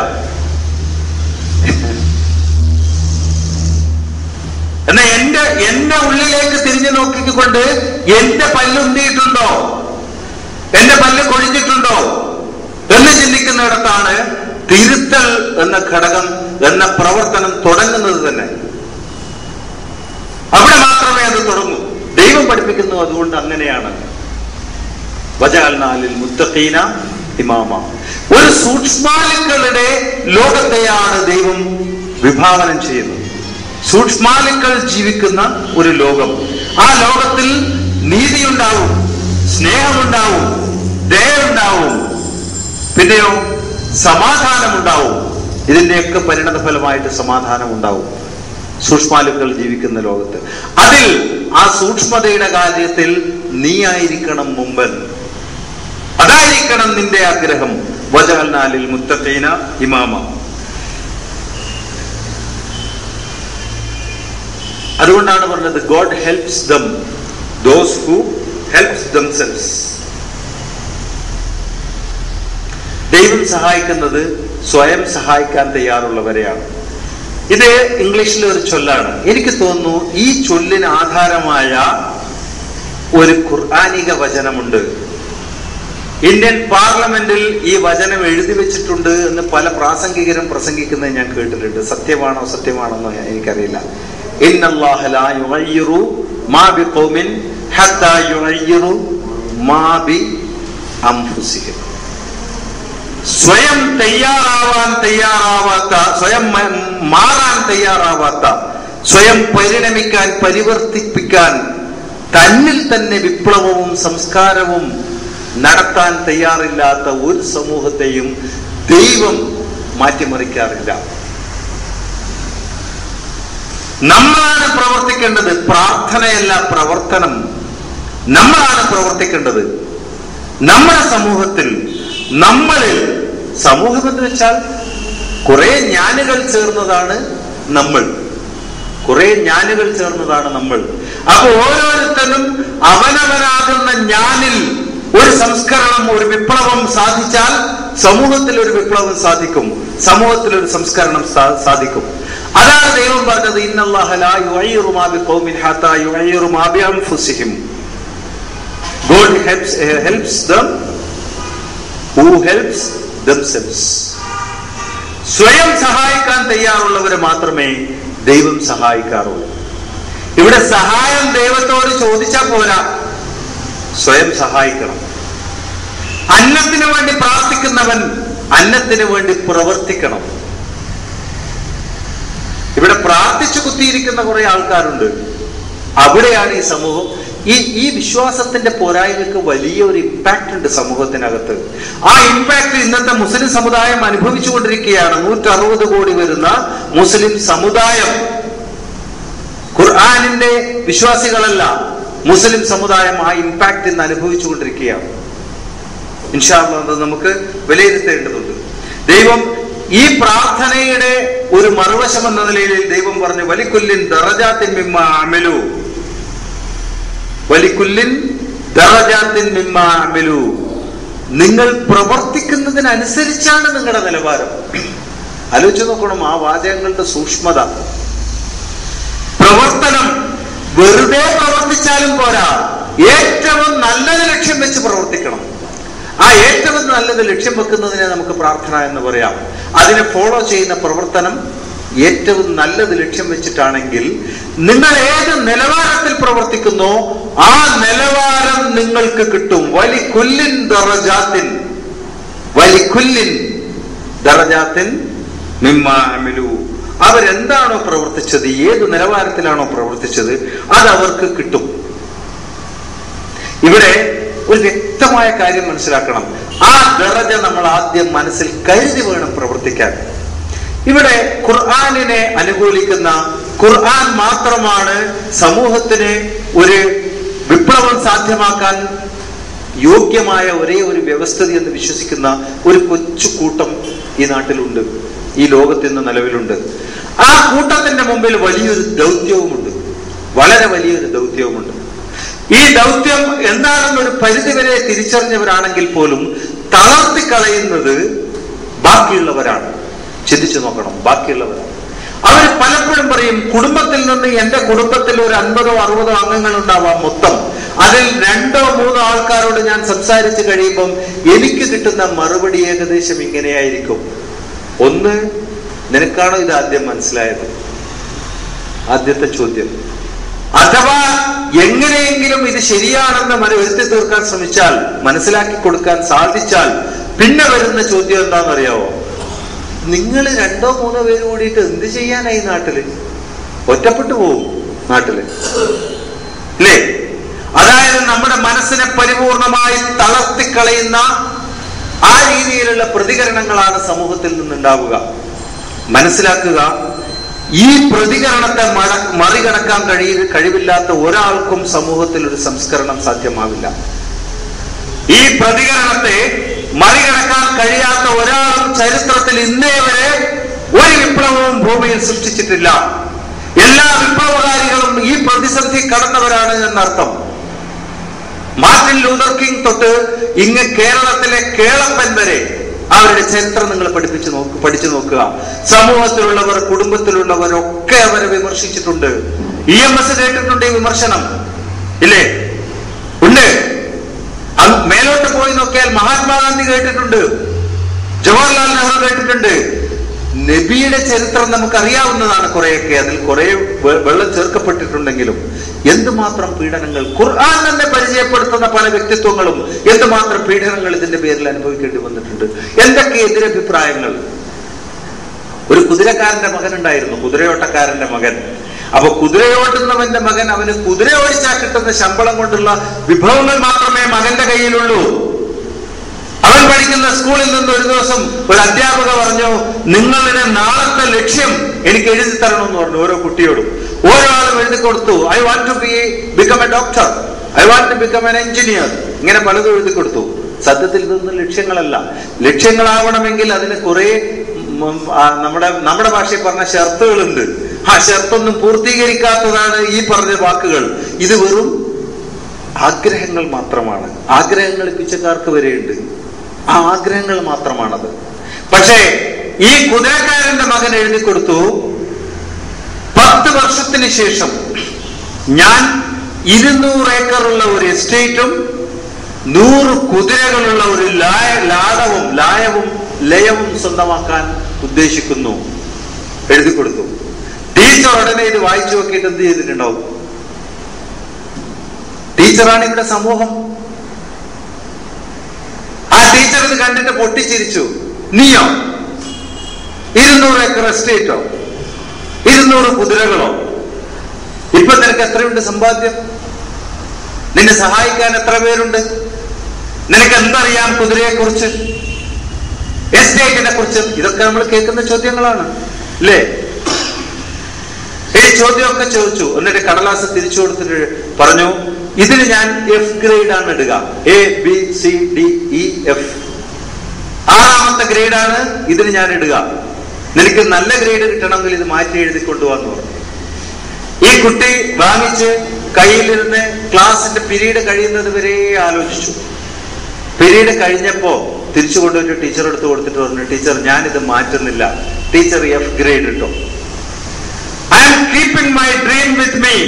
എന്നാ എന്റെ എന്റെ ഉള്ളിലേക്ക് തിരിഞ്ഞു നോക്കിക്കൊണ്ട് എന്റെ പല്ലുന്തിയിട്ടുണ്ടോ എന്റെ പല്ല് കൊഴിഞ്ഞിട്ടുണ്ടോ എന്ന് പഠിപ്പിക്കുന്നിടത്താണ് തിരുത്തൽ എന്ന ഘടകം എന്ന പ്രവർത്തനം തുടങ്ങുന്നത് തന്നെ അവിടെ മാത്രമേ അത് തുടങ്ങൂ ദൈവം പഠിപ്പിക്കുന്നു അതുകൊണ്ട് അങ്ങനെയാണ് വജാൽനാലിൽ മുത്തഖീന ഇമാമ ഒരു സൂക്ഷ്മാലുക്കളുടെ ലോകത്തെയാണ് ദൈവം വിഭാവനം ചെയ്യുന്നത് സൂക്ഷ്മാലുക്കൾ ജീവിക്കുന്ന ഒരു ലോകം ആ ലോകത്തിൽ നീതിയുണ്ടാവും സ്നേഹമുണ്ടാവും ദയുണ്ടാവും പിന്നെയോ സമാധാനമുണ്ടാവും ഇതിന്റെയൊക്കെ പരിണത ഫലമായിട്ട് സമാധാനം ഉണ്ടാവും സൂക്ഷ്മാലുക്കൾ ജീവിക്കുന്ന ലോകത്ത് അതിൽ ആ സൂക്ഷ്മതയുടെ കാര്യത്തിൽ നീയായിരിക്കണം മുമ്പൻ അതായിരിക്കണം നിന്റെ ആഗ്രഹം വജാൽനാലിൽ മുത്തഖീന ഇമാമ അതുകൊണ്ടാണ് പറഞ്ഞത് God helps them those who helps themselves ദൈവം സഹായിക്കുന്നത് സ്വയം സഹായിക്കാൻ തയ്യാറുള്ളവരെയാണ് ഇത് ഇംഗ്ലീഷിലെ ഒരു ചൊല്ലാണ് എനിക്ക് തോന്നുന്നു ഈ ചൊല്ലിന് ആധാരമായ ഒരു ഖുർആാനിക വചനമുണ്ട് ഇന്ത്യൻ പാർലമെന്റിൽ ഈ വചനം എഴുതി വെച്ചിട്ടുണ്ട് എന്ന് പല പ്രാസംഗികരും പ്രസംഗിക്കുന്നത് ഞാൻ കേട്ടിട്ടുണ്ട് സത്യമാണോ സത്യമാണോ എന്ന് എനിക്കറിയില്ല ഇന്നല്ലാഹ ലാ യുഗയ്യിറു മാ ബിഖൗമിൻ ഹത്താ യുഗയ്യിറു മാ ബി അൻഫുസിഹിം സ്വയം തയ്യാറാവാൻ തയ്യാറാവാത്ത സ്വയം മ- മാറാൻ തയ്യാറാവാത്ത സ്വയം പരിണമിക്കാൻ പരിവർത്തിപ്പിക്കാൻ തന്നിൽ തന്നെ വിപ്ലവവും സംസ്കാരവും നടത്താൻ തയ്യാറില്ലാത്ത ഒരു സമൂഹത്തെയും ദൈവം മാറ്റിമറിക്കാറില്ല നമ്മളാണ് പ്രവർത്തിക്കേണ്ടത് പ്രാർത്ഥനയല്ല പ്രവർത്തനം നമ്മളാണ് പ്രവർത്തിക്കേണ്ടത് നമ്മുടെ സമൂഹത്തിൽ നമ്മളിൽ സമൂഹം എന്ന് വെച്ചാൽ കുറെ ജ്ഞാനികൾ ചേർന്നതാണ് നമ്മൾ കുറെ ജ്ഞാനികൾ ചേർന്നതാണ് നമ്മൾ അപ്പൊ ഓരോരുത്തരും അവനവനാകുന്ന ഞാനിൽ ഒരു സംസ്കരണം ഒരു വിപ്ലവം സാധിച്ചാൽ സമൂഹത്തിൽ ഒരു വിപ്ലവം സാധിക്കും സമൂഹത്തിൽ ഒരു സംസ്കരണം സാ- സാധിക്കും അതാണ് ദൈവം പറഞ്ഞത് ഇന്നല്ലാഹ ലാ യുഗയ്യിറു മാ ബിഖൗമിൻ ഹത്താ യുഗയ്യിറു മാ ബിഅൻഫുസിഹിം God helps, uh, helps them who helps themselves. സ്വയം സഹായിക്കാൻ തയ്യാറുള്ളവരെ മാത്രമേ ദൈവം സഹായിക്കാറുള്ളൂ ഇവിടെ സഹായം ദൈവത്തോട് ചോദിച്ചാൽ പോരാ സ്വയം സഹായിക്കണം അന്നത്തിന് വേണ്ടി പ്രാർത്ഥിക്കുന്നവൻ അന്നത്തിന് വേണ്ടി പ്രവർത്തിക്കണം ഇവിടെ പ്രാർത്ഥിച്ചു കുത്തിയിരിക്കുന്ന കുറെ ആൾക്കാരുണ്ട് അവിടെയാണ് ഈ സമൂഹം ഈ ഈ വിശ്വാസത്തിന്റെ പോരായ്മയ്ക്ക് വലിയ ഒരു ഇമ്പാക്ട് ഉണ്ട് സമൂഹത്തിനകത്ത് ആ ഇമ്പാക്ട് ഇന്നത്തെ മുസ്ലിം സമുദായം അനുഭവിച്ചുകൊണ്ടിരിക്കുകയാണ് നൂറ്ററുപത് കോടി വരുന്ന മുസ്ലിം സമുദായം ഖുർആാനിന്റെ വിശ്വാസികളല്ല മുസ്ലിം സമുദായം ആ ഇമ്പാക്ട് ഇന്ന് അനുഭവിച്ചുകൊണ്ടിരിക്കുകയാണ് ഇൻഷാല്ല അത് നമുക്ക് വിലയിരുത്തേണ്ടതുണ്ട് ദൈവം ഈ പ്രാർത്ഥനയുടെ ഒരു മറുവശം എന്ന നിലയിൽ ദൈവം പറഞ്ഞു വലിക്കുല്ലിൻ ദറജാത്തിൻ മിമ്മ അമലു വലിക്കുല്ലിൻ ദറജാത്തിൻ മിമ്മ അമലു നിങ്ങൾ പ്രവർത്തിക്കുന്നതിനനുസരിച്ചാണ് നിങ്ങളുടെ നിലവാരം ആലോചിച്ച് നോക്കണം ആ വാചകങ്ങളുടെ സൂക്ഷ്മത പ്രവർത്തനം വെറുതെ പ്രവർത്തിച്ചാലും പോരാ ഏറ്റവും നല്ലത് ലക്ഷ്യം വെച്ച് പ്രവർത്തിക്കണം ആ ഏറ്റവും നല്ലത് ലക്ഷ്യം വെക്കുന്നതിനെ നമുക്ക് പ്രാർത്ഥന എന്ന് പറയാം അതിനെ ഫോളോ ചെയ്യുന്ന പ്രവർത്തനം ഏറ്റവും നല്ലത് ലക്ഷ്യം വെച്ചിട്ടാണെങ്കിൽ നിങ്ങൾ ഏത് നിലവാരത്തിൽ പ്രവർത്തിക്കുന്നോ ആ നിലവാരം നിങ്ങൾക്ക് കിട്ടും വലി കുല്ലിൻ ദറജാത്തിൻ വലി കുല്ലിൻ ദറജാത്തിൻ മിമ്മ അമിലു അവരെന്താണോ പ്രവർത്തിച്ചത് ഏത് നിലവാരത്തിലാണോ പ്രവർത്തിച്ചത് അത് അവർക്ക് കിട്ടും ഇവിടെ ഒരു വ്യക്തമായ കാര്യം മനസ്സിലാക്കണം ആ ദറജ നമ്മൾ ആദ്യം മനസ്സിൽ കരുതി വേണം പ്രവർത്തിക്കാൻ ഇവിടെ ഖുർആാനിനെ അനുകൂലിക്കുന്ന ഖുർആൻ മാത്രമാണ് സമൂഹത്തിന് ഒരു വിപ്ലവം സാധ്യമാക്കാൻ യോഗ്യമായ ഒരേ ഒരു വ്യവസ്ഥിതി എന്ന് വിശ്വസിക്കുന്ന ഒരു കൊച്ചു കൂട്ടം ഈ നാട്ടിലുണ്ട് ഈ ലോകത്ത് ഇന്ന് നിലവിലുണ്ട് ആ കൂട്ടത്തിന്റെ മുമ്പിൽ വലിയൊരു ദൗത്യവുമുണ്ട് വളരെ വലിയൊരു ദൗത്യവുമുണ്ട് ഈ ദൗത്യം എന്താണെന്നൊരു പരിധിവരെ തിരിച്ചറിഞ്ഞവരാണെങ്കിൽ പോലും തളർത്തിക്കളയുന്നത് ബാക്കിയുള്ളവരാണ് ചിന്തിച്ചു നോക്കണം ബാക്കിയുള്ളവരാണ് അവർ അവർ പലപ്പോഴും പറയും കുടുംബത്തിൽ നിന്ന് എന്റെ കുടുംബത്തിൽ ഒരു അൻപതോ അറുപതോ അംഗങ്ങൾ ഉണ്ടാവാം മൊത്തം അതിൽ രണ്ടോ മൂന്നോ ആൾക്കാരോട് ഞാൻ സംസാരിച്ചു കഴിയുമ്പം എനിക്ക് കിട്ടുന്ന മറുപടി ഏകദേശം ഇങ്ങനെയായിരിക്കും ഒന്ന് നിനക്കാണോ ഇത് ആദ്യം മനസ്സിലായത് ആദ്യത്തെ ചോദ്യം അഥവാ എങ്ങനെയെങ്കിലും ഇത് ശരിയാണെന്ന് മന വരുത്തി തീർക്കാൻ ശ്രമിച്ചാൽ മനസ്സിലാക്കി കൊടുക്കാൻ സാധിച്ചാൽ പിന്നെ വരുന്ന ചോദ്യം എന്താണെന്നറിയാവോ നിങ്ങൾ രണ്ടോ മൂന്നോ പേര് കൂടിയിട്ട് എന്ത് ചെയ്യാനായി നാട്ടില് ഒറ്റപ്പെട്ടു പോവും നാട്ടില് അല്ലേ അതായത് നമ്മുടെ മനസ്സിനെ പരിപൂർണമായി തളർത്തിക്കളയുന്ന ആ രീതിയിലുള്ള പ്രതികരണങ്ങളാണ് സമൂഹത്തിൽ നിന്നുണ്ടാവുക മനസ്സിലാക്കുക ഈ പ്രതികരണത്തെ മട മറികടക്കാൻ കഴിയ കഴിവില്ലാത്ത ഒരാൾക്കും സമൂഹത്തിൽ ഒരു സംസ്കരണം സാധ്യമാവില്ല ഈ പ്രതികരണത്തെ മറികടക്കാൻ കഴിയാത്ത ഒരാളും ചരിത്രത്തിൽ ഇന്നേ വരെ ഒരു വിപ്ലവവും ഭൂമിയിൽ സൃഷ്ടിച്ചിട്ടില്ല എല്ലാ വിപ്ലവകാരികളും ഈ പ്രതിസന്ധി കടന്നവരാണ് എന്നർത്ഥം മാർട്ടിൻ ലൂതർ കിങ് തൊട്ട് ഇങ്ങ് കേരളത്തിലെ കേളപ്പൻ വരെ അവരുടെ ചരിത്രം നിങ്ങൾ പഠിപ്പിച്ചു നോക്ക് പഠിച്ചു നോക്കുക സമൂഹത്തിലുള്ളവർ കുടുംബത്തിലുള്ളവർ ഒക്കെ അവരെ വിമർശിച്ചിട്ടുണ്ട് ഇ എം എസ് കേട്ടിട്ടുണ്ട് ഈ വിമർശനം ഇല്ലേ ഉണ്ട് അത് മേലോട്ട് പോയി നോക്കിയാൽ മഹാത്മാഗാന്ധി കേട്ടിട്ടുണ്ട് ജവഹർലാൽ നെഹ്റു കേട്ടിട്ടുണ്ട് നബിയുടെ ചരിത്രം നമുക്കറിയാവുന്നതാണ് കുറെയൊക്കെ അതിൽ കുറെ വെ- വെള്ളം ചേർക്കപ്പെട്ടിട്ടുണ്ടെങ്കിലും എന്തുമാത്രം പീഡനങ്ങൾ ഖുർആൻ തന്നെ പരിചയപ്പെടുത്തുന്ന പല വ്യക്തിത്വങ്ങളും എന്തുമാത്രം പീഡനങ്ങൾ ഇതിന്റെ പേരിൽ അനുഭവിക്കേണ്ടി വന്നിട്ടുണ്ട് എന്തൊക്കെ എതിരഭിപ്രായങ്ങൾ ഒരു കുതിരക്കാരന്റെ മകൻ ഉണ്ടായിരുന്നു കുതിരയോട്ടക്കാരന്റെ മകൻ അപ്പൊ കുതിരയോട്ടുന്നവന്റെ മകൻ അവന് കുതിര ഓടിച്ചാൽ കിട്ടുന്ന ശമ്പളം കൊണ്ടുള്ള വിഭവങ്ങൾ മാത്രമേ മകന്റെ കയ്യിലുള്ളൂ അവൻ പഠിക്കുന്ന സ്കൂളിൽ നിന്ന് ഒരു ദിവസം ഒരു അധ്യാപക പറഞ്ഞു നിങ്ങളുടെ നാളത്തെ ലക്ഷ്യം എനിക്ക് എഴുതി തരണമെന്ന് പറഞ്ഞു ഓരോ കുട്ടിയോടും ഓരോ ആളും എഴുതി കൊടുത്തു I want to be become a doctor I want to become an engineer ഇങ്ങനെ പലതും എഴുതി കൊടുത്തു സത്യത്തിൽ ഇതൊന്നും ലക്ഷ്യങ്ങളല്ല ലക്ഷ്യങ്ങളാവണമെങ്കിൽ അതിന് കുറെ ഉം, ആ, നമ്മുടെ നമ്മുടെ ഭാഷയിൽ പറഞ്ഞ ഷർത്തുകളുണ്ട് ആ ഷർത്തൊന്നും പൂർത്തീകരിക്കാത്തതാണ് ഈ പറഞ്ഞ വാക്കുകൾ ഇത് വെറും ആഗ്രഹങ്ങൾ മാത്രമാണ് ആഗ്രഹങ്ങൾ പിച്ചക്കാർക്ക് വരെയുണ്ട് ആ ആഗ്രഹങ്ങൾ മാത്രമാണത് പക്ഷേ ഈ കുതിരക്കാരന്റെ മകൻ എഴുതി കൊടുത്തു പത്ത് വർഷത്തിന് ശേഷം ഞാൻ ഇരുന്നൂറ് ഏക്കറുള്ള ഒരു എസ്റ്റേറ്റും നൂറ് കുതിരകളുള്ള ഒരു ലായ ലാടവും ലായവും ലയവും സ്വന്തമാക്കാൻ ഉദ്ദേശിക്കുന്നു എഴുതി കൊടുത്തു ടീച്ചർ ഉടനെ ഇത് വായിച്ചു നോക്കിയിട്ട് എന്ത് ചെയ്തിട്ടുണ്ടാവും ടീച്ചറാണ് ഇവിടെ സമൂഹം ആ ടീച്ചർ ഇത് കണ്ടിട്ട് പൊട്ടിച്ചിരിച്ചു നീയോ ഇരുന്നൂറ് ഏക്കർ എസ്റ്റേറ്റോ ഇരുന്നൂറ് കുതിരകളോ ഇപ്പൊ നിനക്ക് എത്രയുണ്ട് സമ്പാദ്യം നിന്നെ സഹായിക്കാൻ എത്ര പേരുണ്ട് നിനക്ക് എന്തറിയാം കുതിരയെ കുറിച്ച് എസ്റ്റേറ്റിനെ കുറിച്ച് ഇതൊക്കെ നമ്മൾ കേൾക്കുന്ന ചോദ്യങ്ങളാണ് അല്ലേ ഈ ചോദ്യമൊക്കെ ചോദിച്ചു എന്നിട്ട് കടലാസ് തിരിച്ചു കൊടുത്തിട്ട് പറഞ്ഞു ഇതിന് ഞാൻ എഫ് ഗ്രേഡ് ആണ് ഇടുക A B C D E F ആറാമത്തെ ഗ്രേഡാണ് ഇതിന് ഞാൻ ഇടുക നിനക്ക് നല്ല ഗ്രേഡ് കിട്ടണമെങ്കിൽ ഇത് മാറ്റി എഴുതി കൊണ്ടുപോകാന്ന് പറഞ്ഞു ഈ കുട്ടി വാങ്ങിച്ച് കയ്യിലിരുന്ന് ക്ലാസിന്റെ പിരീഡ് കഴിയുന്നത് വരെ ആലോചിച്ചു പിരീഡ് കഴിഞ്ഞപ്പോ തിരിച്ചു കൊണ്ടുപോയിട്ട് ടീച്ചർ എടുത്ത് കൊടുത്തിട്ട് പറഞ്ഞു ടീച്ചർ ഞാനിത് മാറ്റുന്നില്ല ടീച്ചർ എഫ് ഗ്രേഡ് ഇട്ടോ I'm keeping my dream with me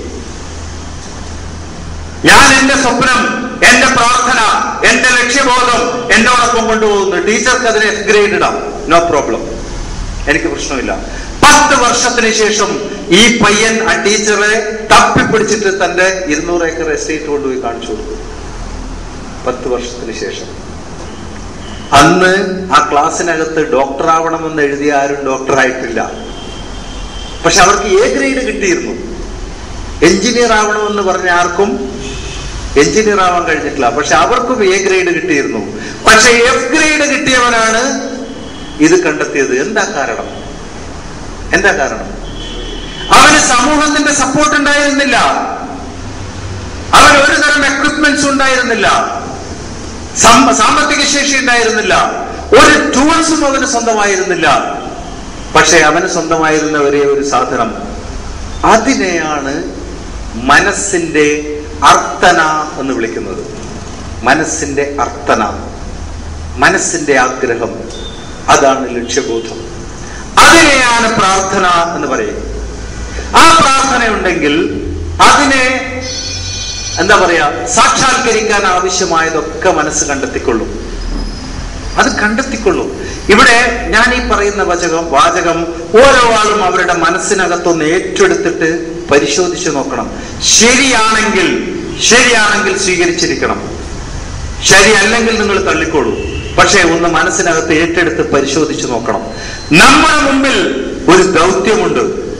ഞാൻ എന്റെ സ്വപ്നം എന്റെ പ്രാർത്ഥന എന്റെ ലക്ഷ്യബോധം എന്നോടൊപ്പം കൊണ്ടുപോകുന്നു ടീച്ചർക്ക് അതിന് എഫ് ഗ്രേഡ് ഇടാം നോ പ്രോബ്ലം എനിക്ക് പ്രശ്നമില്ല പത്ത് വർഷത്തിന് ശേഷം ഈ പയ്യൻ ആ ടീച്ചറെ തപ്പിപ്പിടിച്ചിട്ട് തന്റെ ഇരുന്നൂറ് ഏക്കർ എസ്റ്റേറ്റ് കൊണ്ടുപോയി കാണിച്ചു കൊടുത്തു പത്ത് വർഷത്തിന് ശേഷം അന്ന് ആ ക്ലാസ്സിനകത്ത് ഡോക്ടർ ആവണമെന്ന് എഴുതിയ ആരും ഡോക്ടർ ആയിട്ടില്ല പക്ഷെ അവർക്ക് എ ഗ്രേഡ് കിട്ടിയിരുന്നു എഞ്ചിനീയർ ആവണമെന്ന് പറഞ്ഞ ആർക്കും എഞ്ചിനീയർ ആവാൻ കഴിഞ്ഞിട്ടില്ല പക്ഷെ അവർക്കും എ ഗ്രേഡ് കിട്ടിയിരുന്നു പക്ഷെ എഫ് ഗ്രേഡ് കിട്ടിയവനാണ് ഇത് കണ്ടെത്തിയത് എന്താ കാരണം എന്താ കാരണം അവന് സമൂഹത്തിന്റെ സപ്പോർട്ട് ഉണ്ടായിരുന്നില്ല അവന് ഒരു തരം എക്വിപ്മെന്റ്സ് ഉണ്ടായിരുന്നില്ല സം- സാമ്പത്തിക ശേഷി ഉണ്ടായിരുന്നില്ല ഒരു ടൂൾസും അവന് സ്വന്തമായിരുന്നില്ല പക്ഷെ അവന് സ്വന്തമായിരുന്ന ഒരേ ഒരു സാധനം അതിനെയാണ് മനസ്സിന്റെ അർത്ഥന എന്ന് വിളിക്കുന്നത് മനസ്സിന്റെ അർത്ഥന മനസ്സിന്റെ ആഗ്രഹം അതാണ് ലക്ഷ്യബോധം അത് അതിനെയാണ് പ്രാർത്ഥന എന്ന് പറയും ആ പ്രാർത്ഥന ഉണ്ടെങ്കിൽ അതിനെ എന്താ പറയാ സാക്ഷാത്കരിക്കാൻ ആവശ്യമായതൊക്കെ മനസ്സ് കണ്ടെത്തിക്കൊള്ളും അത് കണ്ടെത്തിക്കൊള്ളും ഇവിടെ ഞാൻ ഈ പറയുന്ന വചകം വാചകം ഓരോ ആളും അവരുടെ മനസ്സിനകത്തൊന്ന് ഏറ്റെടുത്തിട്ട് പരിശോധിച്ചു നോക്കണം ശരിയാണെങ്കിൽ ശരിയാണെങ്കിൽ സ്വീകരിച്ചിരിക്കണം ശരിയല്ലെങ്കിൽ നിങ്ങൾ തള്ളിക്കോളൂ പക്ഷേ ഒന്ന് മനസ്സിനകത്ത് ഏറ്റെടുത്ത് പരിശോധിച്ചു നോക്കണം നമ്മുടെ മുമ്പിൽ ഒരു ദൗത്യമുണ്ട്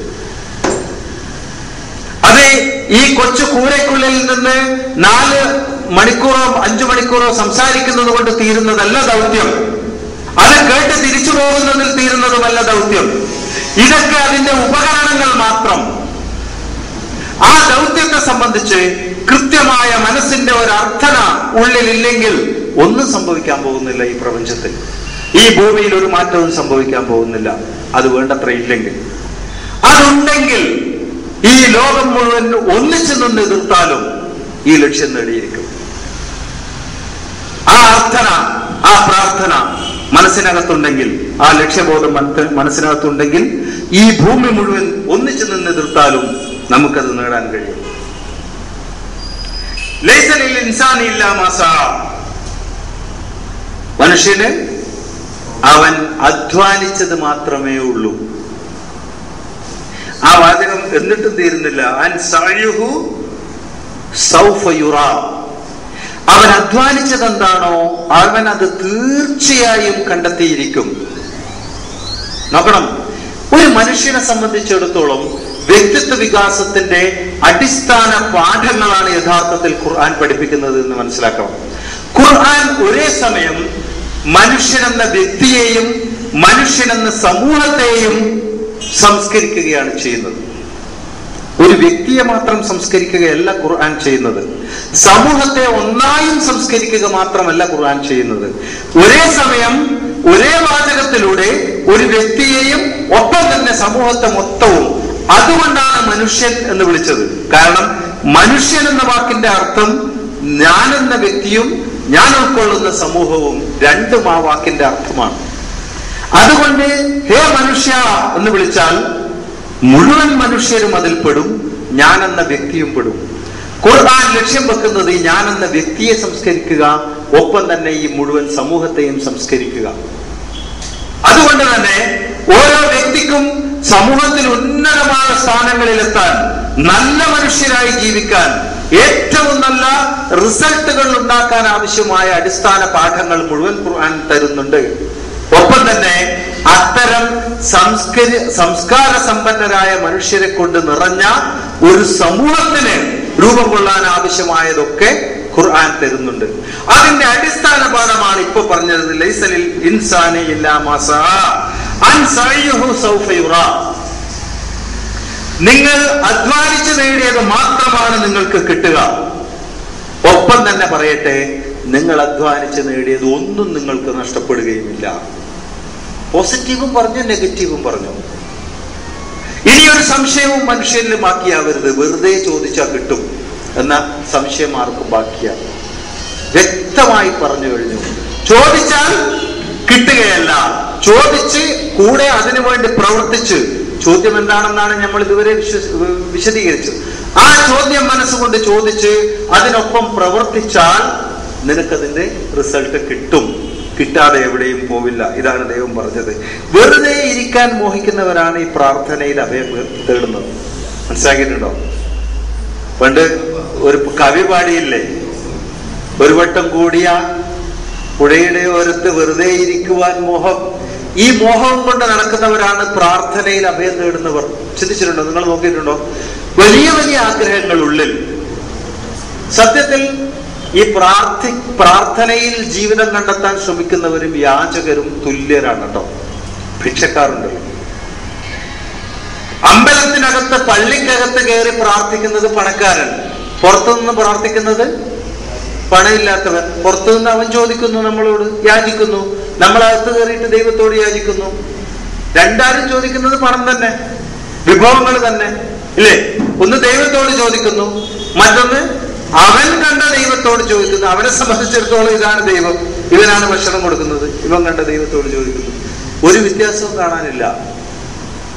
അത് ഈ കൊച്ചു കൂരയ്ക്കുള്ളിൽ നിന്ന് നാല് മണിക്കൂറോ അഞ്ചു മണിക്കൂറോ സംസാരിക്കുന്നത് കൊണ്ട് തീരുന്നതല്ല ദൗത്യം അത് കേട്ട് തിരിച്ചു പോകുന്നതിൽ തീരുന്നതുമല്ല ദൗത്യം ഇതൊക്കെ അതിന്റെ ഉപകരണങ്ങൾ മാത്രം ആ ദൗത്യത്തെ സംബന്ധിച്ച് കൃത്യമായ മനസ്സിന്റെ ഒരു അർത്ഥന ഉള്ളിലില്ലെങ്കിൽ ഒന്നും സംഭവിക്കാൻ പോകുന്നില്ല ഈ പ്രപഞ്ചത്തിൽ ഈ ഭൂമിയിൽ ഒരു മാറ്റവും സംഭവിക്കാൻ പോകുന്നില്ല അത് വേണ്ടത്ര ഇല്ലെങ്കിൽ അതുണ്ടെങ്കിൽ ഈ ലോകം മുഴുവൻ ഒന്നിച്ചു നിന്ന് എതിർത്താലും ഈ ലക്ഷ്യം നേടിയിരിക്കും ആ അർത്ഥന ആ പ്രാർത്ഥന മനസ്സിനകത്തുണ്ടെങ്കിൽ ആ ലക്ഷ്യബോധം മനത്ത് മനസ്സിനകത്തുണ്ടെങ്കിൽ ഈ ഭൂമി മുഴുവൻ ഒന്നിച്ചു നിന്ന് എതിർത്താലും നമുക്കത് നേടാൻ കഴിയും ലൈസനിൽ ഇൻസാനില്ല മാസ മനുഷ്യന് അവൻ അധ്വാനിച്ചത് മാത്രമേ ഉള്ളൂ ആ വാചകം എന്നിട്ടും തീരുന്നില്ല അൻ സായുഹു സൗഫയുറ അവൻ അധ്വാനിച്ചത് എന്താണോ അവൻ അത് തീർച്ചയായും കണ്ടെത്തിയിരിക്കും നോക്കണം ഒരു മനുഷ്യനെ സംബന്ധിച്ചിടത്തോളം വ്യക്തിത്വ വികാസത്തിന്റെ അടിസ്ഥാന പാഠങ്ങളാണ് യഥാർത്ഥത്തിൽ ഖുർആൻ പഠിപ്പിക്കുന്നത് എന്ന് മനസ്സിലാക്കണം ഖുർആൻ ഒരേ സമയം മനുഷ്യനെന്ന വ്യക്തിയെയും മനുഷ്യനെന്ന സമൂഹത്തെയും സംസ്കരിക്കുകയാണ് ചെയ്യുന്നത് ഒരു വ്യക്തിയെ മാത്രം സംസ്കരിക്കുകയല്ല ഖുർആൻ ചെയ്യുന്നത് സമൂഹത്തെ ഒന്നായും സംസ്കരിക്കുക മാത്രമല്ല ഖുർആൻ ചെയ്യുന്നത് ഒരേ സമയം ഒരേ വാചകത്തിലൂടെ ഒരു വ്യക്തിയെയും ഒപ്പം തന്നെ സമൂഹത്തെ മൊത്തവും അതുകൊണ്ടാണ് മനുഷ്യൻ എന്ന് വിളിച്ചത് കാരണം മനുഷ്യൻ എന്ന വാക്കിന്റെ അർത്ഥം ഞാൻ എന്ന വ്യക്തിയും ഞാൻ ഉൾക്കൊള്ളുന്ന സമൂഹവും രണ്ടും ആ വാക്കിന്റെ അർത്ഥമാണ് അതുകൊണ്ട് ഹേ മനുഷ്യ എന്ന് വിളിച്ചാൽ മുഴുവൻ മനുഷ്യരും അതിൽ പെടും ഞാൻ എന്ന വ്യക്തിയും പെടും ഖുർആൻ ലക്ഷ്യം വെക്കുന്നത് ഈ ഞാൻ എന്ന വ്യക്തിയെ സംസ്കരിക്കുക ഒപ്പം തന്നെ ഈ മുഴുവൻ സമൂഹത്തെയും സംസ്കരിക്കുക അതുകൊണ്ട് തന്നെ ഓരോ വ്യക്തിക്കും സമൂഹത്തിൽ ഉന്നതമായ സ്ഥാനങ്ങളിലെത്താൻ നല്ല മനുഷ്യരായി ജീവിക്കാൻ ഏറ്റവും നല്ല റിസൾട്ടുകൾ ഉണ്ടാക്കാൻ ആവശ്യമായ അടിസ്ഥാന പാഠങ്ങൾ മുഴുവൻ ഖുർആൻ തരുന്നുണ്ട് ഒപ്പം തന്നെ അത്തരം സംസ്കരി സംസ്കാര സമ്പന്നരായ മനുഷ്യരെ കൊണ്ട് നിറഞ്ഞ ഒരു സമൂഹത്തിന് രൂപം കൊള്ളാൻ ആവശ്യമായതൊക്കെ ഖുർആൻ തരുന്നുണ്ട് അതിന്റെ അടിസ്ഥാന പാഠമാണ് ഇപ്പൊ പറഞ്ഞത് ലൈസലിൽ ഇൻസാനി ഇല്ലാ മാസാ അൻ സഅയ്യുഹു സൗഫ യുറാ നിങ്ങൾ അധ്വാനിച്ചു നേടിയത് മാത്രമാണ് നിങ്ങൾക്ക് കിട്ടുക ഒപ്പം തന്നെ പറയട്ടെ നിങ്ങൾ അധ്വാനിച്ച് നേടിയത് ഒന്നും നിങ്ങൾക്ക് നഷ്ടപ്പെടുകയുമില്ല പോസിറ്റീവും പറഞ്ഞു നെഗറ്റീവും പറഞ്ഞു ഇനി ഒരു സംശയവും മനുഷ്യരിൽ ബാക്കിയാവരുത് വെറുതെ ചോദിച്ചാൽ കിട്ടും എന്ന സംശയം ആർക്കും ബാക്കിയാണ് വ്യക്തമായി പറഞ്ഞു കഴിഞ്ഞു ചോദിച്ചാൽ കിട്ടുകയല്ല ചോദിച്ച് കൂടെ അതിനു വേണ്ടി പ്രവർത്തിച്ച് ചോദ്യം എന്താണെന്നാണ് നമ്മൾ ഇതുവരെ വിശ്വ- വിശദീകരിച്ചത് ആ ചോദ്യം മനസ്സുകൊണ്ട് ചോദിച്ച് അതിനൊപ്പം പ്രവർത്തിച്ചാൽ നിനക്കതിന്റെ റിസൾട്ട് കിട്ടും കിട്ടാതെ എവിടെയും പോവില്ല ഇതാണ് ദൈവം പറഞ്ഞത് വെറുതെ ഇരിക്കാൻ മോഹിക്കുന്നവരാണ് ഈ പ്രാർത്ഥനയിൽ അഭയം തേടുന്നത് മനസ്സിലാക്കിയിട്ടുണ്ടോ പണ്ട് ഒരു കവി പാടിയില്ലേ ഒരു വട്ടം കൂടിയ പുഴയുടെ ഓരത്ത് വെറുതെ ഇരിക്കുവാൻ മോഹം ഈ മോഹം കൊണ്ട് നടക്കുന്നവരാണ് പ്രാർത്ഥനയിൽ അഭയം തേടുന്നവർ ചിന്തിച്ചിട്ടുണ്ടോ നിങ്ങൾ നോക്കിയിട്ടുണ്ടോ വലിയ വലിയ ആഗ്രഹങ്ങൾ ഉള്ളിൽ സത്യത്തിൽ ഈ പ്രാർത്ഥി പ്രാർത്ഥനയിൽ ജീവിതം കണ്ടെത്താൻ ശ്രമിക്കുന്നവരും യാചകരും തുല്യരാണ് കേട്ടോ ഭിക്ഷക്കാരുണ്ടല്ലോ അമ്പലത്തിനകത്ത് പള്ളിക്കകത്ത് കയറി പ്രാർത്ഥിക്കുന്നത് പണക്കാരൻ പുറത്തുനിന്ന് പ്രാർത്ഥിക്കുന്നത് പണമില്ലാത്തവൻ പുറത്തുനിന്ന് അവൻ ചോദിക്കുന്നു നമ്മളോട് യാചിക്കുന്നു നമ്മളകത്ത് കയറിയിട്ട് ദൈവത്തോട് യാചിക്കുന്നു രണ്ടാരും ചോദിക്കുന്നത് പണം തന്നെ വിഭവങ്ങൾ തന്നെ ഇല്ലേ ഒന്ന് ദൈവത്തോട് ചോദിക്കുന്നു മറ്റൊന്ന് അവൻ കണ്ട ദൈവത്തോട് ചോദിക്കുന്നു അവനെ സംബന്ധിച്ചിടത്തോളം ഇതാണ് ദൈവം ഇവനാണ് ഭക്ഷണം കൊടുക്കുന്നത് ഇവൻ കണ്ട ദൈവത്തോട് ചോദിക്കുന്നു ഒരു വ്യത്യാസവും കാണാനില്ല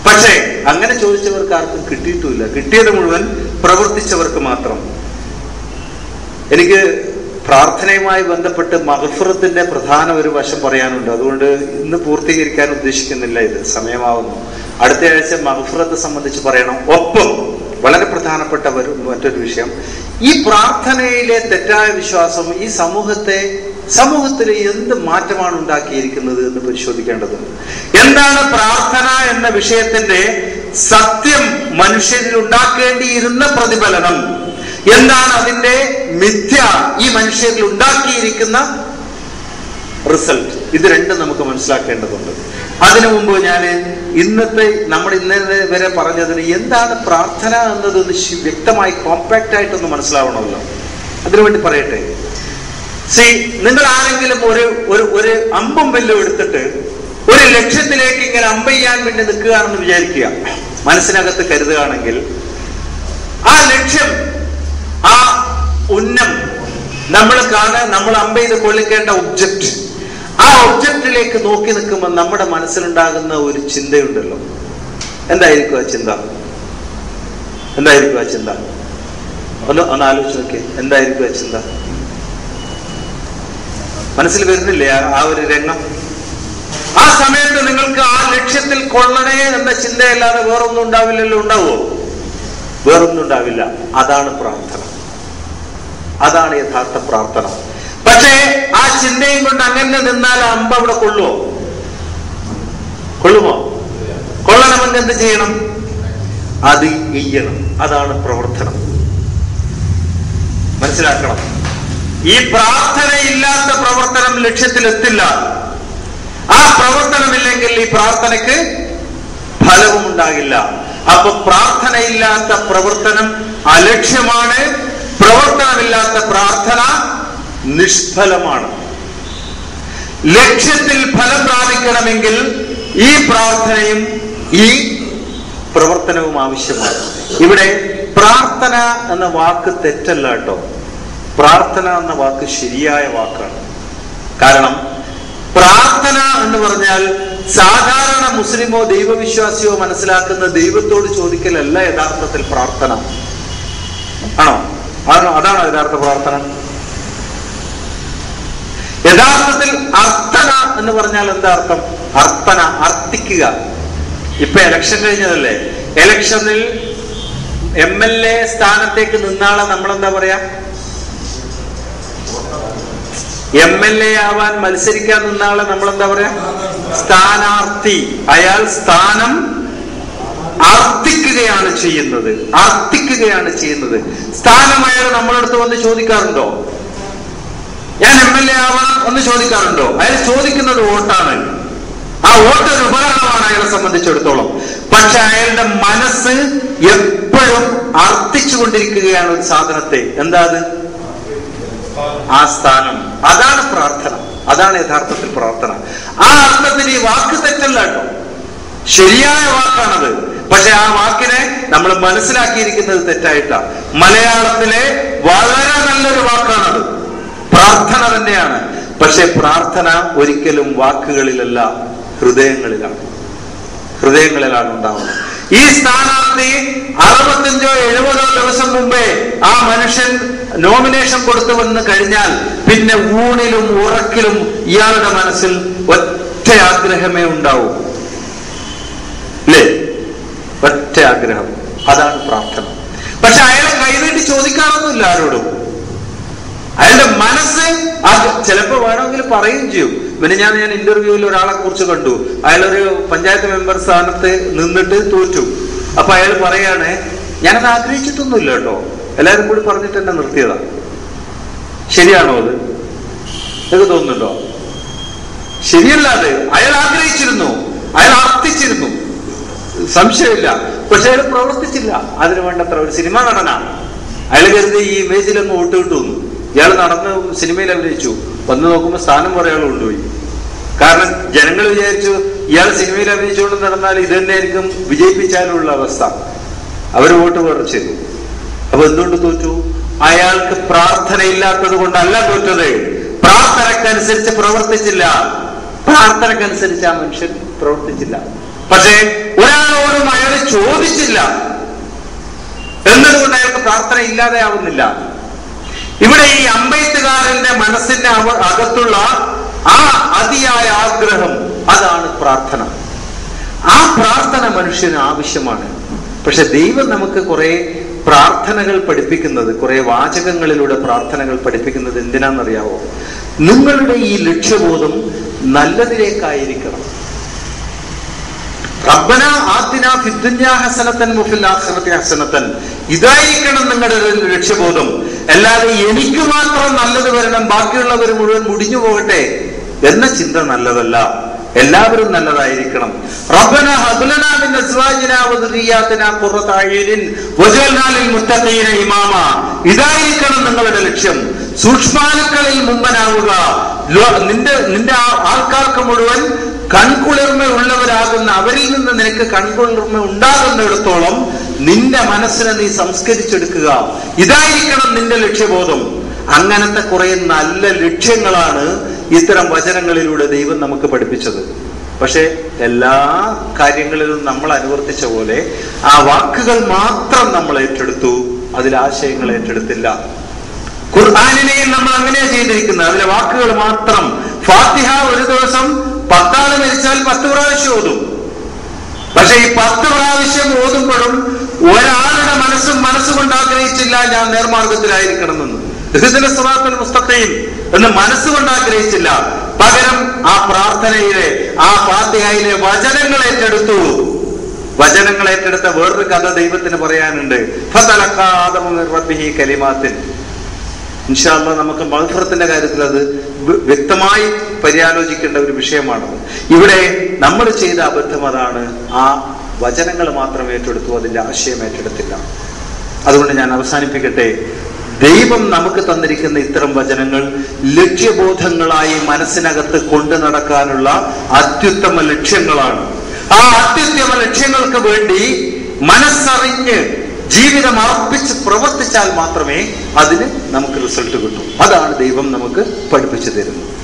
പക്ഷേ അങ്ങനെ ചോദിച്ചവർക്ക് ആർക്കും കിട്ടിയിട്ടുമില്ല കിട്ടിയത് മുഴുവൻ പ്രവർത്തിച്ചവർക്ക് മാത്രം എനിക്ക് പ്രാർത്ഥനയുമായി ബന്ധപ്പെട്ട് മഹഫുറത്തിന്റെ പ്രധാന ഒരു വശം പറയാനുണ്ട് അതുകൊണ്ട് ഇന്ന് പൂർത്തീകരിക്കാൻ ഉദ്ദേശിക്കുന്നില്ല ഇത് സമയമാവുന്നു അടുത്ത ആഴ്ച മഹഫുറത്തെ സംബന്ധിച്ച് പറയണം ഒപ്പം വളരെ പ്രധാനപ്പെട്ട ഒരു മറ്റൊരു വിഷയം ഈ പ്രാർത്ഥനയിലെ തെറ്റായ വിശ്വാസം ഈ സമൂഹത്തെ സമൂഹത്തിൽ എന്ത് മാറ്റമാണ് ഉണ്ടാക്കിയിരിക്കുന്നത് എന്ന് പരിശോധിക്കേണ്ടതുണ്ട് എന്താണ് പ്രാർത്ഥന എന്ന വിഷയത്തിന്റെ സത്യം മനുഷ്യരിൽ ഉണ്ടാക്കേണ്ടിയിരുന്ന പ്രതിഫലനം എന്താണ് അതിന്റെ മിഥ്യ ഈ മനുഷ്യരിൽ ഉണ്ടാക്കിയിരിക്കുന്ന റിസൾട്ട് ഇത് രണ്ടും നമുക്ക് മനസ്സിലാക്കേണ്ടതുണ്ട് അതിനു മുമ്പ് ഞാൻ ഇന്നത്തെ നമ്മൾ ഇന്നലെ വരെ പറഞ്ഞതിന് എന്താണ് പ്രാർത്ഥന എന്നതൊന്ന് ശി- വ്യക്തമായി കോമ്പാക്റ്റ് ആയിട്ടൊന്ന് മനസ്സിലാവണമല്ലോ അതിനുവേണ്ടി പറയട്ടെ സി നിങ്ങൾ ആരെങ്കിലും ഒരു ഒരു ഒരു അമ്പും വില്ലും എടുത്തിട്ട് ഒരു ലക്ഷ്യത്തിലേക്ക് ഇങ്ങനെ അമ്പെയ്യാൻ വേണ്ടി നിൽക്കുകയാണെന്ന് വിചാരിക്കുക മനസ്സിനകത്ത് കരുതുകയാണെങ്കിൽ ആ ലക്ഷ്യം ആ ഉന്നം നമ്മൾ കാണാൻ നമ്മൾ അമ്പ ചെയ്ത് കൊള്ളിക്കേണ്ട ഒബ്ജക്റ്റ് ആ ഒബ്ജക്റ്റിലേക്ക് നോക്കി നിൽക്കുമ്പോൾ നമ്മുടെ മനസ്സിലുണ്ടാകുന്ന ഒരു ചിന്തയുണ്ടല്ലോ എന്തായിരിക്കും ആ ചിന്ത എന്തായിരിക്കും ആ ചിന്ത ഒന്ന് ഒന്ന് ആലോചിച്ച് നോക്കിയേ എന്തായിരിക്കും ആ ചിന്ത മനസ്സിൽ വരുന്നില്ലേ ആ- ആ ഒരു രംഗം ആ സമയത്ത് നിങ്ങൾക്ക് ആ ലക്ഷ്യത്തിൽ കൊള്ളണേ എന്ന ചിന്തയല്ലാതെ വേറൊന്നും ഉണ്ടാവില്ലല്ലോ ഉണ്ടാവോ വേറൊന്നും ഉണ്ടാവില്ല അതാണ് പ്രാർത്ഥന അതാണ് യഥാർത്ഥ പ്രാർത്ഥന പക്ഷേ ആ ചിന്തയും കൊണ്ട് അങ്ങനെ നിന്നാൽ ആ അമ്പ അവിടെ കൊള്ളുമോ കൊള്ളുമോ കൊള്ളണമെങ്കിൽ എന്ത് ചെയ്യണം അത് ചെയ്യണം അതാണ് പ്രവർത്തനം മനസ്സിലാക്കണം ഈ പ്രാർത്ഥനയില്ലാത്ത പ്രവർത്തനം ലക്ഷ്യത്തിലെത്തില്ല ആ പ്രവർത്തനമില്ലെങ്കിൽ ഈ പ്രാർത്ഥനയ്ക്ക് ഫലവും ഉണ്ടാകില്ല അപ്പൊ പ്രാർത്ഥനയില്ലാത്ത പ്രവർത്തനം അലക്ഷ്യമാണ് പ്രവർത്തനമില്ലാത്ത പ്രാർത്ഥന നിഷ്ഫലമാണ് ലക്ഷ്യത്തിൽ ഫലം പ്രാപിക്കണമെങ്കിൽ ഈ പ്രാർത്ഥനയും ഈ പ്രവർത്തനവും ആവശ്യമാണ് ഇവിടെ പ്രാർത്ഥന എന്ന വാക്ക് തെറ്റല്ല കേട്ടോ പ്രാർത്ഥന എന്ന വാക്ക് ശരിയായ വാക്കാണ് കാരണം പ്രാർത്ഥന എന്ന് പറഞ്ഞാൽ സാധാരണ മുസ്ലിമോ ദൈവവിശ്വാസിയോ മനസ്സിലാക്കുന്ന ദൈവത്തോട് ചോദിക്കലല്ല യഥാർത്ഥത്തിൽ പ്രാർത്ഥന ആണോ ആണോ അതാണോ യഥാർത്ഥ പ്രാർത്ഥന യഥാർത്ഥത്തിൽ അർത്ഥന എന്ന് പറഞ്ഞാൽ എന്താ അർത്ഥം അർത്ഥന അർത്ഥിക്കുക ഇപ്പൊ എലക്ഷൻ കഴിഞ്ഞതല്ലേ എലക്ഷനിൽ എം എൽ എ സ്ഥാനത്തേക്ക് നിന്നാളെ നമ്മളെന്താ പറയാ എം എൽ എ ആവാൻ മത്സരിക്കാൻ നിന്നാളെ നമ്മളെന്താ പറയാ സ്ഥാനാർത്ഥി അയാൾ സ്ഥാനം അർത്ഥിക്കുകയാണ് ചെയ്യുന്നത് അർത്ഥിക്കുകയാണ് ചെയ്യുന്നത് സ്ഥാനം അയാൾ നമ്മളടുത്ത് വന്ന് ചോദിക്കാറുണ്ടോ ഞാൻ എം എൽ എ ആവാം എന്ന് ചോദിക്കാറുണ്ടോ അയാൾ ചോദിക്കുന്നത് വോട്ടാണ് ആ വോട്ട് ഒരു ഉപകരണമാണ് അയാളെ സംബന്ധിച്ചിടത്തോളം പക്ഷെ അയാളുടെ മനസ്സ് എപ്പോഴും അർത്ഥിച്ചുകൊണ്ടിരിക്കുകയാണ് ഒരു സാധനത്തെ എന്താ അത് ആ സ്ഥാനം അതാണ് പ്രാർത്ഥന അതാണ് യഥാർത്ഥത്തിൽ പ്രാർത്ഥന ആ അർത്ഥത്തിൽ ഈ വാക്ക് തെറ്റല്ല കേട്ടോ ശരിയായ വാക്കാണത് പക്ഷെ ആ വാക്കിനെ നമ്മൾ മനസ്സിലാക്കിയിരിക്കുന്നത് തെറ്റായിട്ടാ മലയാളത്തിലെ വളരെ നല്ലൊരു വാക്കാണത് പ്രാർത്ഥന തന്നെയാണ് പക്ഷെ പ്രാർത്ഥന ഒരിക്കലും വാക്കുകളിലല്ല ഹൃദയങ്ങളിലാണ് ഹൃദയങ്ങളിലാണ് ഉണ്ടാവുന്നത് ഈ സ്ഥാനാർത്ഥി അറുപത്തഞ്ചോ എഴുപതോ ദിവസം മുമ്പേ ആ മനുഷ്യൻ നോമിനേഷൻ കൊടുത്തു വന്ന് കഴിഞ്ഞാൽ പിന്നെ ഊണിലും ഉറക്കിലും ഇയാളുടെ മനസ്സിൽ ഒറ്റ ആഗ്രഹമേ ഉണ്ടാവൂ അല്ലേ ഒറ്റ ആഗ്രഹം അതാണ് പ്രാർത്ഥന പക്ഷെ അയാളെ കൈനീട്ടി ചോദിക്കാറൊന്നുമില്ല ആരോടും അയാളുടെ മനസ്സ് അത് ചിലപ്പോ വേണമെങ്കിൽ പറയുകയും ചെയ്യും പിന്നെ ഞാൻ ഞാൻ ഇന്റർവ്യൂവിൽ ഒരാളെ കുറിച്ച് കണ്ടു അയാളൊരു പഞ്ചായത്ത് മെമ്പർ സ്ഥാനത്ത് നിന്നിട്ട് തോറ്റു അപ്പൊ അയാൾ പറയാണ് ഞാനത് ആഗ്രഹിച്ചിട്ടൊന്നുമില്ല കേട്ടോ എല്ലാവരും കൂടി പറഞ്ഞിട്ട് എന്നെ നിർത്തിയതാ ശരിയാണോ അത് നിങ്ങൾക്ക് തോന്നുന്നുണ്ടോ ശരിയല്ല അത് അയാൾ ആഗ്രഹിച്ചിരുന്നു അയാൾ അർത്ഥിച്ചിരുന്നു സംശയമില്ല പക്ഷെ അയാൾ പ്രവർത്തിച്ചില്ല അതിന് വേണ്ടത്ര ഒരു സിനിമ നടനാണ് അയാൾ കരുതി ഈ ഇമേജിലൊന്ന് വോട്ട് കിട്ടുന്നു ഇയാൾ നടന്ന് സിനിമയിൽ അഭിനയിച്ചു വന്ന് നോക്കുമ്പോൾ സ്ഥാനം കുറെ ആൾ കൊണ്ടുപോയി കാരണം ജനങ്ങൾ വിചാരിച്ചു ഇയാൾ സിനിമയിൽ അഭിനയിച്ചുകൊണ്ട് നടന്നാൽ ഇത് തന്നെയായിരിക്കും വിജയിപ്പിച്ചാലുള്ള അവസ്ഥ അവർ വോട്ട് കുറച്ചു അപ്പൊ എന്തുകൊണ്ട് തോറ്റു അയാൾക്ക് പ്രാർത്ഥനയില്ലാത്തത് കൊണ്ടല്ല തോറ്റത് പ്രാർത്ഥനക്കനുസരിച്ച് പ്രവർത്തിച്ചില്ല പ്രാർത്ഥനക്കനുസരിച്ച് ആ മനുഷ്യൻ പ്രവർത്തിച്ചില്ല പക്ഷേ ഒരാളോടും അയാൾ ചോദിച്ചില്ല എന്നതുകൊണ്ട് അയാൾക്ക് പ്രാർത്ഥന ഇല്ലാതെയാവുന്നില്ല ഇവിടെ ഈ അമ്പെയ്ത്തുകാരന്റെ മനസ്സിന്റെ അവ- അകത്തുള്ള ആ അതിയായ ആഗ്രഹം അതാണ് പ്രാർത്ഥന ആ പ്രാർത്ഥന മനുഷ്യന് ആവശ്യമാണ് പക്ഷെ ദൈവം നമുക്ക് കുറെ പ്രാർത്ഥനകൾ പഠിപ്പിക്കുന്നത് കുറെ വാചകങ്ങളിലൂടെ പ്രാർത്ഥനകൾ പഠിപ്പിക്കുന്നത് എന്തിനാണെന്നറിയാവോ നിങ്ങളുടെ ഈ ലക്ഷ്യബോധം നല്ലതിലേക്കായിരിക്കണം റബ്ബന ആത്തിന ഫിദ്ദുന്യാ ഹസനത്തൻ മുഫിൽ ആഖിറതി ഹസനത്തൻ ഇതായിരിക്കണം നിങ്ങളുടെ ഒരു ലക്ഷ്യബോധം അല്ലാതെ എനിക്ക് മാത്രം നല്ലത് വരണം ബാക്കിയുള്ളവർ മുഴുവൻ മുടിഞ്ഞു പോകട്ടെ എന്ന ചിന്ത നല്ലതല്ല എല്ലാവരും നല്ലതായിരിക്കണം റബ്ബന ഹബ്ലന മിൻ അസ്വാജിന വദുരിയാതിന ഖുറത അയ്യുനിൻ വജഅൽനാ ലിൽ മുത്തഖീന ഇമാമ ഇതായിരിക്കണം നിങ്ങളുടെ ലക്ഷ്യം സൂക്ഷ്മാലുക്കളിൽ മുമ്പനാവുക ലോ- നിന്റെ നിന്റെ ആ- ആൾക്കാർക്ക് മുഴുവൻ കൺകുളിർമ ഉള്ളവരാകുന്ന അവരിൽ നിന്ന് നിനക്ക് കൺകുളിർമ ഉണ്ടാകുന്നിടത്തോളം നിന്റെ മനസ്സിനെ നീ സംസ്കരിച്ചെടുക്കുക ഇതായിരിക്കണം നിന്റെ ലക്ഷ്യബോധം അങ്ങനത്തെ കുറെ നല്ല ലക്ഷ്യങ്ങളാണ് ഇത്തരം വചനങ്ങളിലൂടെ ദൈവം നമുക്ക് പഠിപ്പിച്ചത് പക്ഷെ എല്ലാ കാര്യങ്ങളിലും നമ്മൾ അനുവർത്തിച്ച പോലെ ആ വാക്കുകൾ മാത്രം നമ്മൾ ഏറ്റെടുത്തു അതിൽ ആശയങ്ങൾ ഏറ്റെടുത്തില്ല ഖുർആാനിനെയും നമ്മൾ അങ്ങനെയാ ചെയ്തിരിക്കുന്നത് അതിലെ വാക്കുകൾ മാത്രം ഫാത്തിഹ ഒരു ദിവസം പത്താള് മരിച്ചാൽ പത്ത് പ്രാവശ്യം ഓതും പക്ഷെ ഈ പത്ത് പ്രാവശ്യം ഓതുമ്പോഴും ഒരാളുടെ മനസ്സും മനസ്സുകൊണ്ട് ആഗ്രഹിച്ചില്ല ഞാൻ നേർമാർഗത്തിലായിരിക്കണമെന്ന് ഇതിന്റെ സുറാത്തുൽ മുസ്തഖയും എന്ന് മനസ്സുകൊണ്ട് ആഗ്രഹിച്ചില്ല പകരം ആ പ്രാർത്ഥനയിലെ ആ ഫാത്തിഹയിലെ വചനങ്ങൾ ഏറ്റെടുത്തു വചനങ്ങൾ ഏറ്റെടുത്ത വേറൊരു കഥ ദൈവത്തിന് പറയാനുണ്ട് ഫതലഖാ ആദമു മിർ റബ്ബിഹി കലിമാത്തിൻ ഇൻഷാല്ല നമുക്ക് മഹഫറത്തിന്റെ കാര്യത്തിൽ അത് വ്യ- വ്യക്തമായി പര്യാലോചിക്കേണ്ട ഒരു വിഷയമാണത് ഇവിടെ നമ്മൾ ചെയ്ത അബദ്ധം അതാണ് ആ വചനങ്ങൾ മാത്രം ഏറ്റെടുത്തു അതിന്റെ ആശയം ഏറ്റെടുത്തില്ല അതുകൊണ്ട് ഞാൻ അവസാനിപ്പിക്കട്ടെ ദൈവം നമുക്ക് തന്നിരിക്കുന്ന ഇത്തരം വചനങ്ങൾ ലക്ഷ്യബോധങ്ങളായി മനസ്സിനകത്ത് കൊണ്ടു നടക്കാനുള്ള അത്യുത്തമ ലക്ഷ്യങ്ങളാണ് ആ അത്യുത്തമ ലക്ഷ്യങ്ങൾക്ക് വേണ്ടി മനസ്സറിഞ്ഞ് ജീവിതം അർപ്പിച്ച് പ്രവർത്തിച്ചാൽ മാത്രമേ അതിന് നമുക്ക് റിസൾട്ട് കിട്ടൂ അതാണ് ദൈവം നമുക്ക് പഠിപ്പിച്ചു തരുന്നത്